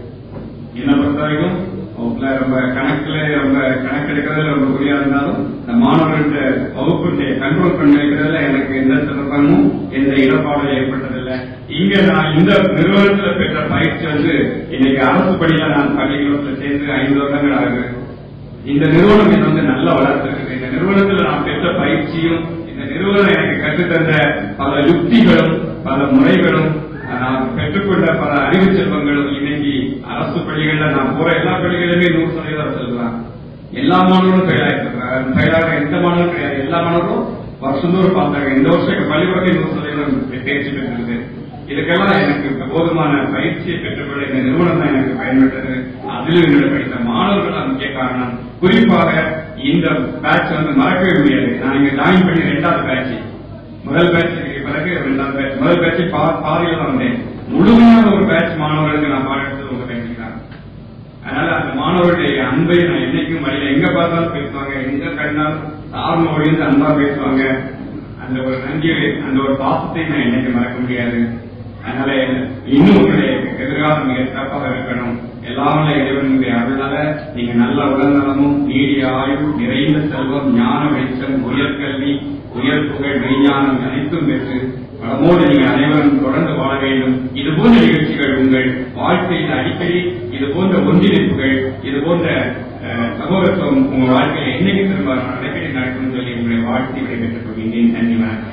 என்னை பொறுத்த வரைக்கும் வகுப்புல ரொம்ப கணக்குல ரொம்ப கணக்கெடுக்கிறதுல ரொம்ப குறியா இருந்தாலும் இந்த மாணவர்கள்ட்ட வகுப்பு கண்ட்ரோல் பண்ணி வைக்கிறதுல எனக்கு எந்த சிறப்பமும் எந்த இடர்பாடும் ஏற்பட்டதில்லை இங்க நான் இந்த நிறுவனத்துல பெற்ற பயிற்சி வந்து இன்னைக்கு அரசு பள்ளியில நான் பள்ளிக்கூடத்துல சேர்ந்து ஐந்து வருடங்கள் ஆகுது இந்த நிறுவனம் என்னை வந்து நல்லா வளர்த்திருக்கு இந்த நிறுவனத்துல நான் பெற்ற பயிற்சியும் இந்த நிறுவனம் எனக்கு கற்றுத்தந்த பல யுக்திகளும் பல முறைகளும் நான் பெற்றுக்கொண்ட பல அறிவு செல்வங்களும் இன்னைக்கு அரசு பள்ளிகள்ல நான் போற எல்லா பள்ளிகளிலுமே நூறு சதவீதம் செல்றேன் எல்லா மாணவர்களும் ஃபெயிலாயிருக்கிறாங்க ஃபெயிலாக எந்த மாணவரும் கிடையாது எல்லா மாணவரும் வருஷந்தோறும் பார்த்தாங்க இந்த வருஷம் பள்ளிக்கூடத்தில் நூறு சதவீதம் தேர்ச்சி பெற்றிருக்கு இதுக்கெல்லாம் எனக்கு போதுமான பயிற்சியை பெற்றுக்கொள்ள இந்த நிறுவனம் தான் எனக்கு பயன்பட்டது அதிலும் என்னோட படித்த மாணவர்கள் தான் முக்கிய காரணம் குறிப்பாக இந்த பேட்ச் வந்து மறக்கவே முடியாது நான் இங்க ஜாயின் பண்ணி ரெண்டாவது பேட்ச் முதல் பேட்ச் பிறகு ரெண்டாவது பேட்ச் முதல் பேட்ச் பாதியில தான் வந்தேன் முழுமையான ஒரு பேட்ச் மாணவர்களுக்கு நான் பாடெடுத்தது உங்க பேட்ச் தான் அதனால அந்த மாணவர்களுடைய அன்பை நான் என்னைக்கும் வழியில எங்க பார்த்தாலும் பேசுவாங்க எங்க கண்டாலும் சார்ந்த ஒழிந்து அன்பா பேசுவாங்க அந்த ஒரு நன்றி அந்த ஒரு பாசத்தை நான் என்னைக்கு மறக்க முடியாது அதனால இன்னும் உங்களுடைய எதிர்காலம் மிக சிறப்பாக இருக்கணும் எல்லாம் இறைவனுடைய அருளால நீங்க நல்ல உடல்நலமும் நீடிய ஆயுள் நிறைந்த செல்வம் ஞான வெளிச்சம் உயர்கல்வி உயர் புகழ் மெய்ஞானம் அனைத்தும் பெற்று வளமோடு நீங்க அனைவரும் தொடர்ந்து வாழ வேண்டும் இது போன்ற நிகழ்ச்சிகள் உங்கள் வாழ்க்கையில் அடிக்கடி இது போன்ற ஒன்றிணைப்புகள் இது போன்ற அஹ், சகோதரத்துவம் உங்க வாழ்க்கையில் என்னைக்கு திரும்ப அடிக்கடி நடக்கும் சொல்லி உங்களை வாழ்த்தி விடைபெற்றுக் கொள்கின்றேன் நன்றி வணக்கம்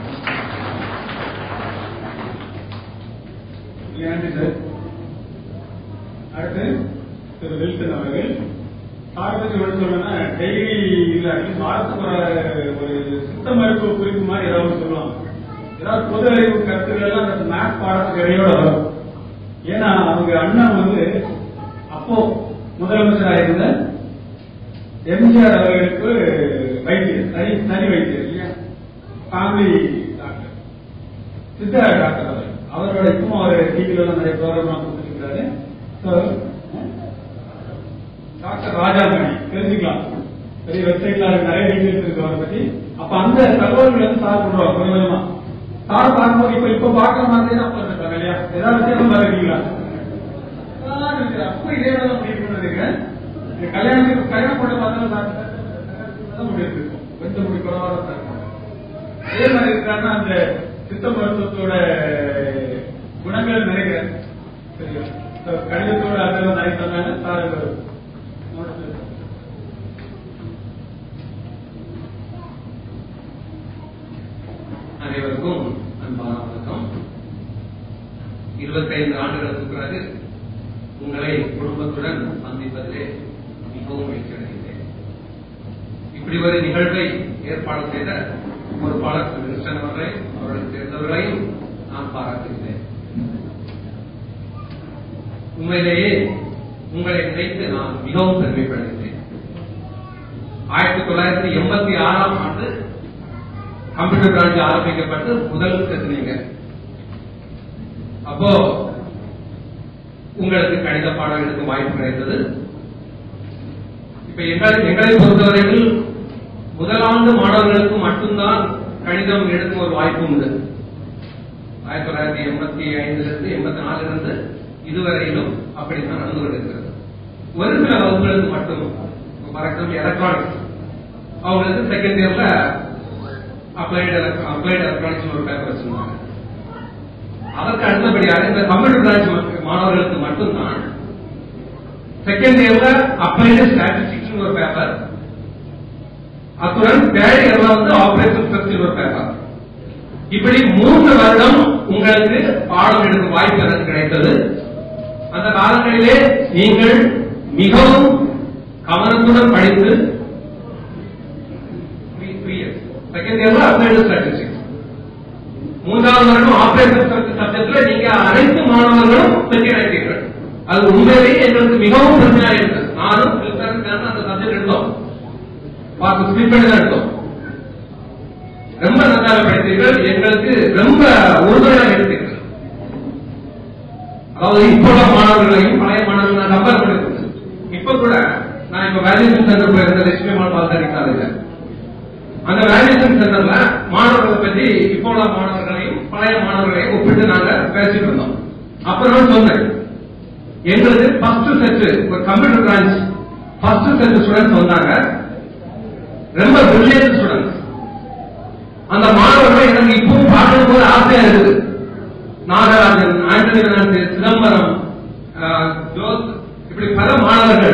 நன்றி சார் அடுத்து திரு வில்சன் அவர்கள் சார்பத்தி சொல்லணும்னா டெய்லி இல்ல அட்லீஸ்ட் வாரத்துக்கு ஒரு ஒரு சித்த மருத்துவ குறிப்பு மாதிரி ஏதாவது சொல்லுவாங்க ஏதாவது பொது அறிவு கருத்துக்கள் எல்லாம் அந்த மேத்ஸ் பாடத்துக்கு இடையோட வரும் ஏன்னா அவங்க அண்ணா வந்து அப்போ முதலமைச்சராக இருந்த எம்ஜிஆர் அவர்களுக்கு வைத்தியர் தனி தனி வைத்தியர் இல்லையா ஃபேமிலி டாக்டர் சித்தா டாக்டர் அவர் அவரோட இப்போ அவர் டிவில எல்லாம் நிறைய ப்ரோக்ராம் கொடுத்துருக்காரு ஸோ டாக்டர் ராஜாமணி தெரிஞ்சுக்கலாம் பெரிய வெப்சைட்ல நிறைய டீடைல்ஸ் இருக்கு அவரை பத்தி அப்ப அந்த தகவல்கள் வந்து சார் பண்ணுவாங்க கொஞ்சம் கொஞ்சமா சார் பார்க்கும்போது இப்ப இப்ப பாக்குற மாதிரி தான் அப்ப இருக்காங்க இல்லையா ஏதாவது வித்தியாசம் பாருக்கீங்களா அப்ப இதே தான் முடிவு பண்ணதுங்க இந்த கல்யாணத்துக்கு கல்யாணம் பண்ண பார்த்தாலும் சார் தான் முடிவு இருக்கும் கொஞ்சம் முடி குறவாக தான் இருக்கும் அதே மாதிரி இருக்காருன்னா அந்த சித்த மருத்துவத்தோட குணங்கள் நினைக்கிறேன் சரியா So, கணிதத்தோட அதெல்லாம் நிறைய சொன்னாங்க சார் இப்ப notes ல இருக்கு. அனைவருக்கும் அன்பான வணக்கம் இருபத்தைந்து ஆண்டுகளுக்கு பிறகு உங்களை குடும்பத்துடன் சந்திப்பதிலே மிகவும் மகிழ்ச்சி அடைகிறேன் இப்படி ஒரு நிகழ்வை ஏற்பாடு செய்த பொறுப்பாளர் திரு கிருஷ்ணன் அவர்களை அவர்களுக்கு சேர்ந்தவர்களையும் நான் பாராட்டுகிறேன் உண்மையிலேயே உங்களை நினைத்து நான் மிகவும் பெருமைப்படுகிறேன் ஆயிரத்தி தொள்ளாயிரத்தி எண்பத்தி ஆறாம் ஆண்டு கம்ப்யூட்டர் பிரான்ச் ஆரம்பிக்கப்பட்டு முதல் சேர்ந்தீங்க அப்போ உங்களுக்கு கணித பாடம் எடுக்க வாய்ப்பு கிடைத்தது இப்ப எங்களை எங்களை பொறுத்தவரையில் முதலாண்டு மாணவர்களுக்கு மட்டும்தான் கணிதம் எடுக்கும் ஒரு வாய்ப்பு உண்டு ஆயிரத்தி தொள்ளாயிரத்தி எண்பத்தி ஐந்துல இருந்து எண்பத்தி நாலுல இருந்து இதுவரையிலும் அப்படித்தான் நடந்து கொண்டிருக்கிறது ஒரு சில வகுப்புகளுக்கு மட்டும் ஃபார் எக்ஸாம்பிள் எலக்ட்ரானிக்ஸ் அவங்களுக்கு செகண்ட் இயர்ல அப்ளைடு அப்ளைடு எலக்ட்ரானிக்ஸ் ஒரு பேப்பர் வச்சிருந்தாங்க அதற்கு அடுத்தபடியாக இந்த கம்ப்யூட்டர் பிரான்ச் மாணவர்களுக்கு மட்டும்தான் செகண்ட் இயர்ல அப்ளைடு ஸ்டாட்டிஸ்டிக்ஸ் ஒரு பேப்பர் அத்துடன் தேர்ட் இயர்ல வந்து ஆபரேஷன் ஸ்ட்ரக்சர் ஒரு பேப்பர் இப்படி மூன்று வருடம் உங்களுக்கு பாடம் எடுக்கும் வாய்ப்பு எனக்கு கிடைத்தது அந்த காலங்களிலே நீங்கள் மிகவும் கவனத்துடன் படித்து செகண்ட் இயர்ல அப்ளைடு ஸ்டாட்டிஸ்டிக்ஸ் மூன்றாவது வருடம் ஆபரேஷன் சப்ஜெக்ட்ல நீங்க அனைத்து மாணவர்களும் வெற்றி அடைத்தீர்கள் அது உண்மையிலேயே எங்களுக்கு மிகவும் பிரச்சனையாக இருந்தது நானும் filter சேர்ந்து அந்த சப்ஜெக்ட் எடுத்தோம் பார்த்து ஸ்கிப் பண்ணி தான் எடுத்தோம் ரொம்ப நன்றாக படித்தீர்கள் எங்களுக்கு ரொம்ப உறுதுணையாக எடுத்தீர்கள் அதாவது இப்போ உள்ள மாணவர்களையும் பழைய மாணவர்கள் நான் கம்பேர் பண்ணிருக்கேன் இப்ப கூட நான் இப்ப வேல்யூஷன் சென்டர் போயிருந்த லட்சுமி மால் பால்தாரி காலேஜ் அந்த வேல்யூஷன் சென்டர்ல மாணவர்களை பத்தி இப்போ உள்ள மாணவர்களையும் பழைய மாணவர்களையும் ஒப்பிட்டு நாங்க பேசிட்டு இருந்தோம் அப்புறம் சொன்னேன் எங்களுக்கு ஃபர்ஸ்ட் செட் ஒரு computer branch first set students வந்தாங்க ரொம்ப பிரில்லியன்ட் ஸ்டூடெண்ட்ஸ் அந்த மாணவர்கள் எனக்கு இப்பவும் பார்க்கும் போது ஆசையா இருக்குது நாகராஜன் ஆண்டனி பெர்னாண்டஸ், சிதம்பரம் ஆஹ், ஜோஸ் இப்படி பல மாணவர்கள்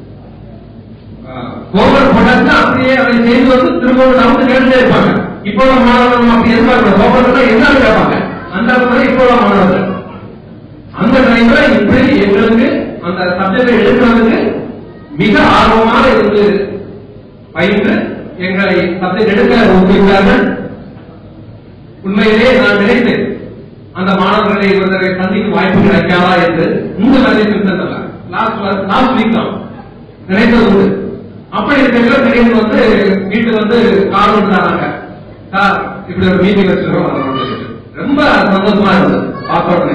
ஹோம்ஒர்க் போட்டாச்சுன்னா அப்படியே அதை செய்து வந்து திரும்ப நமக்கு கேட்டுட்டே இருப்பாங்க இப்போ உள்ள மாணவர்கள் நம்ம அப்படி எதிர்பார்க்கிறோம் ஹோம்ஒர்க் என்னன்னு கேட்பாங்க அந்த மாதிரி இப்போ உள்ள மாணவர்கள் அந்த டைம்ல இப்படி எங்களுக்கு அந்த சப்ஜெக்டை எடுக்கிறதுக்கு மிக ஆர்வமாக இருந்து பயின்று எங்களை சப்ஜெக்ட் எடுக்க ஊக்குவித்தார்கள் உண்மையிலே நான் நினைத்தேன் அந்த மாணவர்களை ஒரு தடவை சந்திக்கும் வாய்ப்பு கிடைக்காதா என்று இந்த வேலையில் சென்றல லாஸ்ட் லாஸ்ட் வீக் தான் நினைத்தது உண்டு அப்படி இருக்கிற திடீர்னு வந்து வீட்டுக்கு வந்து கால் வந்துட்டாங்க சார் இப்படி ஒரு மீட்டிங் வச்சிருக்கோம் வரணும்னு சொல்லிட்டு. ரொம்ப சந்தோஷமா இருந்தது பார்த்த உடனே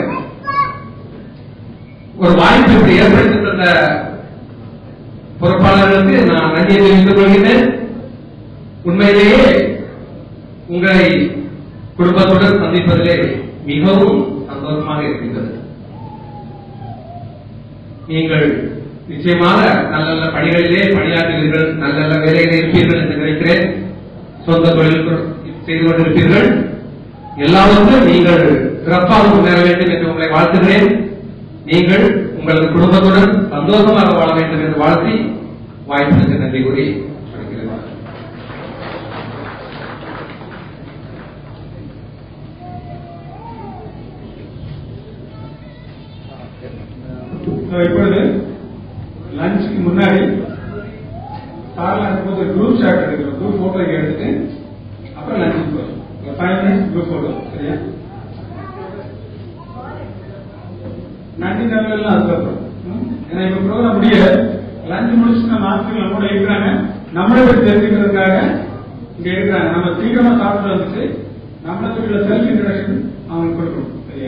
ஒரு வாய்ப்பு இப்படி ஏற்படுத்தி தந்த பொறுப்பாளர்களுக்கு நான் நன்றியை தெரிவித்துக் கொள்கிறேன் உண்மையிலேயே உங்களை குடும்பத்துடன் சந்திப்பதிலே மிகவும் சந்தோஷமாக இருக்கின்றது நீங்கள் நிச்சயமாக நல்ல நல்ல பணிகளிலே பணியாற்றுவீர்கள் நல்ல நல்ல வேலைகளில் இருப்பீர்கள் என்று நினைக்கிறேன் சொந்த தொழில் செய்து கொண்டிருப்பீர்கள் எல்லாவற்றும் நீங்கள் சிறப்பாக முன்னேற வேண்டும் என்று உங்களை வாழ்த்துகிறேன் நீங்கள் உங்களது குடும்பத்துடன் சந்தோஷமாக வாழ வேண்டும் என்று வாழ்த்தி வாய்ப்புக்கு நன்றி கூறி முடிக்கிறேன். So, இப்பொழுது லஞ்சுக்கு முன்னாடி சார்ல இருக்கும்போது குரூப் ஷாட் எடுக்கிறோம் குரூப் போட்டோ எடுத்துட்டு அப்புறம் லஞ்சுக்கு போறோம் ஃபைவ் மினிட்ஸ் குரூப் போட்டோ சரியா நன்றி நல்லெல்லாம் அதுக்கப்புறம் ம்? ஏன்னா இப்ப ப்ரோக்ராம் முடியல லஞ்ச் முடிச்சு நம்ம ஆசிரியர்கள் நம்ம கூட இருக்கிறாங்க நம்மளை பற்றி தெரிஞ்சுக்கிறதுக்காக இங்க இருக்கிறாங்க நம்ம சீக்கிரமா சாப்பிட்டு வந்துட்டு நம்மளை பற்றிய செல்ஃப் இன்ட்ரடக்ஷன் அவங்களுக்கு கொடுக்கணும் சரியா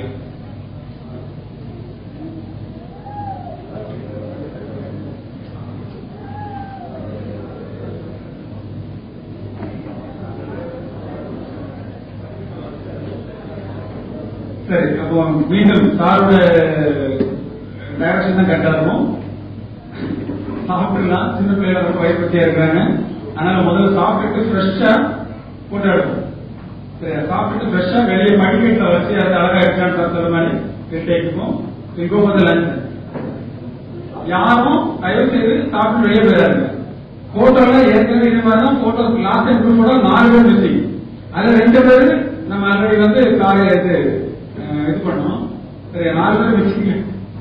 சரி அப்போ மீண்டும் சாரோட டைரக்ஷன் தான் கரெக்டா இருக்கும் சாப்பிடலாம் சின்ன பிள்ளைங்க ரொம்ப வயப்பட்டியா இருக்கிறாங்க அதனால முதல்ல சாப்பிட்டுட்டு ஃப்ரெஷ்ஷா போட்டோ எடுப்போம் சரி சாப்பிட்டுட்டு ஃப்ரெஷ்ஷா வெளியே படிக்கட்டில் வச்சு அது அழகா இருக்கான்னு பார்த்துற மாதிரி எடுத்துக்கும் இங்கோ முதல் லஞ்ச் யாரும் தயவு செய்து சாப்பிட்டு வெளியே போயிடாதுங்க போட்டோல ஏற்கனவே இது மாதிரி தான் photo last time group photo நாலு பேர் மிஸ்ஸிங் அதுல ரெண்டு பேர் நம்ம ஆல்ரெடி வந்து காலையில இது அஹ், இது பண்ணோம் சரி நாலு பேர் மிஸ்ஸிங்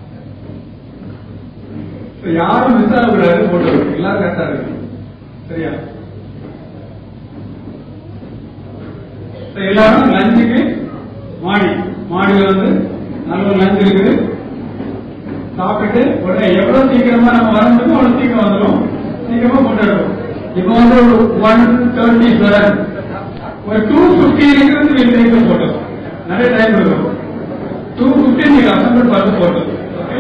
யாரும் மிஸ் ஆகக்கூடாது போட்டோ எல்லாரும் கரெக்டா இருக்கு சரியா சரி, எல்லாரும் லஞ்சுக்கு மாடி மாடியில வந்து நல்ல ஒரு லஞ்ச் இருக்குது சாப்பிட்டு உடனே எவ்வளவு சீக்கிரமா நம்ம வர முடியுமோ அவ்வளவு சீக்கிரம் வந்துடும் சீக்கிரமா கொண்டாடுவோம் இப்போ வந்து ஒரு ஒன் தேர்ட்டி செவன் ஒரு டூ பிப்டி இருக்கிறது நீங்க போட்டோம் நிறைய டைம் இருக்கும் டூ பிப்டி நீங்க அசம்பிள் பார்த்து போட்டோம் ஓகே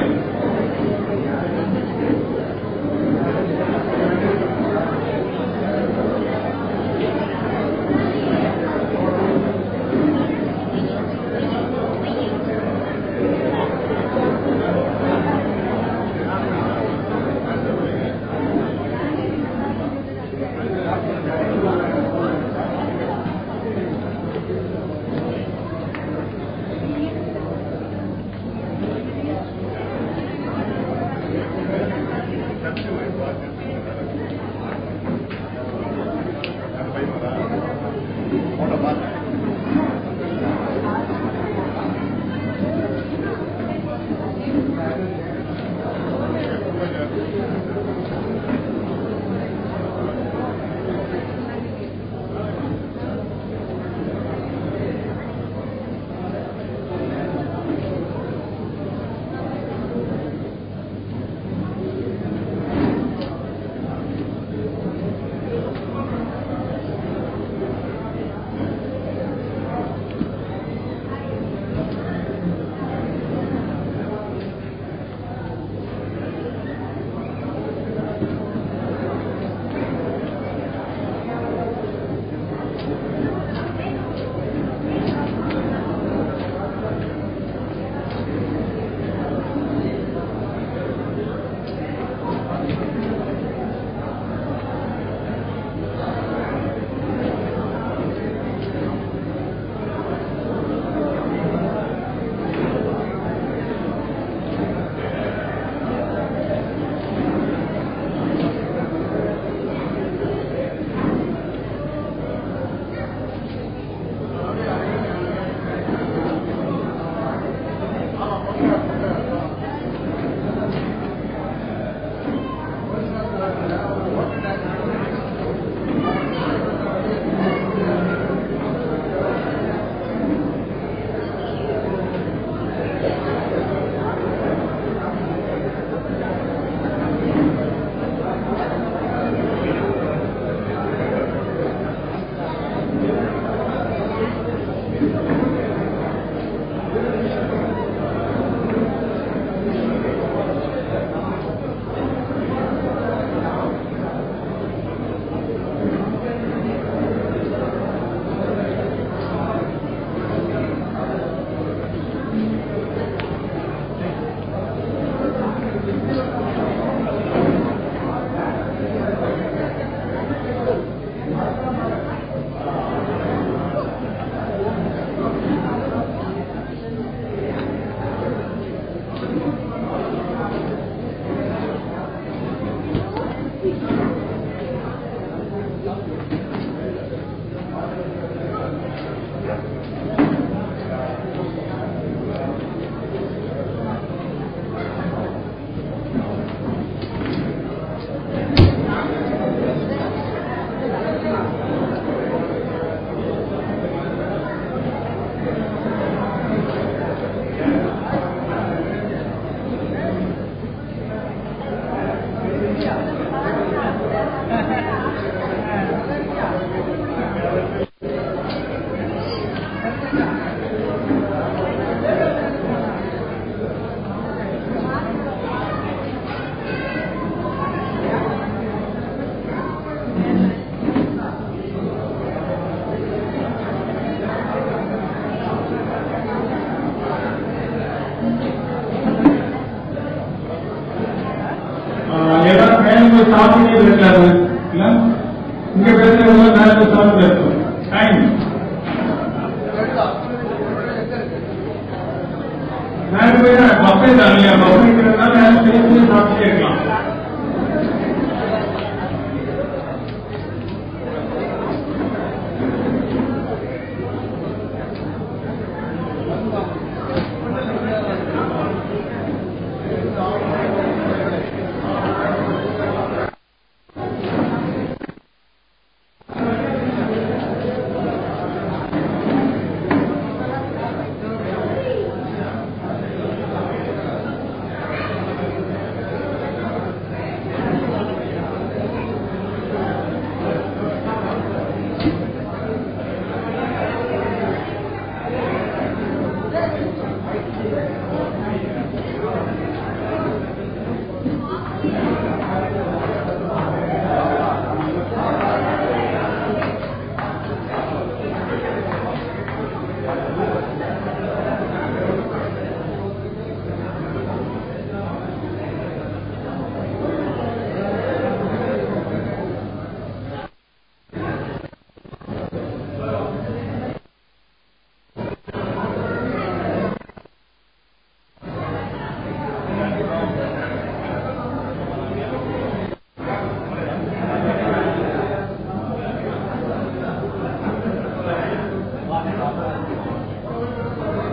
எல்லாரும் மேல போய் சாப்பிட்டு இருக்காரு இல்ல இங்க பேசுறவங்க மேல போய் சாப்பிட்டு இருக்கும் டைம் மேல போய் பஃபே தான் இல்லையா பஃபேங்கிறதுனால மேல போய் போய் சாப்பிட்டே இருக்கலாம்